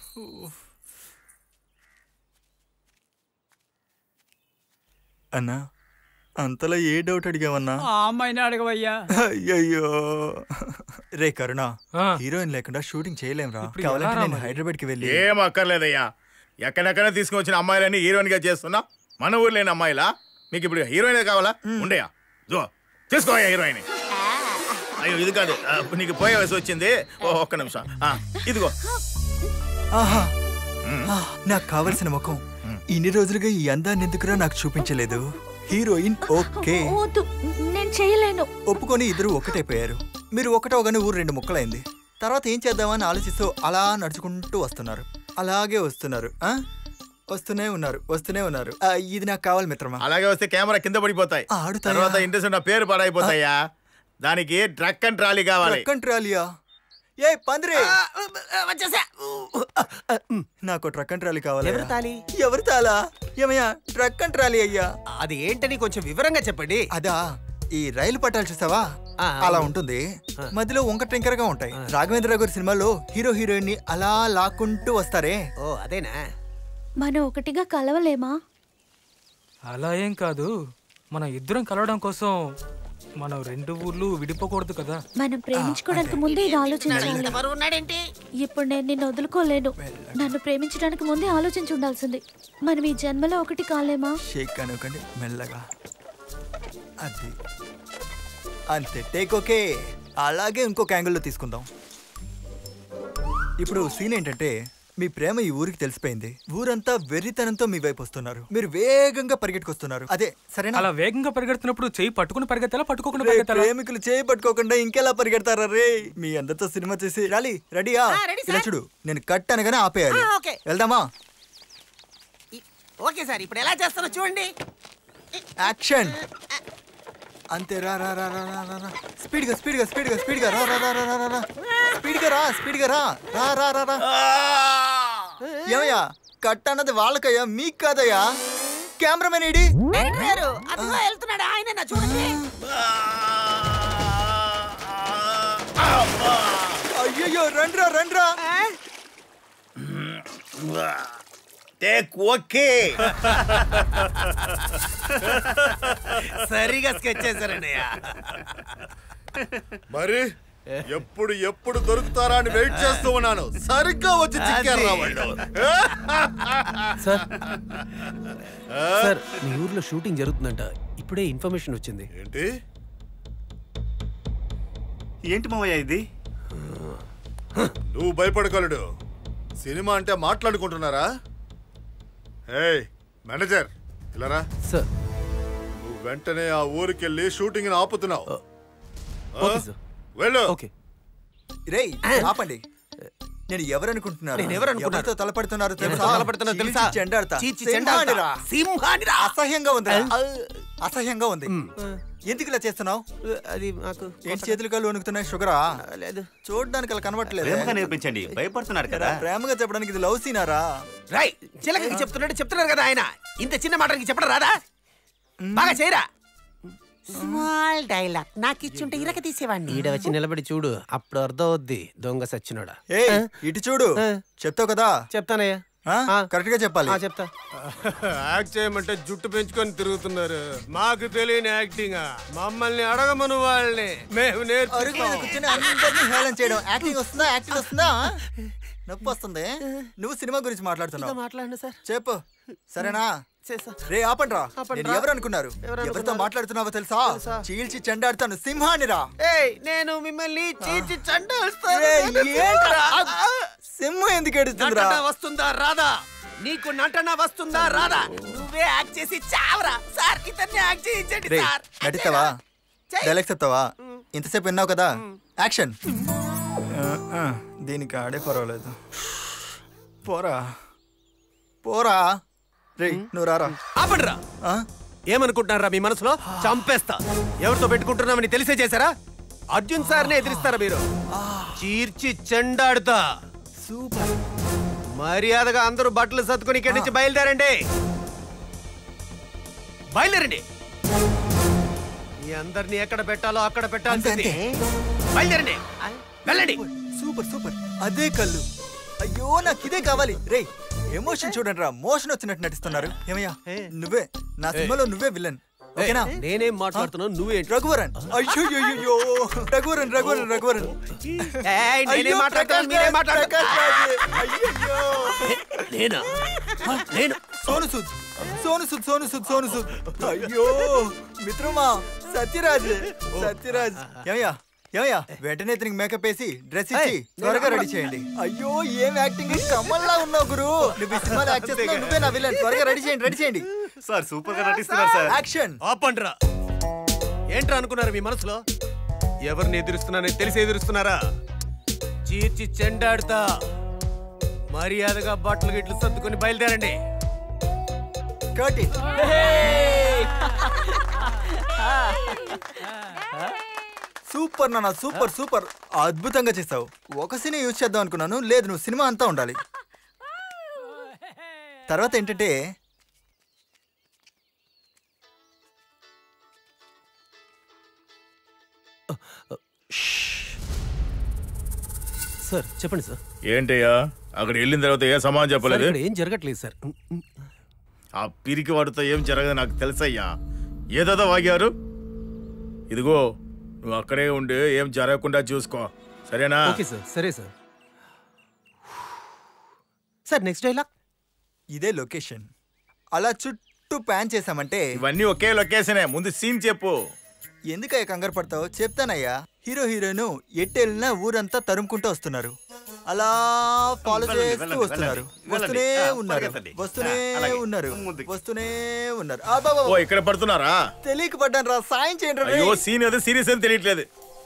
అన్నా అంతలో ఏ డౌట్ అడిగావన్నా ఆ అమ్మాయిని అడగవయ్యా అయ్యయ్యో రే కరుణ హీరోయిన్ లేకుండా షూటింగ్ చేయలేంరా ఇప్పుడు కావాలంటే ఎలా రా నేను మరి? హైదరాబాద్ కి వెళ్ళి ఏం అక్కర్లేదయ్యా ఎక్కడెక్కడ తీసుకొచ్చిన అమ్మాయిలని హీరోయిన్ గా చేస్తున్నా మన ఊరు లేని అమ్మాయిలా మీకు ఇప్పుడు హీరోయిన్ కావాలా ఉండయా జో తీసుకోయా హీరోయిన్ అయ్యో ఇది కాదు ఆ, నీకు పోయే వయసు వచ్చింది ఓ ఒక్క నిమిషం ఆ, ఇదిగో ఆహా ఆ, నాకు కావలసిన ముఖం ఇన్ని రోజులుగా ఈ అందాన్ని ఎందుకురా నాకు చూపించలేదు హీరోయిన్ ఓకే వద్దు నేను చేయలేను ఒప్పుకొని ఇద్దరు ఒకటైపోయారు మీరు ఒకటవగానే ఊరు రెండు ముక్కలైంది తర్వాత ఏం చేద్దామని ఆలోచిస్తూ అలా నడుచుకుంటూ వస్తున్నారు అలాగే వస్తున్నారు ఆ వస్తూనే ఉన్నారు వస్తూనే ఉన్నారు ఆ, ఇది నాకు కావాలి మిత్రమా అలాగే వస్తే కెమెరా కింద పడిపోతాయి ఆడుతాయా? తర్వాత ఇంట్రెస్ట్ నా పేరు పాడైపోతాయ్యా దానికి ట్రక్ అండ్ ట్రాలీ కావాలి ట్రక్ అండ్ ట్రాలీయా ఏ పందిరే వచ్చేసా నాకు ట్రక్ అండ్ ట్రాలీ కావాలి ఎవరి తాళి? ఎవరి తాలా ఏమయ్యా ట్రక్ అండ్ ట్రాలీ అయ్యా అది ఏంటని కొంచెం వివరంగా చెప్పండి అదా ఈ రైలు పట్టాలు చూసావా అలా ఉంటుంది మధ్యలో వంక టింకర్ గా ఉంటాయి రాఘవేంద్ర గారి సినిమాలో హీరో హీరోయిన్ ని అలా లాక్కుంటూ వస్తారే ఓ అదేనా మనం ఒకటిగా కలవలేమా అలా ఏం కాదు మన ఇద్దరం కలవడం కోసం మనం రెండు ఊర్లు విడిపోకూడదు కదా మనం ప్రేమించుకోవడానికి ముందే ఇది ఆలోచించాలి ఉన్నాడేంటి ఇప్పుడు నేను నిన్ను వదులుకోలేను నన్ను ప్రేమించడానికి ముందే ఆలోచించి ఉండాల్సింది మనం ఈ జన్మలో ఒకటి కాలేమా షేక్ అనుకోండి మెల్లగా అది అంతే టేక్ ఓకే అలాగే ఇంకొక యాంగిల్లో తీసుకుందాం ఇప్పుడు సీన్ ఏంటంటే మీ ప్రేమ ఈ ఊరికి తెలిసిపోయింది ఊరంతా వెర్రితనంతో మీ వైపు వస్తున్నారు మీరు వేగంగా పరిగెట్టుకొస్తున్నారు అదే సరేనా అలా వేగంగా పరిగెడుతున్నప్పుడు చెయ్యి పట్టుకుని పరిగెత్తాలా పట్టుకోకుండా రే, పరిగెత్తాలా ప్రేమికులు చేయి పట్టుకోకుండా ఇంకెలా పరిగెడతారా రే మీ అందరితో సినిమా చేసి రాలి రెడీయా ఆ, రెడీ ఇలా సార్. చూడు నేను కట్ అనగానే ఆపేయాలి ఆ, ఓకే. వెళ్దామా ఓకే సార్ ఇప్పుడు ఎలా చేస్తారో చూడండి యాక్షన్ అంతే రా రా రా రా రా రా రా స్పీడ్గా స్పీడ్గా స్పీడ్గా స్పీడ్గా రా రా రా రా రా రా రా స్పీడ్గా రా స్పీడ్గా రా రా రా రా రా ఏమయ్యా కట్ అన్నది వాళ్ళకయ్యా మీకు కాదయ్యా కెమెరామెన్ ఏడి డైరెక్టర్ గారు అదిగో వెళ్తున్నాడు ఆయన నా చూడండి అయ్యయ్యో రండ్రా రండ్రా టేక్ ఓకే సరిగా స్కెచ్ చేశారన్నయ్య మరి ఎప్పుడు ఎప్పుడు దొరుకుతారా అని వెయిట్ చేస్తూ ఉన్నాను సరిగ్గా వచ్చి చిక్కారు రా వాళ్ళు సార్ సార్ మీ ఊర్లో షూటింగ్ జరుగుతుందంట ఇప్పుడే ఇన్ఫర్మేషన్ వచ్చింది ఏంటి ఏంటి మావయ్య ఇది నువ్వు భయపడగలడు సినిమా అంటే మాట్లాడుకుంటున్నారా హే మేనేజర్ ఇలారా సార్ నువ్వు వెంటనే ఆ ఊరికెళ్ళి షూటింగ్ ఆపుతున్నావు ఆ? ఓకే సార్ వెళ్ళు ఓకే రేయ్ ఆపండి నేను ఎవరనుకుంటున్నారు నేను ఎవరనుకుంటున్నారు? ఎవరితో తలపడుతున్నారు తెలుసా ఎవరితో తలపడుతున్నారో తెలుసా? చీల్చి చెండాడతా చీల్చి చెండాడతా. సింహానిరా. సింహానిరా. అసహ్యంగా ఉంది అసహ్యంగా ఉంది ఎందుకు ఇలా చేస్తున్నావు అది నాకు ఏంటి చేతులు కాళ్ళు వణుకుతున్నాయి షుగరా లేదు చూడడానికి అలా కనబట్టలేదు ప్రేమగా నేర్పించండి భయపడుతున్నాడు కదా ప్రేమగా చెప్పడానికి ఇది లవ్ సీనారా రై చిలకకి చెప్తున్నాడు చెప్తున్నారు కదా ఆయన ఇంత చిన్న మాటకి చెప్పడం రాదా బాగా చేయరా స్మాల్ డైలాగ్ నాకు ఇచ్చుంటే ఇరక తీసేవాడిని ఈడ వచ్చి నిలబడి చూడు అప్పుడు అర్థం అవుద్ది దొంగ సచ్చినోడా ఏ ఇటు చూడు చెప్తావు కదా చెప్తానయ్యా కరెక్ట్ గా చెప్పాలి చెప్తా యాక్ట్ చేయమంటే జుట్టు పెంచుకొని తిరుగుతున్నారు మాకు తెలియని యాక్టింగ్ మమ్మల్ని అడగమను వాళ్ళని మేము అరుగు మీద నేర్పిస్తాం కూర్చొని అందరినీ హేళన చేయడం యాక్టింగ్ వస్తుందా యాక్టింగ్ వస్తుందా నొప్పి వస్తుంది నువ్వు సినిమా గురించి మాట్లాడుతున్నావు మాట్లాడండి సార్ చెప్పు సరేనా చేస్తా రే ఆపండ్రా ఆపండ్రా. నేను ఎవరు అనుకున్నారు ఎవరు ఎవరితో అనుకున్నారు? మాట్లాడుతున్నావో తెలుసా తెలుసా? చీల్చి చెండాడుతాను సింహానిరా ఏయ్ నేను మిమ్మల్ని చీచి ఏయ్, ఏంట్రా? సింహం ఎందుకు ఏడుస్తుందిరా నటన వస్తుందా రాదా నీకు నటన వస్తుందా రాదా నువ్వే యాక్ట్ చేసి చావరా సార్ ఇతన్ని యాక్ట్ చేయించండి రే సార్ నటిస్తావా డైలాగ్ చెప్తావా ఇంతసేపు విన్నావు కదా యాక్షన్ ఆ, ఆ, దీనికి ఆడే పర్వాలేదు పోరా పోరా రే నువ్వు రారా ఆపండిరా ఆ? ఏమనుకుంటున్నారా మీ మనసులో చంపేస్తా ఎవరితో పెట్టుకుంటున్నామని తెలిసే చేశారా అర్జున్ సార్నే ఎదిరిస్తారా మీరు చీర్చి చెండాడుతా సూపర్ మర్యాదగా అందరూ బట్టలు సర్దుకుని ఇక్కడి నుంచి బయలుదేరండి బయలుదేరండి మీ అందరినీ ఎక్కడ పెట్టాలో అక్కడ పెట్టాల్సింది బయలుదేరండి వెళ్ళండి సూపర్ సూపర్ అదే కళ్ళు అయ్యో నాకు ఇదే కావాలి రే ఎమోషన్ చూడండి రా మోషన్ వచ్చినట్టు నటిస్తున్నారు ఏమయ్యా నువ్వే నా సినిమాలో నువ్వే విలన్ ఓకేనా నేనేం మాట్లాడుతున్నాను నువ్వేంటి రఘువరన్ అయ్యో రఘువరన్ రఘువరన్ రఘువరన్ ఏయ్, నేనేం అయ్యో, మాట్లాడుతున్నాను, ప్రకాష్ మీరేం రాజ్, మాట్లాడుతున్నారు? ప్రకాష్ రాజ్. అయ్యయ్యో. నేనా నేను సోను సుద్ సోను సుద్ సోను సుద్ సోను సుద్ అయ్యో మిత్రమా సత్యరాజ్ సత్యరాజ్ ఏమయ్యా ఏమయ్యా వెంటనే ఇతనికి మేకప్ వేసి డ్రెస్ ఇచ్చి ఏయ్, త్వరగా నేను రెడీ చేయండి అయ్యో ఏం యాక్టింగ్ కమల్లా ఉన్నావు గురు నువ్వు ఈ సినిమాలో యాక్ట్ చేస్తున్నావు నువ్వే నా విలన్ త్వరగా రెడీ చేయండి రెడీ చేయండి సార్ సూపర్ గా నటిస్తున్నారు సార్ యాక్షన్ ఆపండ్రా ఏంట్రా అనుకున్నారు మీ మనసులో ఎవరిని ఎదురుస్తున్నానని తెలిసి ఎదురుస్తున్నారా చీర్చి చెండాడుతా మర్యాదగా బట్టలు గిట్లు సర్దుకొని బయలుదేరండి కట్ సూపర్ నాన్న సూపర్ సూపర్ అద్భుతంగా చేసావు ఒక సీన్ యూజ్ చేద్దాం అనుకున్నాను లేదు నువ్వు సినిమా అంతా ఉండాలి తర్వాత ఏంటంటే సార్ చెప్పండి సార్ ఏంటయ్యా అక్కడ వెళ్ళిన తర్వాత ఏ సమాధానం సార్, చెప్పలేదు ఇక్కడ ఏం జరగట్లేదు సార్ ఆ పిరికి వాడితో ఏం జరగదు నాకు తెలుసయ్యా ఏదో వాగారు ఇదిగో నువ్వు అక్కడే ఉండి ఏం జరగకుండా చూసుకో సరేనా ఓకే సార్ సరే సార్ సార్ నెక్స్ట్ డైలాగ్ ఇదే లొకేషన్ అలా చుట్టూ ప్యాన్ చేసామంటే ఇవన్నీ ఒకే లొకేషనే ముందు సీన్ చెప్పు ఎందుకయ్యా కంగారు పడతావు చెప్తానయ్యా హీరో హీరోయిన్ ఎట్టెళ్ళినా ఊరంతా తరుముకుంటూ వస్తున్నారు అలా ఫాలో వెళ్ళండి, చేస్తూ వెళ్ళండి, వస్తున్నారు వెళ్ళండి. వస్తూనే ఆ, ఉన్నారు పరిగెత్తండి. వస్తూనే ఆ, అలాగే. ఉన్నారు ముందుకి. వస్తూనే ఉన్నారు ఆ బాబా ఓ ఇక్కడ పడుతున్నారా తెలియక పడ్డాను రా సాయం చేయండి రా అయ్యో సీన్ ఏదో సీరియస్ అని తెలియట్లేదు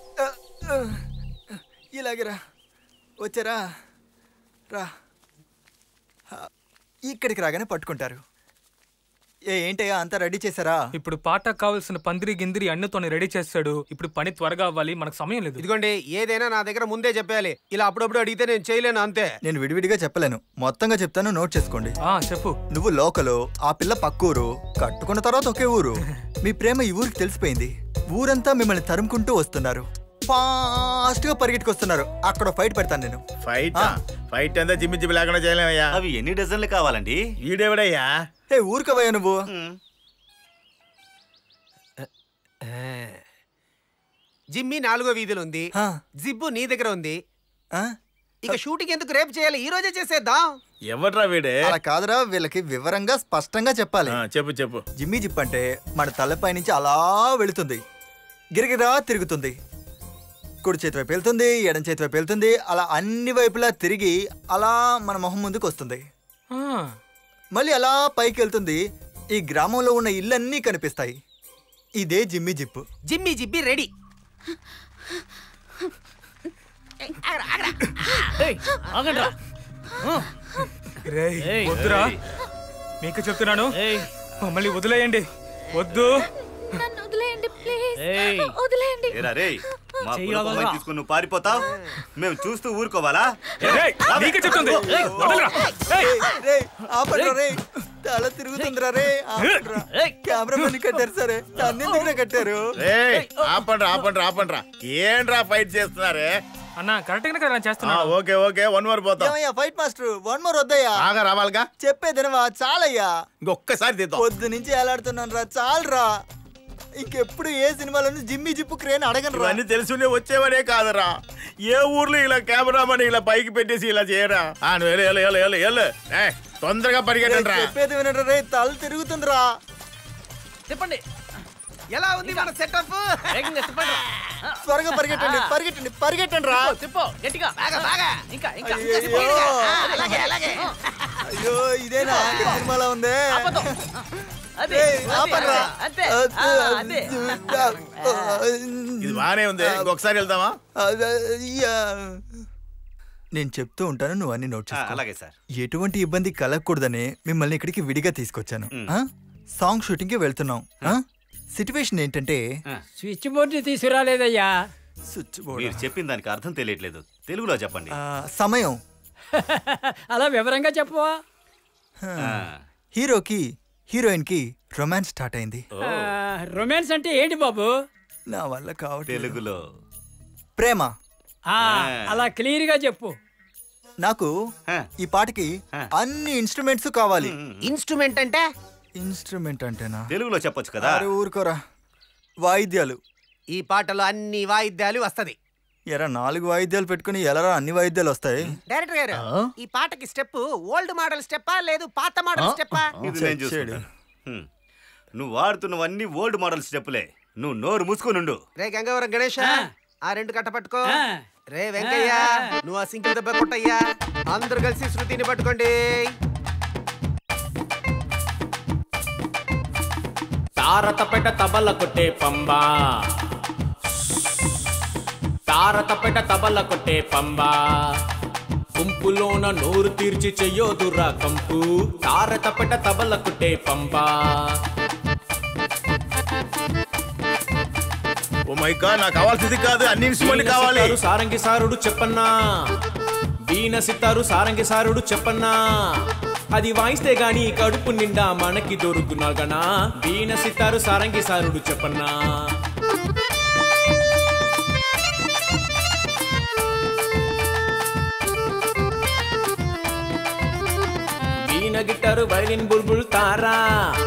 ఇలాగరా వచ్చారా రా ఆ, ఇక్కడికి రాగానే పట్టుకుంటారు ఏ ఏంటయ్యా అంతా రెడీ చేశారా ఇప్పుడు పాట కావాల్సిన పందిరి గిందిరి అన్నితోనే రెడీ చేస్తాడు ఇప్పుడు పని త్వరగా అవ్వాలి మనకు సమయం లేదు ఇదిగోండి ఏదైనా నా దగ్గర ముందే చెప్పాలి ఇలా అప్పుడప్పుడు అడిగితే నేను చేయలేను అంతే నేను విడివిడిగా చెప్పలేను మొత్తంగా చెప్తాను నోట్ చేసుకోండి చెప్పు నువ్వు లోకలు ఆ పిల్ల పక్కూరు కట్టుకున్న తర్వాత ఒకే ఊరు మీ ప్రేమ ఈ ఊరికి తెలిసిపోయింది ఊరంతా మిమ్మల్ని తరుముకుంటూ వస్తున్నారు ఫాస్ట్ గా పరిగెట్టుకొస్తున్నారు అక్కడ ఫైట్ పెడతాను నేను ఫైట్ ఫైట్ అంతా జిమ్మి జిమ్మి లేకుండా చేయలేమయ్యా అవి ఎన్ని డజన్లు కావాలండి ఈడెవడయ్యా ఏ ఊరుకవయ్యా నువ్వు జిమ్మి నాలుగో వీధిలో ఉంది జిబ్బు నీ దగ్గర ఉంది ఇక షూటింగ్ ఎందుకు రేపు చేయాలి ఈ రోజే చేసేద్దాం ఎవడ్రా వీడే అలా కాదురా వీళ్ళకి వివరంగా స్పష్టంగా చెప్పాలి చెప్పు చెప్పు జిమ్మి జిప్ అంటే మన తలపై నుంచి అలా వెళుతుంది గిరిగిరా తిరుగుతుంది కుడి చేతి వైపు వెళ్తుంది ఎడం చేతి వైపు వెళ్తుంది అలా అన్ని వైపులా తిరిగి అలా మన మొహం ముందుకు వస్తుంది మళ్ళీ అలా పైకి వెళ్తుంది ఈ గ్రామంలో ఉన్న ఇళ్ళన్నీ కనిపిస్తాయి ఇదే జిమ్మి జిప్పు జిమ్మి జిబ్బి రెడీ ఆగండ్రా రేయ్, ఏయ్. వద్దురా ఏయ్. మీకు చెప్తున్నాను మమ్మల్ని వదిలేయండి వద్దు నన్ను వదిలేయండి ప్లీజ్ ఏయ్. వదిలేయండి ఏరా రే మా చెయ్యి కులపు అమ్మాయిని వదలరా. తీసుకుని నువ్వు పారిపోతావు మేము చూస్తూ ఊరుకోవాలా నీకే చెప్తుంది వదలరా. ఏయ్. రేయ్, ఆపండ్రా రేయ్. తల తిరుగుతుందిరా రే ఆపండ్రా. కెమెరామెన్ కట్టారు సరే నన్నెందుకురా కట్టారు ఏయ్, ఆపండ్రా ఆపండ్రా ఆపండ్రా ఏంట్రా ఫైట్ చేస్తున్నారే అన్న కరెక్ట్ గా కదా ఆ, చేస్తున్నా ఓకే ఓకే వన్ వర్ పోతాం ఏమయ్యా ఫైట్ మాస్టర్ వన్ మోర్ వద్దయ్యా బాగా రావాలిగా చెప్పేదినవా చాలయ్యా ఇంకొక్కసారి తీద్దాం పొద్దు నుంచి ఎలాడుతున్నాను రా చాలరా ఇంకెప్పుడు ఏ సినిమాలోనూ జిమ్మి జిప్పు క్రేన్ అడగను రా ఇవన్నీ తెలుసునే వచ్చేవనే కాదురా ఏ ఊర్లో ఇలా కెమెరామని ఇలా పైకి పెట్టేసి ఇలా చేయరా ఆ, నువ్వు వెళ్ళు, వెళ్ళు, వెళ్ళు, వెళ్ళు, వెళ్ళు. ఏయ్, తొందరగా పరిగెట్టండి రా చెప్పేది వినరా రే తల తిరుగుతుందిరా చెప్పండి ఎలా ఉంది మన సెటప్ వేగంగా చెప్పండి త్వరగా పరిగెట్టండి పరిగెట్టండి పరిగెట్టండి రా తిప్పో గట్టిగా బాగా బాగా ఇంకా ఇంకా అయ్యయ్యో. ఇంకా speed గా. అలాగే అలాగే అయ్యో ఇదేనా ఆంటీ సినిమాలో ఉంది అదే ఏయ్, అదే, ఆపండ్రా. అంతే ఆ, అదే ఇది బానే ఉంది ఇంకొకసారి వెళ్దామా అయ్యా. నేను చెప్తూ ఉంటాను నువ్వు అన్ని నోట్ చేసుకో అలాగే సార్ ఎటువంటి ఇబ్బంది కలగకూడదని మిమ్మల్ని ఇక్కడికి విడిగా తీసుకొచ్చాను ఆ? సాంగ్ షూటింగ్ కి వెళ్తున్నాం సిచ్యువేషన్ ఏంటంటే స్విచ్ బోర్డు తీసుకురాలేదయ్యా స్విచ్ మీరు చెప్పిన దానికి అర్థం తెలియట్లేదు తెలుగులో చెప్పండి ఆ, సమయం అలా వివరంగా చెప్పవా ఆ. హీరోకి హీరోయిన్ కి రొమాన్స్ స్టార్ట్ అయింది ఆ, రొమాన్స్ అంటే ఏంటి బాబు నా వల్ల కావట్లేదు తెలుగులో ప్రేమ ఆ, అలా క్లియర్ గా చెప్పు నాకు ఈ పాటకి అన్ని ఇన్స్ట్రుమెంట్స్ కావాలి ఇన్స్ట్రుమెంట్ అంటే ఇన్స్ట్రుమెంట్ అంటేనా తెలుగులో చెప్పొచ్చు కదా అరే ఊరుకోరా వాయిద్యాలు ఈ పాటలో అన్ని వాయిద్యాలు వస్తది ఎరా నాలుగు వాయిద్యాలు పెట్టుకుని ఎలారా అన్ని వాయిద్యాలు వస్తాయి డైరెక్టర్ గారు ఈ పాటకి స్టెప్ ఓల్డ్ మోడల్ స్టెప్పా లేదు పాత మోడల్ స్టెప్పా ఇది నేను చూసుకుంటాను హ్మ్. నువ్వు వాడుతున్నవన్నీ ఓల్డ్ మోడల్ స్టెప్పులే నువ్వు నోరు మూసుకొని ఉండు రే గంగవరం గణేష్ ఆ రెండు కట్ట పట్టుకో రే వెంకయ్య నువ్వు ఆ సింకిల్ దెబ్బ కొట్టయ్యా అందరు కలిసి శృతిని పట్టుకోండి తారతపెట తబల కొట్టే పంబా తారతపెట తబల కొట్టే పంబా గుంపులోన నోరు తీర్చి చెయ్యోదురా కంపు తారతపెట తబల కొట్టే పంబా ఓ మై గాడ్ నాకు కావాల్సింది కాదు అన్ని ఇన్స్ట్రుమెంట్ కావాలి వీణ సితారు సారంగి సారుడు చెప్పన్నా వీణ సితారు సారంగి సారుడు చెప్పన్నా అది వాయిస్తే గాని కడుపు నిండా మనకి దొరుకునగనా వీణ సితారు సారంగి సారుడు చెప్పన్నా వీణ గిటారు వైలిన్ బుల్బుల్ తారా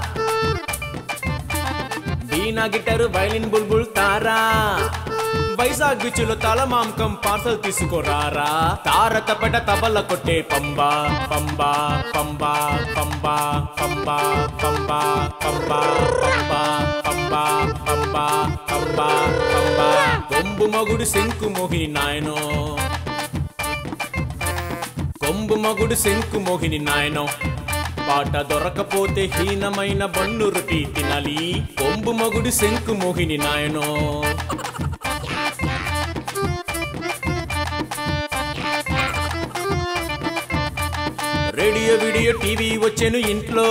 వీణ గిటారు వైలిన్ బుల్బుల్ తారా వైజాగ్ బీచ్ లో తలమాంకం పార్సల్ తీసుకోరారా తారతపట తబల కొట్టే పంబా పంబా పంబా పంబా పంబా పంబా పంబా పంబా పంబా పంబా పంబా పంబా కొంబు మగుడు శంకు మోహిని నాయనో కొంబు మగుడు శంకు మోహిని నాయనో పాట దొరకపోతే హీనమైన బన్ను రొట్టి తినాలి కొంబు మగుడు శంకు మోహిని నాయనో రేడియో వీడియో టీవీ వచ్చాను ఇంట్లో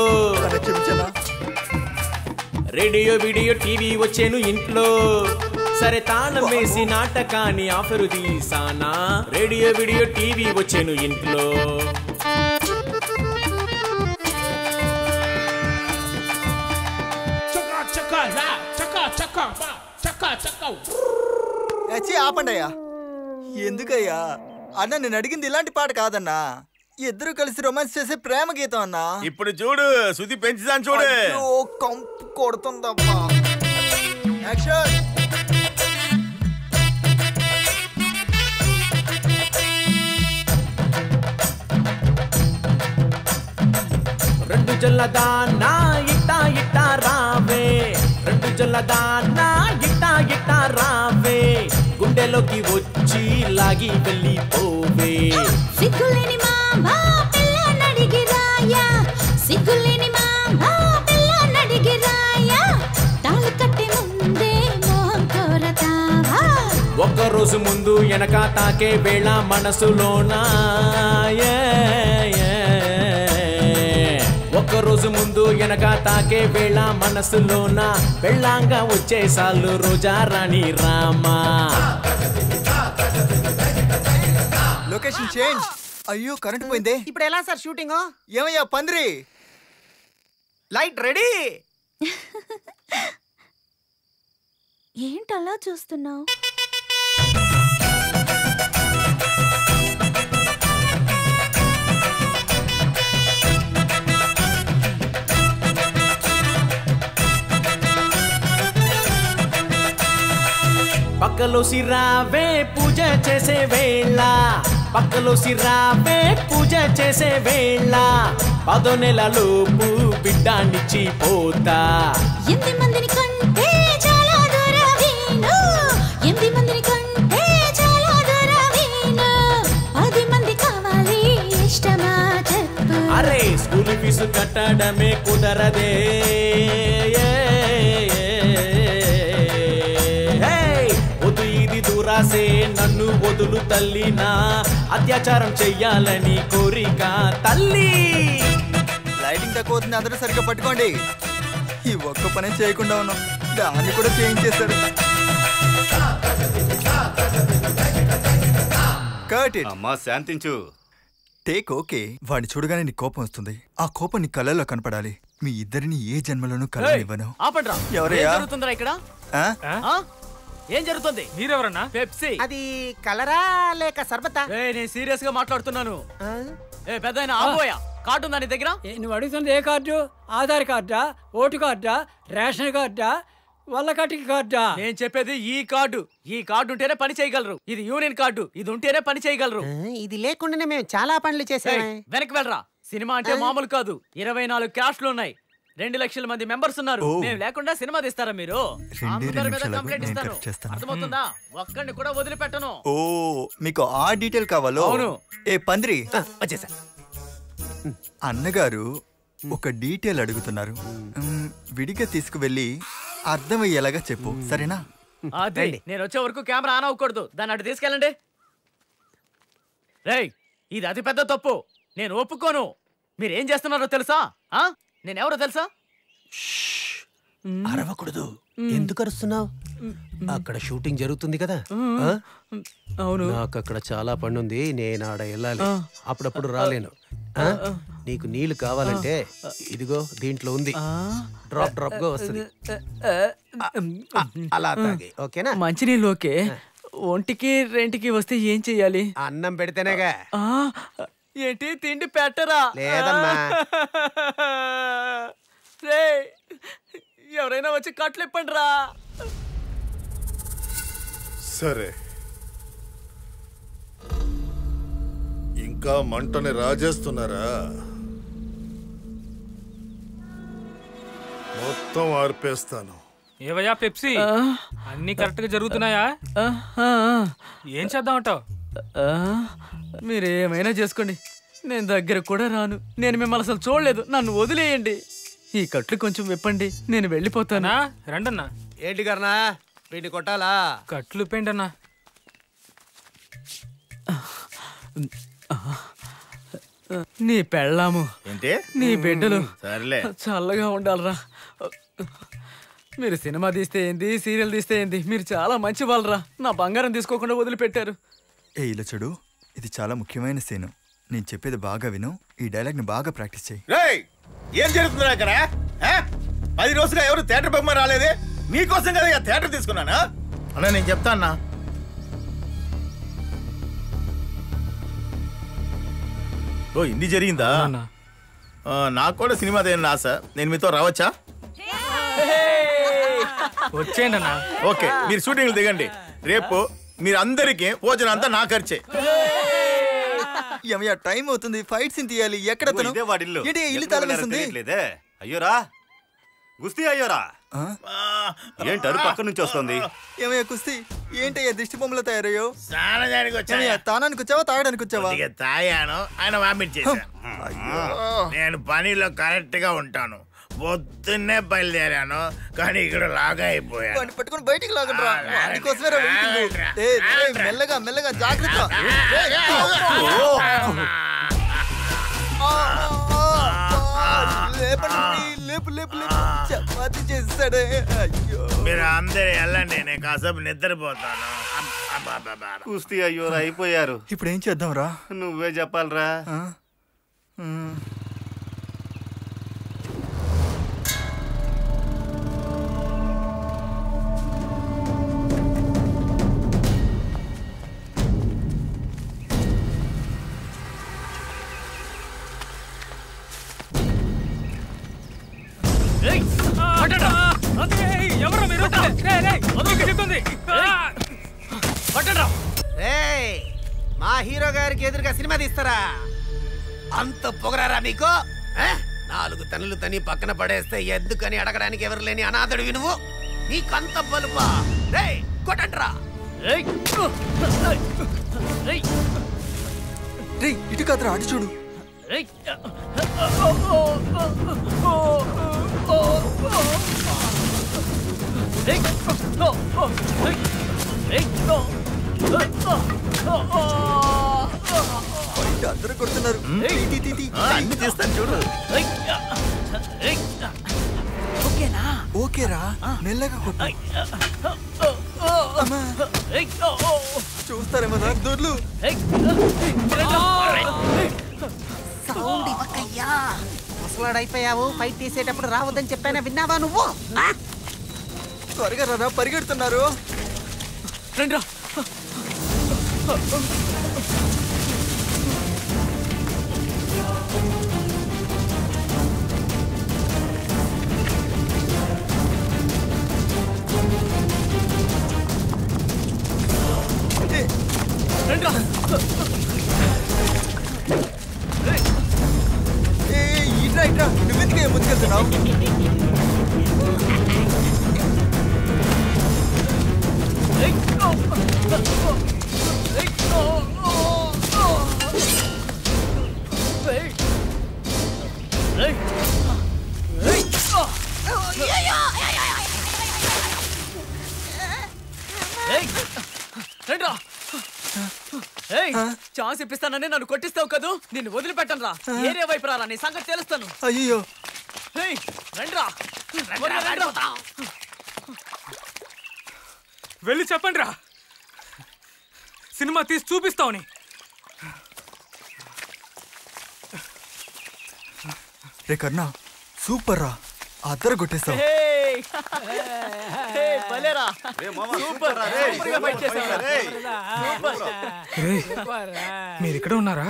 రేడియో వీడియో టీవీ వచ్చాను ఇంట్లో సరే తాళం వేసి నాటకాన్ని ఆఫరు తీసానా రేడియో వీడియో టీవీ వచ్చాను ఇంట్లో అచ్చి ఆపండి అయ్యా ఎందుకయ్యా అన్న నేను అడిగింది ఇలాంటి పాట కాదన్నా ఇద్దరు కలిసి రొమాన్స్ చేసే ప్రేమ గీతం అన్నా ఇప్పుడు చూడు శృతి పెంచుదాను చూడు అయ్యో, కంపు కొడుతుందమ్మా యాక్షన్ రెండు జల్లదానా ఇట్టా ఇట్టా రావే రెండు జల్లదానా ఇట్టా ఇట్టా రావే గుండెలోకి వచ్చి లాగి వెళ్ళిపోవే సిగ్గులేని మామా పిల్ల నడిగి రాయా సిగ్గులేని మామా పిల్ల నడిగి రాయా తాళి కట్టే ముందే మోహం కోరతావా ఒక్క రోజు ముందు వెనక తాకే వేళ మనసులోనా ఏ, ఏ. ఒక్క రోజు ముందు వెనక తాకే వేళ మనసులోన వెళ్ళాంగా వచ్చేసాలు రోజా రాణి రామా లొకేషన్ చేంజ్ అయ్యో కరెంట్ పోయిందే ఇప్పుడు ఎలా సార్ షూటింగ్ ఏమయ్యా పందిరి లైట్ రెడీ ఏంటలా చూస్తున్నావు పక్కలో సిరావే పూజ చేసే వేళ పక్కలో సిరావే పూజ చేసే వేళ పదో నెలలోపు బిడ్డాన్నిచ్చి పోతా ఎనిమిది మందిని కంటే చాలా దూరవీను ఎనిమిది మందిని కంటే చాలా దూరవీను పది మంది కావాలి ఇష్టమా చెప్పు అరే స్కూల్ ఫీజు కట్టడమే కుదరదే హేయ్! వద్దు ఇది దూరాసే నన్ను వదులు తల్లినా అత్యాచారం చెయ్యాలని కోరిక తల్లి లైటింగ్ తక్కువ అవుతుంది అందరూ సరిగ్గా పట్టుకోండి ఈ ఒక్క పని చేయకుండా ఉన్నాం దాన్ని కూడా చేయించేశాడు కట్ ఇట్ అమ్మా శాంతించు టేక్ ఓకే వాడిని చూడగానే నీ కోపం వస్తుంది ఆ కోపం నీ కళ్ళల్లో కనపడాలి మీ ఇద్దరిని ఏ జన్మలోనూ కలవనివ్వను ఆపండ్రా ఎవరయ్యా? ఏం జరుగుతుందిరా ఇక్కడ ఆ? ఆ? ఏం జరుగుతుంది మీరెవరన్నా పెప్సీ అది కలరా లేక సర్బతా నేను సీరియస్ గా మాట్లాడుతున్నాను ఏ పెద్ద ఆపోయా కార్డు ఉందా నీ దగ్గర ఏ, నువ్వు అడుగుతున్నది ఏ కార్డు ఆధార్ కార్డా ఓటు కార్డా రేషన్ కార్డా వల్ల కటికి కార్డా నేను చెప్పేది ఈ కార్డు ఈ కార్డు ఉంటేనే పని చేయగలరు ఇది యూనియన్ కార్డు ఇది ఉంటేనే పని చేయగలరు ఇది లేకుండానే మేము చాలా పనులు చేసామే ఏయ్, వెనక్కి వెళ్ళరా సినిమా అంటే మామూలు కాదు ఇరవై నాలుగు క్యాస్ట్లు ఉన్నాయి రెండు లక్షల మంది మెంబర్స్ ఉన్నారు ఓ. మేము లేకుండా సినిమా తీస్తారా మీరు రెండే అందరి రెండు మీద నిమిషాలకు కంప్లైంట్ నేను ఇస్తాను కరెక్ట్ చేస్తాను. అర్థమవుతుందా ఒక్కడిని కూడా వదిలిపెట్టను ఓ మీకు ఆ డీటెయిల్ కావాలో అవును. ఏ పందిరి వచ్చేసా అన్నగారు ఒక డీటెయిల్ అడుగుతున్నారు మ్, విడిగా తీసుకువెళ్ళి అర్థమయ్యేలాగా చెప్పు సరేనా అది నేను వచ్చే వరకు కెమెరా ఆన్ అవ్వకూడదు దాన్ని అటు తీసుకెళ్ళండి రేయ్ ఇది అతి పెద్ద తప్పు నేను ఒప్పుకోను మీరు ఏం చేస్తున్నారో తెలుసా ఆ నేను ఎవరో తెలుసా అరవకూడదు ఎందుకు అరుస్తున్నావు అక్కడ షూటింగ్ జరుగుతుంది కదా ఆ? అవును నాకు అక్కడ చాలా పని ఉంది నేను ఆడ వెళ్ళాలి ఆ. అప్పుడప్పుడు రాలేను ఆ? నీకు నీళ్లు కావాలంటే ఇదిగో దీంట్లో ఉంది డ్రాప్ డ్రాప్ గా వస్తుంది అలా తాగి ఓకేనా మంచినీళ్ళు ఓకే ఒంటికి రెంటికి వస్తే ఏం చెయ్యాలి అన్నం పెడితేనేగా ఆ, ఏంటి తిండి పెట్టరా లేదమ్మా. రేయ్, ఎవరైనా వచ్చి కట్లు ఇప్పండి రా సరే ఇంకా మంటని రాజేస్తున్నారా మొత్తం ఆర్పేస్తాను ఏవయ్యా పెప్సీ అన్ని కరెక్ట్ గా జరుగుతున్నాయా ఏం చేద్దామంటావు మీరు ఏమైనా చేసుకోండి నేను దగ్గర కూడా రాను నేను మిమ్మల్ని అసలు చూడలేదు నన్ను వదిలేయండి ఈ కట్లు కొంచెం విప్పండి నేను వెళ్ళిపోతానా రండన్నా ఏంటి కర్ణా వీటిని కొట్టాలా కట్లు పెండి అన్నా నీ పెళ్ళాము ఏంటి నీ బిడ్డలు సర్లే చల్లగా ఉండాలరా మీరు సినిమా తీస్తే ఏంది సీరియల్ తీస్తే ఏంది మీరు చాలా మంచి వాళ్ళరా నా బంగారం తీసుకోకుండా వదిలిపెట్టారు ఏ ఇలా చూడు ఇది చాలా ముఖ్యమైన సీను నేను చెప్పేది బాగా విను ఈ డైలాగ్ని బాగా ప్రాక్టీస్ చేయి రేయ్ ఏం జరుగుతుందిరా ఇక్కడ ఆ? పది రోజులుగా ఎవరు థియేటర్ బొమ్మ రాలేదే నీకోసం కదా ఇక థియేటర్ తీసుకున్నానా అన్నా నేను చెప్తా అన్నా ఓ ఇన్ని జరిగిందా ఆ, నాకు కూడా సినిమా తీయాలని ఆశ నేను మీతో రావచ్చా వచ్చేయండి అన్నా ఓకే మీరు షూటింగ్లు దిగండి రేపు మీరు అందరికీ భోజనం అంతా నా ఖర్చే ఏమయ్యా టైం అవుతుంది ఫైట్ సీన్ తీయాలి ఎక్కడ ఇదిగో ఇదే వాడిల్లు ఏంటి ఇల్లు ఎక్కడ తాళం వెళ్ళారో వేస్తుంది తెలియట్లేదే అయ్యోరా గుస్తీ అయ్యోరా ఏంటి అరు పక్క నుంచి వస్తుంది ఏమయ్యా కుస్తీ ఏంటయ్యా దిష్టి బొమ్మలో తయారయ్యో స్నానానికి వచ్చాను. ఏమయ్యా, తానానికి వచ్చావా తాగడానికి వచ్చావా కొద్దిగా తాగాను ఆయన వామిట్ చేశాను నేను పనిలో కరెక్ట్ గా ఉంటాను పొద్దున్నే బయలుదేరాను కానీ ఇక్కడ లాగా అయిపోయాను వాడిని పట్టుకొని బయటికి లాగండిరా ఆ, లాగండి. వాడి కోసమేరా వెయిటింగ్ లాగండిరా. ఏయ్, ఏయ్, మెల్లగా మెల్లగా జాగ్రత్త ఏయ్, ఆ, ఆ, ఆ, లేపండి లేపు లేపు లేపు చపాతి చేస్తాడే అయ్యో మీరు అందరు వెళ్ళండి నేను కాసేపు నిద్రపోతాను అబ్బ, అబ్బ, అబ్బ, అబ్బ. కుస్తీ అయ్యోరా అయిపోయారు ఇప్పుడు ఏం చేద్దాంరా నువ్వే చెప్పాలరా ఎవరు మీరు చెప్తుంది రేయ్, మా హీరో గారికి ఎదురుగా సినిమా తీస్తారా అంత పొగరారా మీకు ఆ? నాలుగు తనులు తని పక్కన పడేస్తే ఎందుకని అడగడానికి ఎవరు లేని అనాథుడివి నువ్వు నీకంత బలుపా రే కొట్టండ్రా రేయ్ ఇటు కాదురా అటు చూడు బయట అందరూ కొడుతున్నారు తీ, తీ, తీ, తీ. అన్ని చేస్తాను చూడు ఓకేనా ఓకేరా మెల్లగా కొట్టు అమ్మా. చూస్తారేమో రా దొర్లు సౌండ్ ఇవ్వకయ్యా ముసలాడైపోయావు ఫైట్ తీసేటప్పుడు రావద్దని చెప్పానా విన్నావా నువ్వు ఆ? త్వరగా రా పరిగెడుతున్నారు రండి రండ్రా. ఏ ఇట్రా ఇట్రా నువ్వెందుకు ముందుకెళ్తున్నావు రండ్రా. ఏయ్, ఛాన్స్ ఇప్పిస్తానని నన్ను కొట్టిస్తావు కదూ నిన్ను వదిలిపెట్టను రా ఏరియా వైపు రారా నీ సంగతి తెలుస్తాను అయ్యో ఏయ్, రండ్రా త్వరగా రండ్రా. వెళ్ళి చెప్పండి రా సినిమా తీసి చూపిస్తావుని రే కర్ణ సూపర్ రా అద్దరు కొట్టేస్తావు ఏయ్. ఏయ్, భలేరా. రే మామ, సూపర్ సూపర్ రా, రే. సూపర్గా ఫైట్ చేసావురా. రే. సూపర్. రేయ్, మీరు ఇక్కడ ఉన్నారా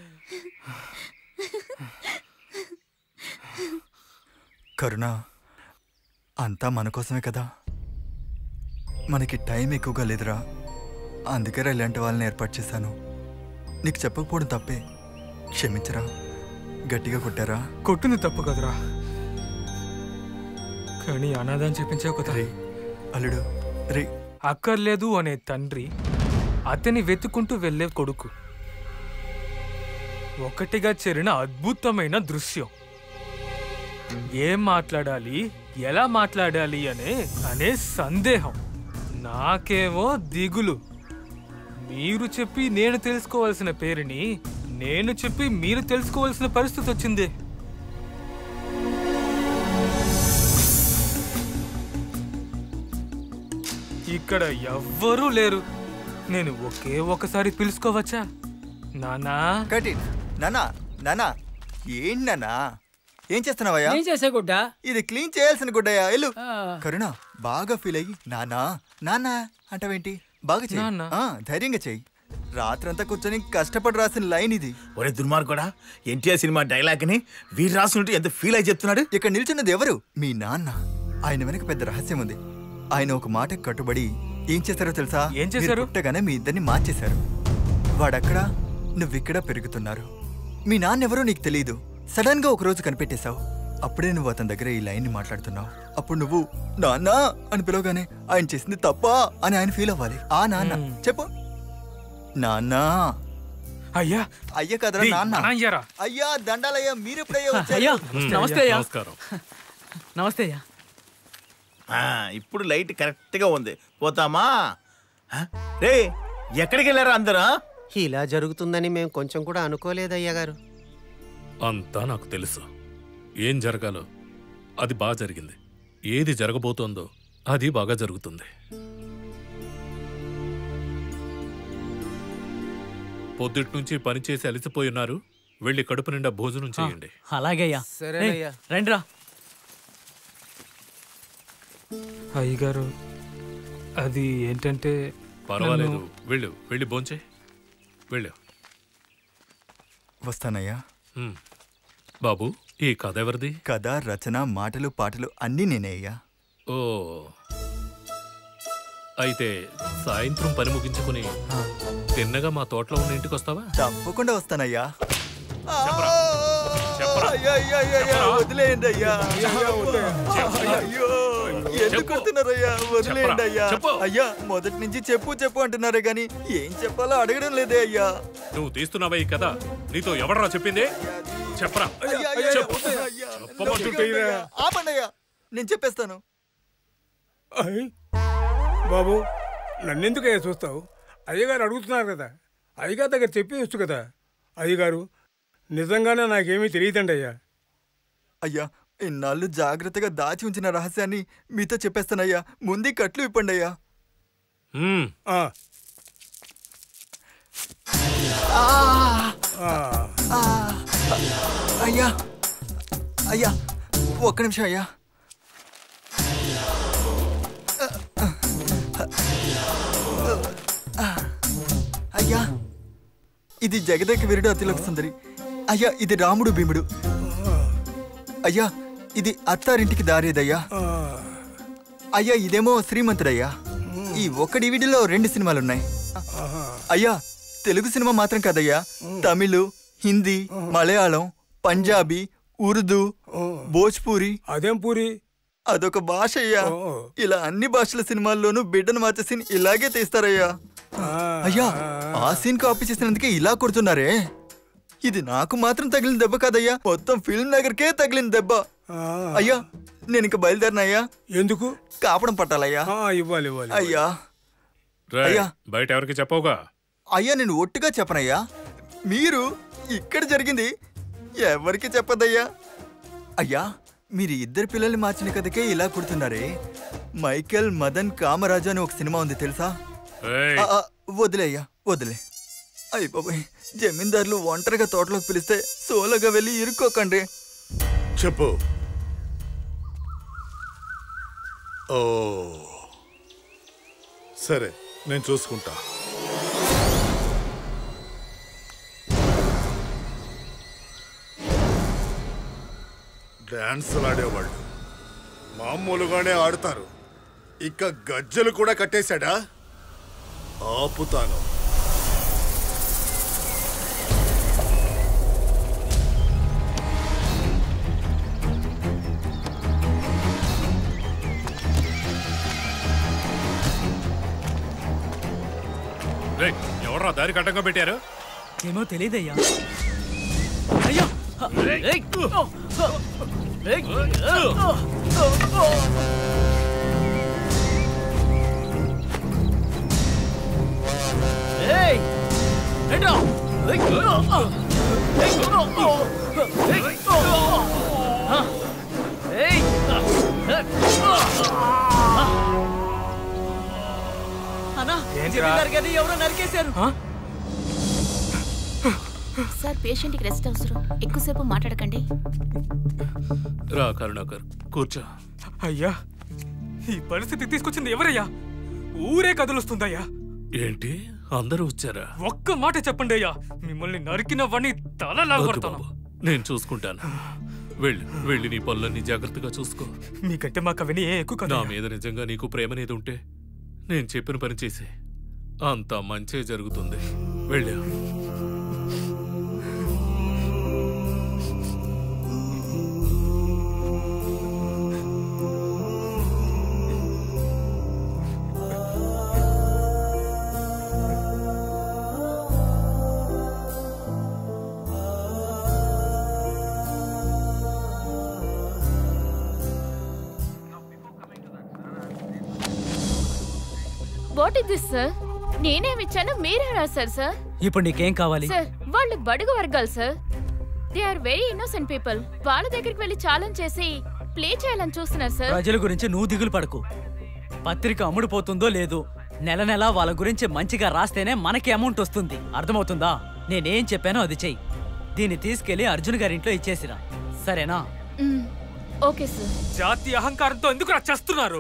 కరుణ అంతా మన కోసమే కదా మనకి టైం ఎక్కువగా లేదురా అందుకే ఇలాంటి వాళ్ళని ఏర్పాటు చేశాను నీకు చెప్పకపోవడం తప్పే క్షమించరా గట్టిగా కొట్టారా కొట్టింది తప్పు కదరా కానీ అనాథని చెప్పించావు కదా అల్లుడు రే అక్కర్లేదు అనే తండ్రి అతని వెతుకుంటూ వెళ్ళే కొడుకు ఒకటిగా చేరిన అద్భుతమైన దృశ్యం ఏం మాట్లాడాలి ఎలా మాట్లాడాలి అనే అనే సందేహం నాకేమో దిగులు మీరు చెప్పి నేను తెలుసుకోవాల్సిన పేరుని నేను చెప్పి మీరు తెలుసుకోవాల్సిన పరిస్థితి వచ్చింది ఇక్కడ ఎవ్వరూ లేరు నేను ఒకే ఒకసారి పిలుచుకోవచ్చా నానా కటి నానా నానా ఏంటి నానా ఏం చేస్తున్నావయ్యా ఏం చేసే గుడ్డ ఇది క్లీన్ చేయాల్సిన గుడ్డయ్యా ఎల్లు కరుణ బాగా ఫీల్ అయ్యి నానా నానా అంటావేంటి బాగా చెయ్యి నాన్నా. ఆ, ధైర్యంగా చెయ్యి రాత్రంతా కూర్చొని కష్టపడి రాసిన లైన్ ఇది ఒరే దుర్మార్గుడా ఎన్టీఆర్ సినిమా డైలాగ్ ని వీరు రాసుకుంటూ ఎంత ఫీల్ అయి చెప్తున్నాడు ఇక్కడ నిల్చున్నది ఎవరు మీ నాన్న ఆయన వెనక పెద్ద రహస్యం ఉంది ఆయన ఒక మాట కట్టుబడి ఏం చేశారో తెలుసా ఏం చేశారు? మీరు పుట్టగానే మీ ఇద్దరిని మార్చేశారు వాడక్కడ నువ్విక్కడ పెరుగుతున్నారు మీ నాన్నెవరో నీకు తెలియదు సడన్ గా ఒక రోజు కనిపెట్టేశావు అప్పుడే నువ్వు అతని దగ్గర ఈ లైన్ ని మాట్లాడుతున్నావు అప్పుడు నువ్వు నాన్న అని పిలవగానే ఆయన చేసింది తప్పా అని ఆయన ఫీల్ అవ్వాలి ఆ నాన్న చెప్పు నాన్న అయ్యా అయ్య కదరా డేయ్, నాన్న మన అయ్యారా? అయ్యా దండాలయ్యా మీరెప్పుడయ్యా అయ్యా వచ్చారు నమస్తే అయ్యా నమస్కారం నమస్తే అయ్యా ఆ, ఇప్పుడు లైట్ కరెక్ట్ గా ఉంది పోతామా ఆ, రే ఎక్కడికి వెళ్ళారా అందరూ ఇలా జరుగుతుందని మేము కొంచెం కూడా అనుకోలేదు అయ్యా గారు అంతా నాకు తెలుసు ఏం జరగాలో అది బాగా జరిగింది ఏది జరగబోతోందో అది బాగా జరుగుతుంది పొద్దుటి నుంచి పని చేసి అలసిపోయి ఉన్నారు వెళ్ళి కడుపు నిండా భోజనం చేయండి అలాగే అయ్యా సరేనయ్యా. ఏయ్, రండిరా అయ్యగారు అది ఏంటంటే పర్వాలేదు నన్ను- వెళ్ళు వెళ్ళి భోంచే వెళ్ళు వస్తానయ్యా ఉమ్. బాబు ఈ కథ ఎవరిది కథ రచన మాటలు పాటలు అన్నీ నేనే అయ్యా ఓ అయితే సాయంత్రం పని ముగించుకుని తిన్నగా మా తోటలో ఉన్న ఇంటికి వస్తావా తప్పకుండా వస్తానయ్యా చెప్పరా అయ్యా, అయ్యా, అయ్యా, అయ్యా, వదిలేయండి అయ్యా అయ్యో ఎందుకు కొడుతున్నారయ్యా వదిలేయండి అయ్యా అయ్యా మొదటి నుంచి చెప్పు చెప్పు అంటున్నారే గాని ఏం చెప్పాలో అడగడం లేదే అయ్యా నువ్వు తీస్తున్నావా ఈ కథ నీతో ఎవడరా చెప్పింది చెప్పరా అయ్యా, అయ్యా, చెప్పు అయ్యా, చెప్పమంటుంటే అయ్యా, ఆపండి అయ్యా నేను చెప్పేస్తాను అయ్ బాబు నన్నెందుకయ్యా చూస్తావు అయ్యగారు అడుగుతున్నారు కదా అయ్యగారి దగ్గర చెప్పేయచ్చు కదా అయ్యగారు నిజంగానే నాకేమీ తెలియదండి అయ్యా అయ్యా ఇన్నాళ్ళు జాగ్రత్తగా దాచి ఉంచిన రహస్యాన్ని మీతో చెప్పేస్తానయ్యా ముందే కట్లు ఇప్పండి అయ్యా ఆ, అయ్యా అయ్యా ఒక్క నిమిషం అయ్యా అయ్యా ఇది జగదేక వీరుడు అతిలోక సుందరి అయ్యా ఇది రాముడు భీముడు అయ్యా ఇది అత్తారింటికి దారేదయ్యా అయ్యా ఇదేమో శ్రీమంతుడయ్యా ఈ ఒక్క డివిడీలో రెండు సినిమాలున్నాయి అయ్యా తెలుగు సినిమా మాత్రం కాదయ్యా తమిళ్ హిందీ మలయాళం పంజాబీ ఉర్దూ భోజ్పూరి అదేం పూరి అదొక భాష అయ్యా ఇలా అన్ని భాషల సినిమాల్లోనూ బిడ్డను మార్చే సీన్ ఇలాగే తీస్తారయ్యా అయ్యా ఆ సీన్ కాపీ చేసినందుకే ఇలా కొడుతున్నారే ఇది నాకు మాత్రం తగిలిన దెబ్బ కాదయ్యా మొత్తం ఫిల్మ్ నగర్కే తగిలిన దెబ్బ అయ్యా నేను ఇంక బయలుదేరినయ్యా ఎందుకు కాపడం పట్టాలయ్యా ఇవ్వాలి ఇవ్వాలి అయ్యా రేయ్, అయ్యా. బయట ఎవరికి చెప్పవుగా అయ్యా నేను ఒట్టుగా చెప్పనయ్యా మీరు ఇక్కడ జరిగింది ఎవరికి చెప్పదయ్యా అయ్యా మీరు ఇద్దరు పిల్లల్ని మార్చిన కథకే ఇలా కుడుతున్నారే మైకేల్ మదన్ కామరాజు అని ఒక సినిమా ఉంది తెలుసా ఏయ్. ఆ, ఆ, వదిలే అయ్యా వదిలే అయ్యి బాబాయ్ జమీందారులు ఒంటరిగా తోటలోకి పిలిస్తే సోలోగా వెళ్ళి ఇరుక్కోకండి చెప్పు ఓ సరే నేను చూసుకుంటా డాన్సులు ఆడేవాళ్ళు మామూలుగానే ఆడతారు ఇక గజ్జలు కూడా కట్టేశాడా ఆపుతాను రేయ్, ఎవర్రా దారి కట్టంగా పెట్టారు ఏమో తెలియదయ్యా అయ్యా ఏయ్! ఏయ్! ఏయ్! ఏంట్రా? ఏయ్! ఏయ్! ఏయ్! ఏయ్! అన్నా ఏంట్రా? జమీందార్ గది ఎవరో నరికేశారు సార్ పేషెంట్కి రెస్ట్ అవసరం ఎక్కువసేపు మాట్లాడకండి రా కరుణాకర్ కూర్చో అయ్యా ఈ పరిస్థితి తీసుకొచ్చింది ఎవరయ్యా ఊరే కదులుస్తుందయ్యా ఏంటి అందరూ వచ్చారా ఒక్క మాట చెప్పండి అయ్యా మిమ్మల్ని నరికిన వాణ్ణి తల వద్దు బాబు, నేను చూసుకుంటాను వెళ్ళి వెళ్ళి నీ పనులన్నీ జాగ్రత్తగా చూసుకో మీకంటే మాకు అవన్నీ ఏ ఎక్కువ నా కదా మీద నిజంగా నీకు ప్రేమనేది ఉంటే నేను చెప్పిన పని చేసి అంత మంచే జరుగుతుంది వెళ్ళా వాట్ ఇస్ దిస్ సార్ నేనేమిచ్చాను మీరే రాశారు సార్ ఇప్పుడు నీకేం కావాలి సార్ వాళ్ళు బడుగు వర్గాలు sir they are very innocent people వాళ్ళ దగ్గరికి వెళ్ళి ఛాలెంజ్ చేసి ప్లే చేయాలని చూస్తున్నారు సార్ ప్రజల గురించి నువ్వు దిగులు పడకు పత్రిక అమ్ముడుపోతుందో లేదో నెల నెల వాళ్ళ గురించి మంచిగా రాస్తేనే మనకి అమౌంట్ వస్తుంది అర్థమవుతుందా నేనేం చెప్పానో అది చెయ్యి దీన్ని తీసుకెళ్లి అర్జున్ గారింట్లో ఇచ్చేసిరా సరేనా ఓకే సార్ జాతి అహంకారంతో ఎందుకు చేస్తున్నారు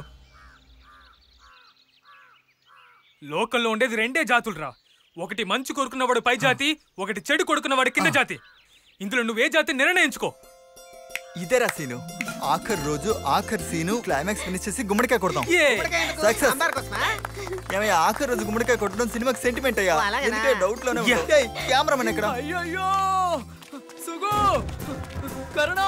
లోకల్లో ఉండేది రెండే జాతులురా ఒకటి మంచి కొడుకున్నవాడు పై జాతి ఒకటి చెడు కొడుకున్నవాడు కింద జాతి ఇందులో నువ్వే జాతి నిర్ణయించుకో ఇదేరా సీను ఆఖరి రోజు ఆఖరి సీను క్లైమాక్స్ ఫినిష్ చేసి గుమ్మడికాయ కొడతాం ఏ! సక్సెస్ ఏమయ్యా ఆఖరి రోజు గుమ్మడికాయ కొట్టడం సినిమాకి సెంటిమెంట్ అయ్యా ఓ, అలాగనా? ఎందుకే డౌట్ లోనే కెమెరామెన్ ఎక్కడ అయ్యయ్యో సుగు కరుణ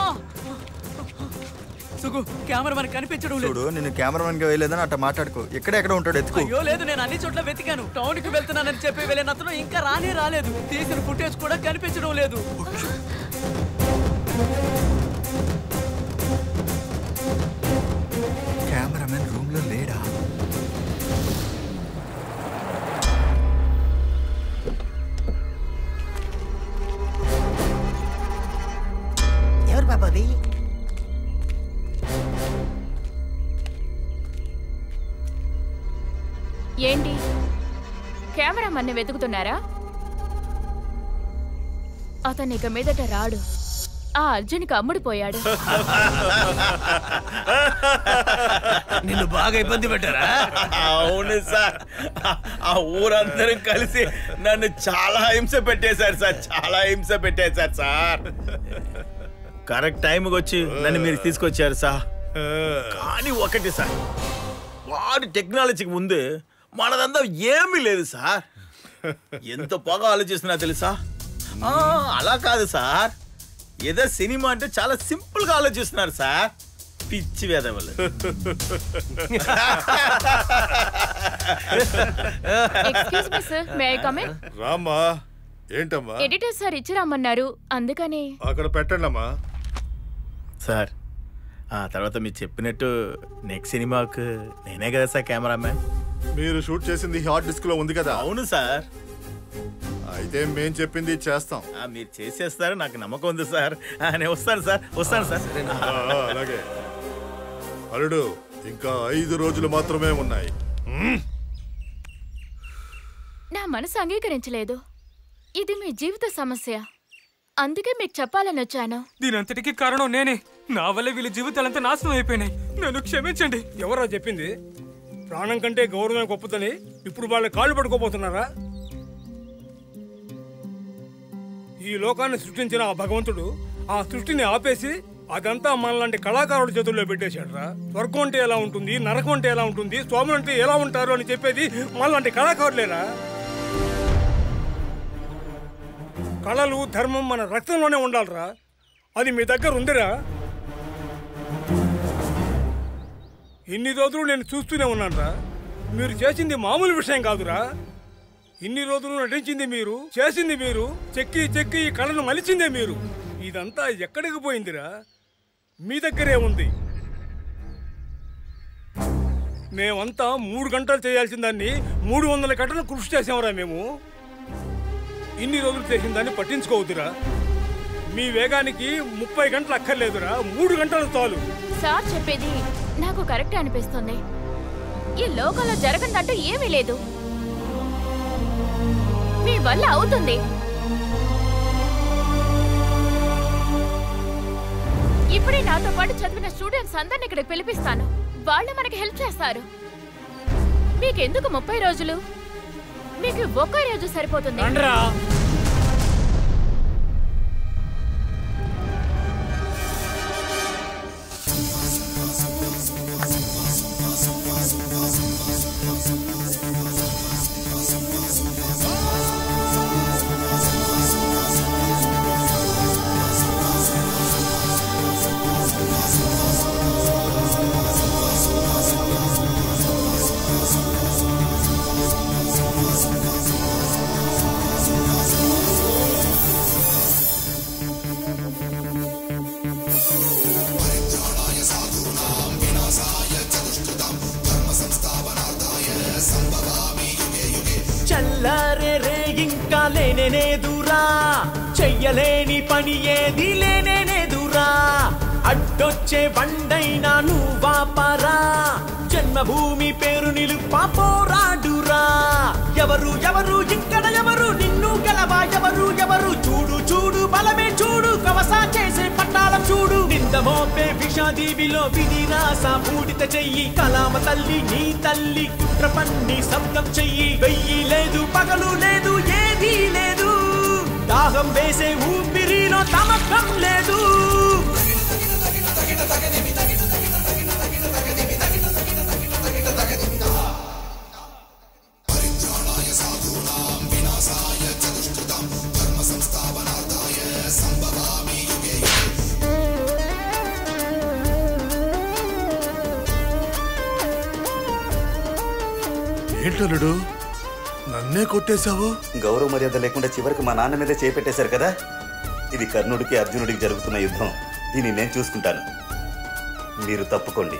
సుగు కెమెరా మనకు కనిపించడం లేదు చూడు నేను కెమెరామెన్ గా వేయలేదని అట్ట మాట్లాడుకో ఎక్కడెక్కడ ఉంటాడు ఎత్తుకో అయ్యో లేదు నేను అన్ని చోట్ల వెతికాను టౌన్ కి వెళ్తున్నానని చెప్పి వెళ్ళిన అతను ఇంకా రానే రాలేదు తీసిన ఫుటేజ్ కూడా కనిపించడం లేదు కెమెరామెన్ రూమ్ లో లేడా ఎవరు బాబు అది ఏంటి కెమెరామన్ని వెతుకుతున్నారా అతను ఇక మీదట రాడు ఆ అర్జున్కి అమ్ముడుపోయాడు నిన్ను బాగా ఇబ్బంది పెట్టారా అవును సార్ ఆ ఊరందరూ కలిసి నన్ను చాలా హింస పెట్టేశారు సార్ చాలా హింస పెట్టేశారు సార్ కరెక్ట్ టైంకి వచ్చి నన్ను మీరు తీసుకొచ్చారు సార్ కానీ ఒకటి సార్ వాడి టెక్నాలజీకి ముందు మనదంతా ఏమీ లేదు సార్ ఎంత బాగా ఆలోచిస్తున్నా తెలుసా ఆ, అలా కాదు సార్ ఏదో సినిమా అంటే చాలా సింపుల్ గా ఆలోచిస్తున్నారు సార్ పిచ్చి వేదవలు excuse me sir may I come in రామ్మా ఏంటమ్మా ఎడిటర్ సార్ ఇచ్చి రమ్మన్నారు అందుకని అక్కడ పెట్టండి అమ్మా సార్ ఆ తర్వాత మీరు చెప్పినట్టు నెక్స్ట్ సినిమాకు నేనే కదా సార్ కెమెరామ్యాన్ మీరు షూట్ చేసింది హార్డ్ డిస్క్ లో ఉంది కదా అవును సార్ అయితే మేం చెప్పింది చేస్తాం ఆ, మీరు చేసేస్తారు నాకు నమ్మకం ఉంది సార్ ఆ, నేను వస్తాను సార్ వస్తాను సార్ ఆ, ఆ, అలాగే అల్లుడు ఇంకా ఐదు రోజులు మాత్రమే ఉన్నాయి మ్మ్. నా మనసు అంగీకరించలేదు ఇది మీ జీవిత సమస్య అందుకే మీకు చెప్పాలని వచ్చాను దీనంతటికి కారణం నేనే నా వల్ల వీళ్ళ జీవితాలంతా నాశనం అయిపోయినాయి నన్ను క్షమించండి ఎవరా చెప్పింది ప్రాణం కంటే గౌరవమే గొప్పదని ఇప్పుడు వాళ్ళ కాళ్ళు పడుకోబోతున్నారా ఈ లోకాన్ని సృష్టించిన ఆ భగవంతుడు ఆ సృష్టిని ఆపేసి అదంతా మనలాంటి కళాకారుల చేతుల్లో పెట్టేశాడురా స్వర్గం అంటే ఎలా ఉంటుంది నరకం అంటే ఎలా ఉంటుంది స్వాములు అంటే ఎలా ఉంటారు అని చెప్పేది మనలాంటి కళాకారులేరా కళలు ధర్మం మన రక్తంలోనే ఉండాలిరా అది మీ దగ్గర ఉందిరా ఇన్ని రోజులు నేను చూస్తూనే ఉన్నానురా మీరు చేసింది మామూలు విషయం కాదురా ఇన్ని రోజులు నటించింది మీరు చేసింది మీరు చెక్కి చెక్కి ఈ కళను మలిచిందే మీరు ఇదంతా ఎక్కడికి పోయిందిరా మీ దగ్గరే ఉంది మేమంతా మూడు గంటలు చేయాల్సిన దాన్ని మూడు వందల గంటలు కృషి చేసామరా మేము ఇన్ని రోజులు చేసిన దాన్ని పట్టించుకోవద్దురా మీ వేగానికి ముప్పై గంటలు అక్కర్లేదురా మూడు గంటలు చాలు సార్ చెప్పేది నాకు కరెక్ట్ అనిపిస్తుంది ఈ లోకంలో జరగదంటూ ఏమీ లేదు మీ వల్ల అవుతుంది ఇప్పుడే నాతో పాటు చదివిన స్టూడెంట్స్ అందరిని ఇక్కడికి పిలిపిస్తాను వాళ్ళు మనకి హెల్ప్ చేస్తారు మీకెందుకు ముప్పై రోజులు మీకు ఒక్క రోజు సరిపోతుంది చల్లారే రే ఇంకా లేనేనేదురా చెయ్యలేని పని ఏది లేనేనేదురా అడ్డొచ్చే బండైనా నువ్వాపరా జన్మభూమి పేరు నిలుప పోరాడురా ఎవరు ఎవరు ఇక్కడ ఎవరు నిన్ను గెలవా ఎవరు ఎవరు చూడు చూడు బలమే చూడు కవసా చేసే పట్టాళం చూడు నింద మోపే విషాదీవిలో విధిరాస పూడిత చెయ్యి కలామ తల్లి నీ తల్లి కుట్ర పన్ని శబ్దం చెయ్యి వెయ్యి లేదు పగలు లేదు ఏదీ లేదు దాహం వేసే ఊపిరిలో తమకం లేదు ఏంటల్లుడు నన్నే కొట్టేశావు గౌరవ మర్యాద లేకుండా చివరికి మా నాన్న మీదే చేపెట్టేశారు కదా ఇది కర్ణుడికి అర్జునుడికి జరుగుతున్న యుద్ధం దీన్ని నేను చూసుకుంటాను మీరు తప్పుకోండి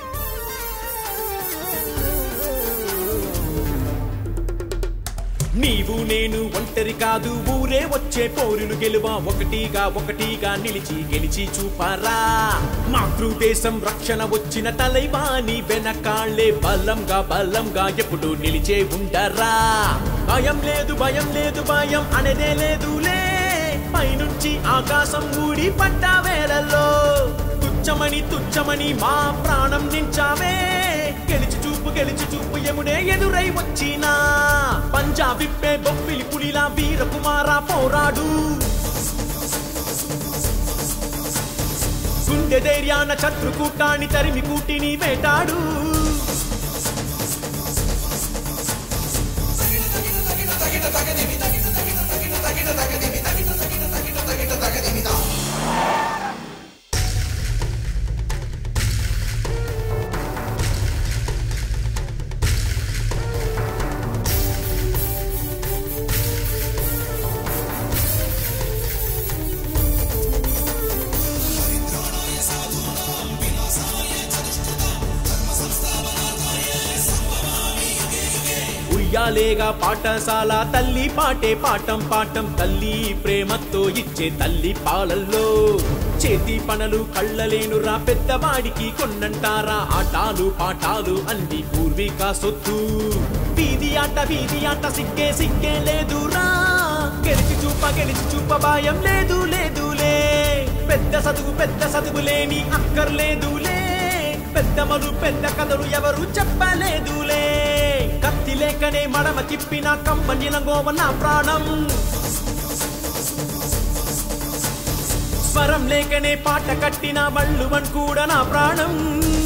నీవు నేను ఒంటరి కాదు ఊరే వచ్చే పోరును గెలువ ఒకటిగా ఒకటిగా నిలిచి గెలిచి చూపారా మాతృదేశం రక్షణ వచ్చిన తలైవాని వెనకాళ్లే బలంగా బలంగా ఎప్పుడు నిలిచే ఉండరా భయం లేదు భయం లేదు భయం అనేదే లేదులే పైనుంచి ఆకాశం ఊడి పడ్డ వేళల్లో తుచ్చమని తుచ్చమని మా ప్రాణం నించావే గెలిచి చూపు గెలిచి చూపు ఎముడే ఎదురై వచ్చినా పంజా విప్పే బొప్పిలి పులిలా వీరకుమారా పోరాడు గుండె ధైర్యాన శత్రుకూటాన్ని తరిమి కూటిని వేటాడు తగిన తగిన తగిన తగిన పాఠశాలేగా పాఠశాల తల్లి పాటే పాఠం పాఠం తల్లి ప్రేమతో ఇచ్చే తల్లి పాలల్లో చేతి పనులు కళ్ళలేనురా పెద్దవాడికి కొన్నంటారా ఆటాలు పాఠాలు అన్ని పూర్వీక సొత్తు వీధి ఆట వీధి ఆట సిగ్గే సిగ్గే లేదురా గెలిచి చూప గెలిచి చూప భయం లేదు లేదులే పెద్ద చదువు పెద్ద చదువు లేని అక్కర్లేదులే పెద్దమలు పెద్ద కథలు ఎవరు చెప్పలేదులే కత్తి లేకనే మడమ తిప్పిన కమ్మని లంగోవ నా ప్రాణం స్వరం లేకనే పాట కట్టిన మళ్ళువన్ కూడా నా ప్రాణం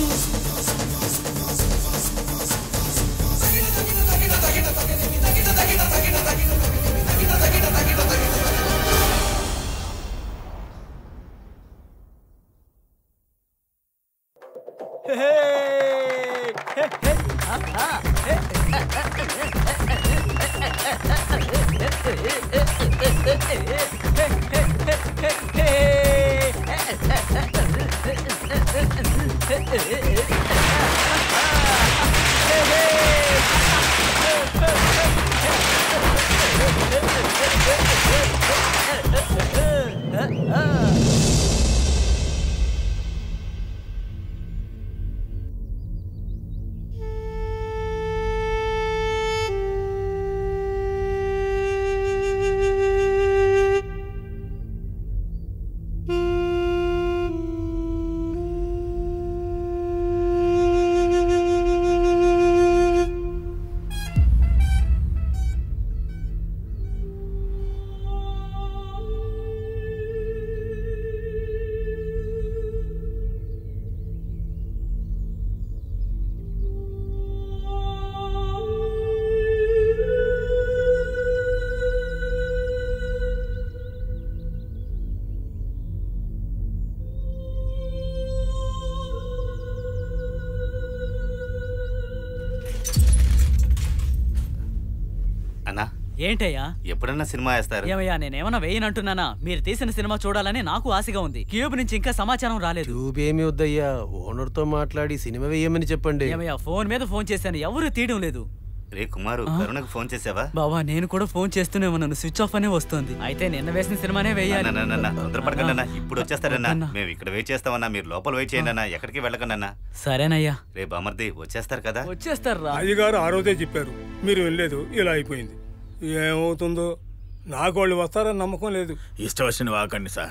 అన్నా ఏంటయ్యా ఎప్పుడన్నా సినిమా వేస్తారు ఏమయ్యా నేనేమన్నా వేయనంటున్నానా మీరు తీసిన సినిమా చూడాలని నాకు ఆశగా ఉంది క్యూబ్ నుంచి ఇంకా సమాచారం రాలేదు ట్యూబేమి వద్దయ్యా ఓనర్తో మాట్లాడి సినిమా వేయమని చెప్పండి ఏమయ్యా ఫోన్ మీద ఫోన్ చేశాను ఎవరు తీయడం లేదు రే కుమారు కరుణకు ఫోన్ చేసావా బావా నేను కూడా ఫోన్ చేస్తూనే ఉన్నాను స్విచ్ ఆఫ్ అనే వస్తుంది అయితే నిన్న వేసిన సినిమానే వేయాలి అన్న, అన్న, అన్న, తొందరపడకండి అన్న ఇప్పుడు వచ్చేస్తారన్నా వద్దన్నా. మేము ఇక్కడ వెయిట్ చేస్తామన్నా మీరు లోపల వెయిట్ చేయండి అన్న ఎక్కడికి వెళ్ళకండి అన్న సరేనయ్యా రే బామర్ది వచ్చేస్తారు కదా వచ్చేస్తారా అయ్యగారు ఆ రోజే చెప్పారు మీరు వెళ్ళలేదు ఇలా అయిపోయింది ఏమవుతుందో నాకు వాళ్ళు వస్తారని నమ్మకం లేదు ఇష్టం వచ్చిన వాకండి సార్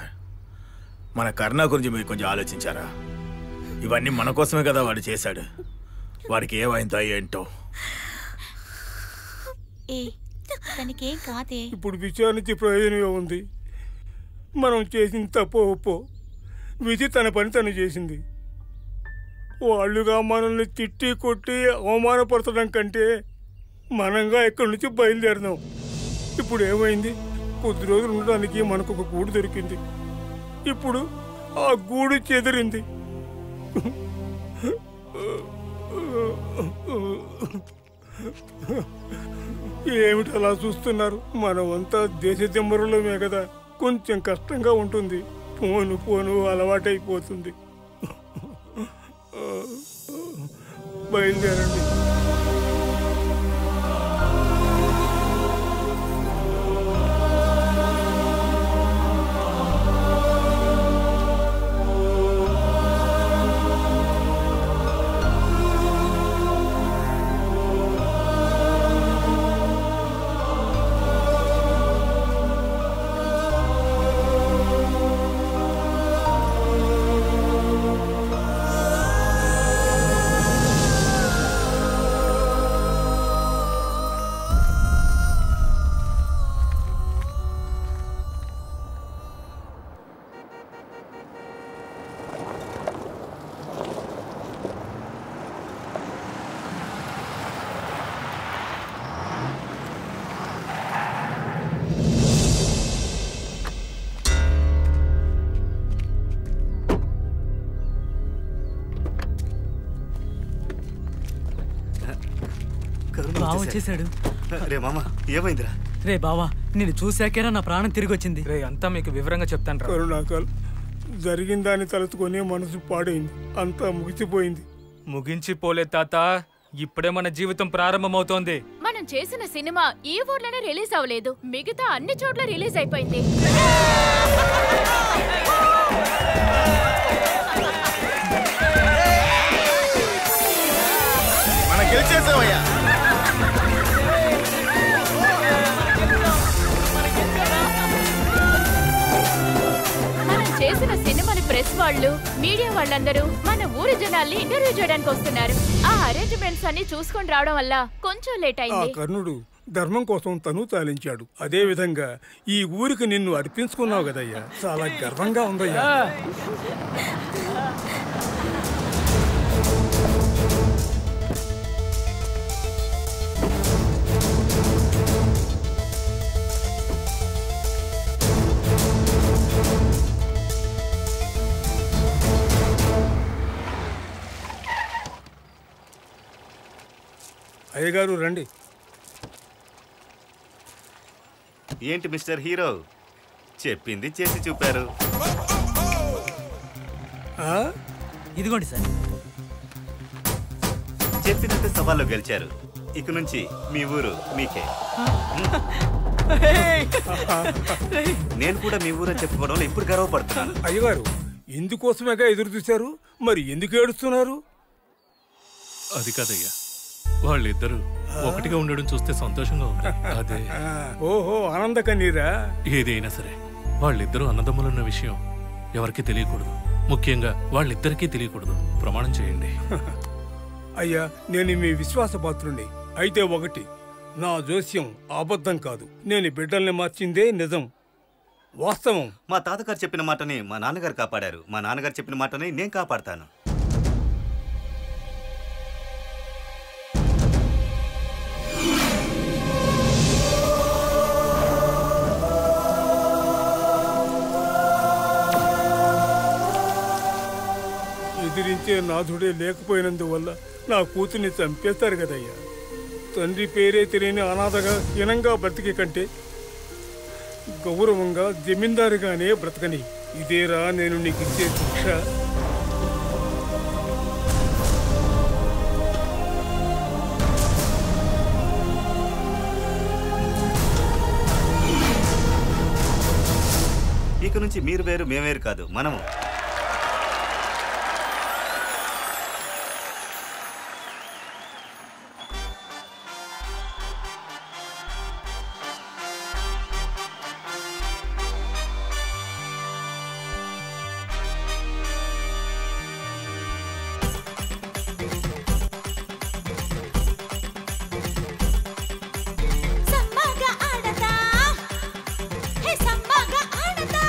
మన కర్ణ గురించి మీరు కొంచెం ఆలోచించారా ఇవన్నీ మన కోసమే కదా వాడు చేశాడు వాడికి ఏమైందో ఏంటో ఏ తనకేం కాదే ఇప్పుడు విచారించి ప్రయోజనం ఉంది మనం చేసిన తప్పు ఒప్పో విధి తన పని తను చేసింది వాళ్ళుగా మనల్ని తిట్టి కొట్టి అవమానపరచడం కంటే మనంగా ఎక్కడి నుంచి బయలుదేరదాం ఇప్పుడు ఏమైంది కొద్ది రోజులు ఉండడానికి మనకు ఒక గూడు దొరికింది ఇప్పుడు ఆ గూడు చెదిరింది ఏమిటి అలా చూస్తున్నారు మనమంతా దేశ దిమ్మరులమే కదా కొంచెం కష్టంగా ఉంటుంది పోను పోను అలవాటైపోతుంది బయలుదేరండి కరుణ బావ వచ్చేసాడు. వచ్చేసాడు రే మామ ఏమైందిరా రే బావా నేను చూశాకేరా నా ప్రాణం తిరిగి వచ్చింది రే అంతా మీకు వివరంగా చెప్తాను కరుణాకల్ జరిగిన దాన్ని తలుచుకొని మనసు పాడైంది అంతా ముగిసిపోయింది ముగించిపోలే తాత ఇప్పుడే మన జీవితం ప్రారంభమవుతోంది మనం చేసిన సినిమా ఈ ఊర్లోనే రిలీజ్ అవ్వలేదు మిగతా అన్ని చోట్ల రిలీజ్ అయిపోయింది మనం గెలిచేసామయ్యా మనం చేసిన సినిమాని ప్రెస్ వాళ్ళు మీడియా వాళ్ళందరూ మన ఊరి జనాల్ని ఇంటర్వ్యూ చేయడానికి వస్తున్నారు ఆ అరేంజ్మెంట్స్ అన్ని చూసుకొని రావడం వల్ల కొంచెం లేట్ ఆ అయింది కర్ణుడు ధర్మం కోసం తను చాలించాడు అదే విధంగా ఈ ఊరికి నిన్ను అర్పించుకున్నావు కదయ్యా చాలా గర్వంగా ఉందయ్యా అయ్యగారు రండి ఏంటి మిస్టర్ హీరో చెప్పింది చేసి చూపారు ఇదిగోండి సార్ చెప్పినట్టు సవాల్లో గెలిచారు ఇక నుంచి మీ ఊరు మీకే నేను కూడా మీ ఊరని చెప్పుకోవడంలో ఇప్పుడు గర్వపడుతున్నాను అయ్యగారు ఇందుకోసమేగా ఎదురు చూశారు మరి ఎందుకు ఏడుస్తున్నారు అది కాదయ్యా వాళ్ళిద్దరూ ఒకటిగా ఉండడం చూస్తే సంతోషంగా ఉంది అదే ఆ, ఓహో ఆనంద కన్నీరా ఏదైనా సరే వాళ్ళిద్దరూ అన్నదమ్ములున్న విషయం ఎవరికీ తెలియకూడదు ముఖ్యంగా వాళ్ళిద్దరికీ తెలియకూడదు ప్రమాణం చేయండి అయ్యా నేను మీ విశ్వాసపాత్రుణ్ణి అయితే ఒకటి నా జోస్యం అబద్ధం కాదు నేను బిడ్డల్ని మార్చిందే నిజం వాస్తవం మా తాతగారు చెప్పిన మాటని మా నాన్నగారు కాపాడారు మా నాన్నగారు చెప్పిన మాటని నేను కాపాడతాను ఎదిరించే నాథుడే లేకపోయినందువల్ల నా కూతుర్ని చంపేస్తారు కదయ్యా తండ్రి పేరే తెలియని అనాథగా హీనంగా బ్రతికే కంటే గౌరవంగా జమీందారుగానే బ్రతకని ఇదేరా నేను నీకు ఇచ్చే శిక్ష ఇక నుంచి మీరు వేరు మేమేరు కాదు మనము సమ్మగా ఆడతా హే సమ్మగా ఆడతా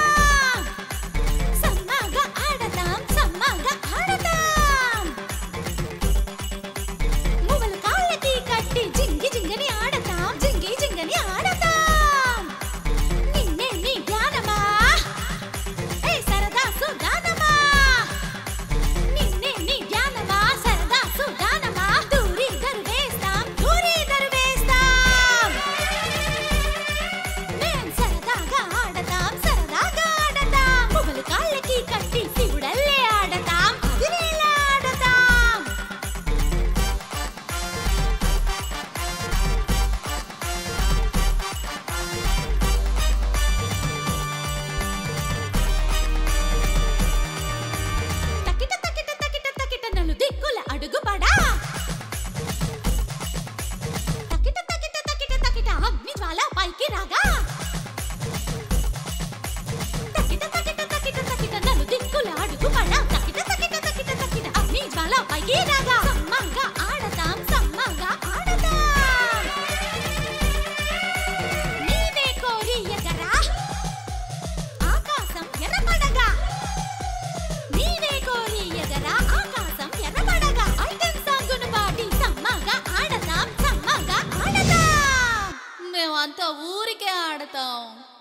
సమ్మగా ఆడతాం సమ్మగా ఆడతాం మువ్వల కాళ్ళకి కట్టి జింగి జింగని ఆడతాం జింగి జింగని ఆడతాం నిన్నే నీ ధ్యానమా హే సరదా సుగానమా నిన్నే నీ ధ్యానమా సరదా సుగానమా దూరి దరువేస్తాం దూరి దరువేస్తాం మేం సరదాగా ఆడతాం సరదాగా ఆడతాం ముగ్గులు కాళ్ళకి కట్టి శివుడల్లే ఆడతాం అదిరేలా ఆడతాం తకిట తకిట తకిట తకిట నలు దిక్కుల అడుగుపడా తకిట తకిట తకిట తకిట అగ్ని జ్వాల పైకి రాగా తకిట తకిట తకిట తకిట నలు దిక్కుల అడుగుపడా తకిట తకిట తకిట తకిట అగ్ని జ్వాల పైకి రాగా సమ్మంగా ఆడతాం సమ్మంగా ఆడతాం నీవే కోరి ఎగరా ఆకాశం ఎర్రపడగా నీవే కోరి ఎగరా ఆకాశం ఎర్రపడగా ఐటెం సాంగును పాడి సమ్మగా ఆడతాం సమ్మగా ఆడతాం మేమంతా ఊరికే ఆడతాం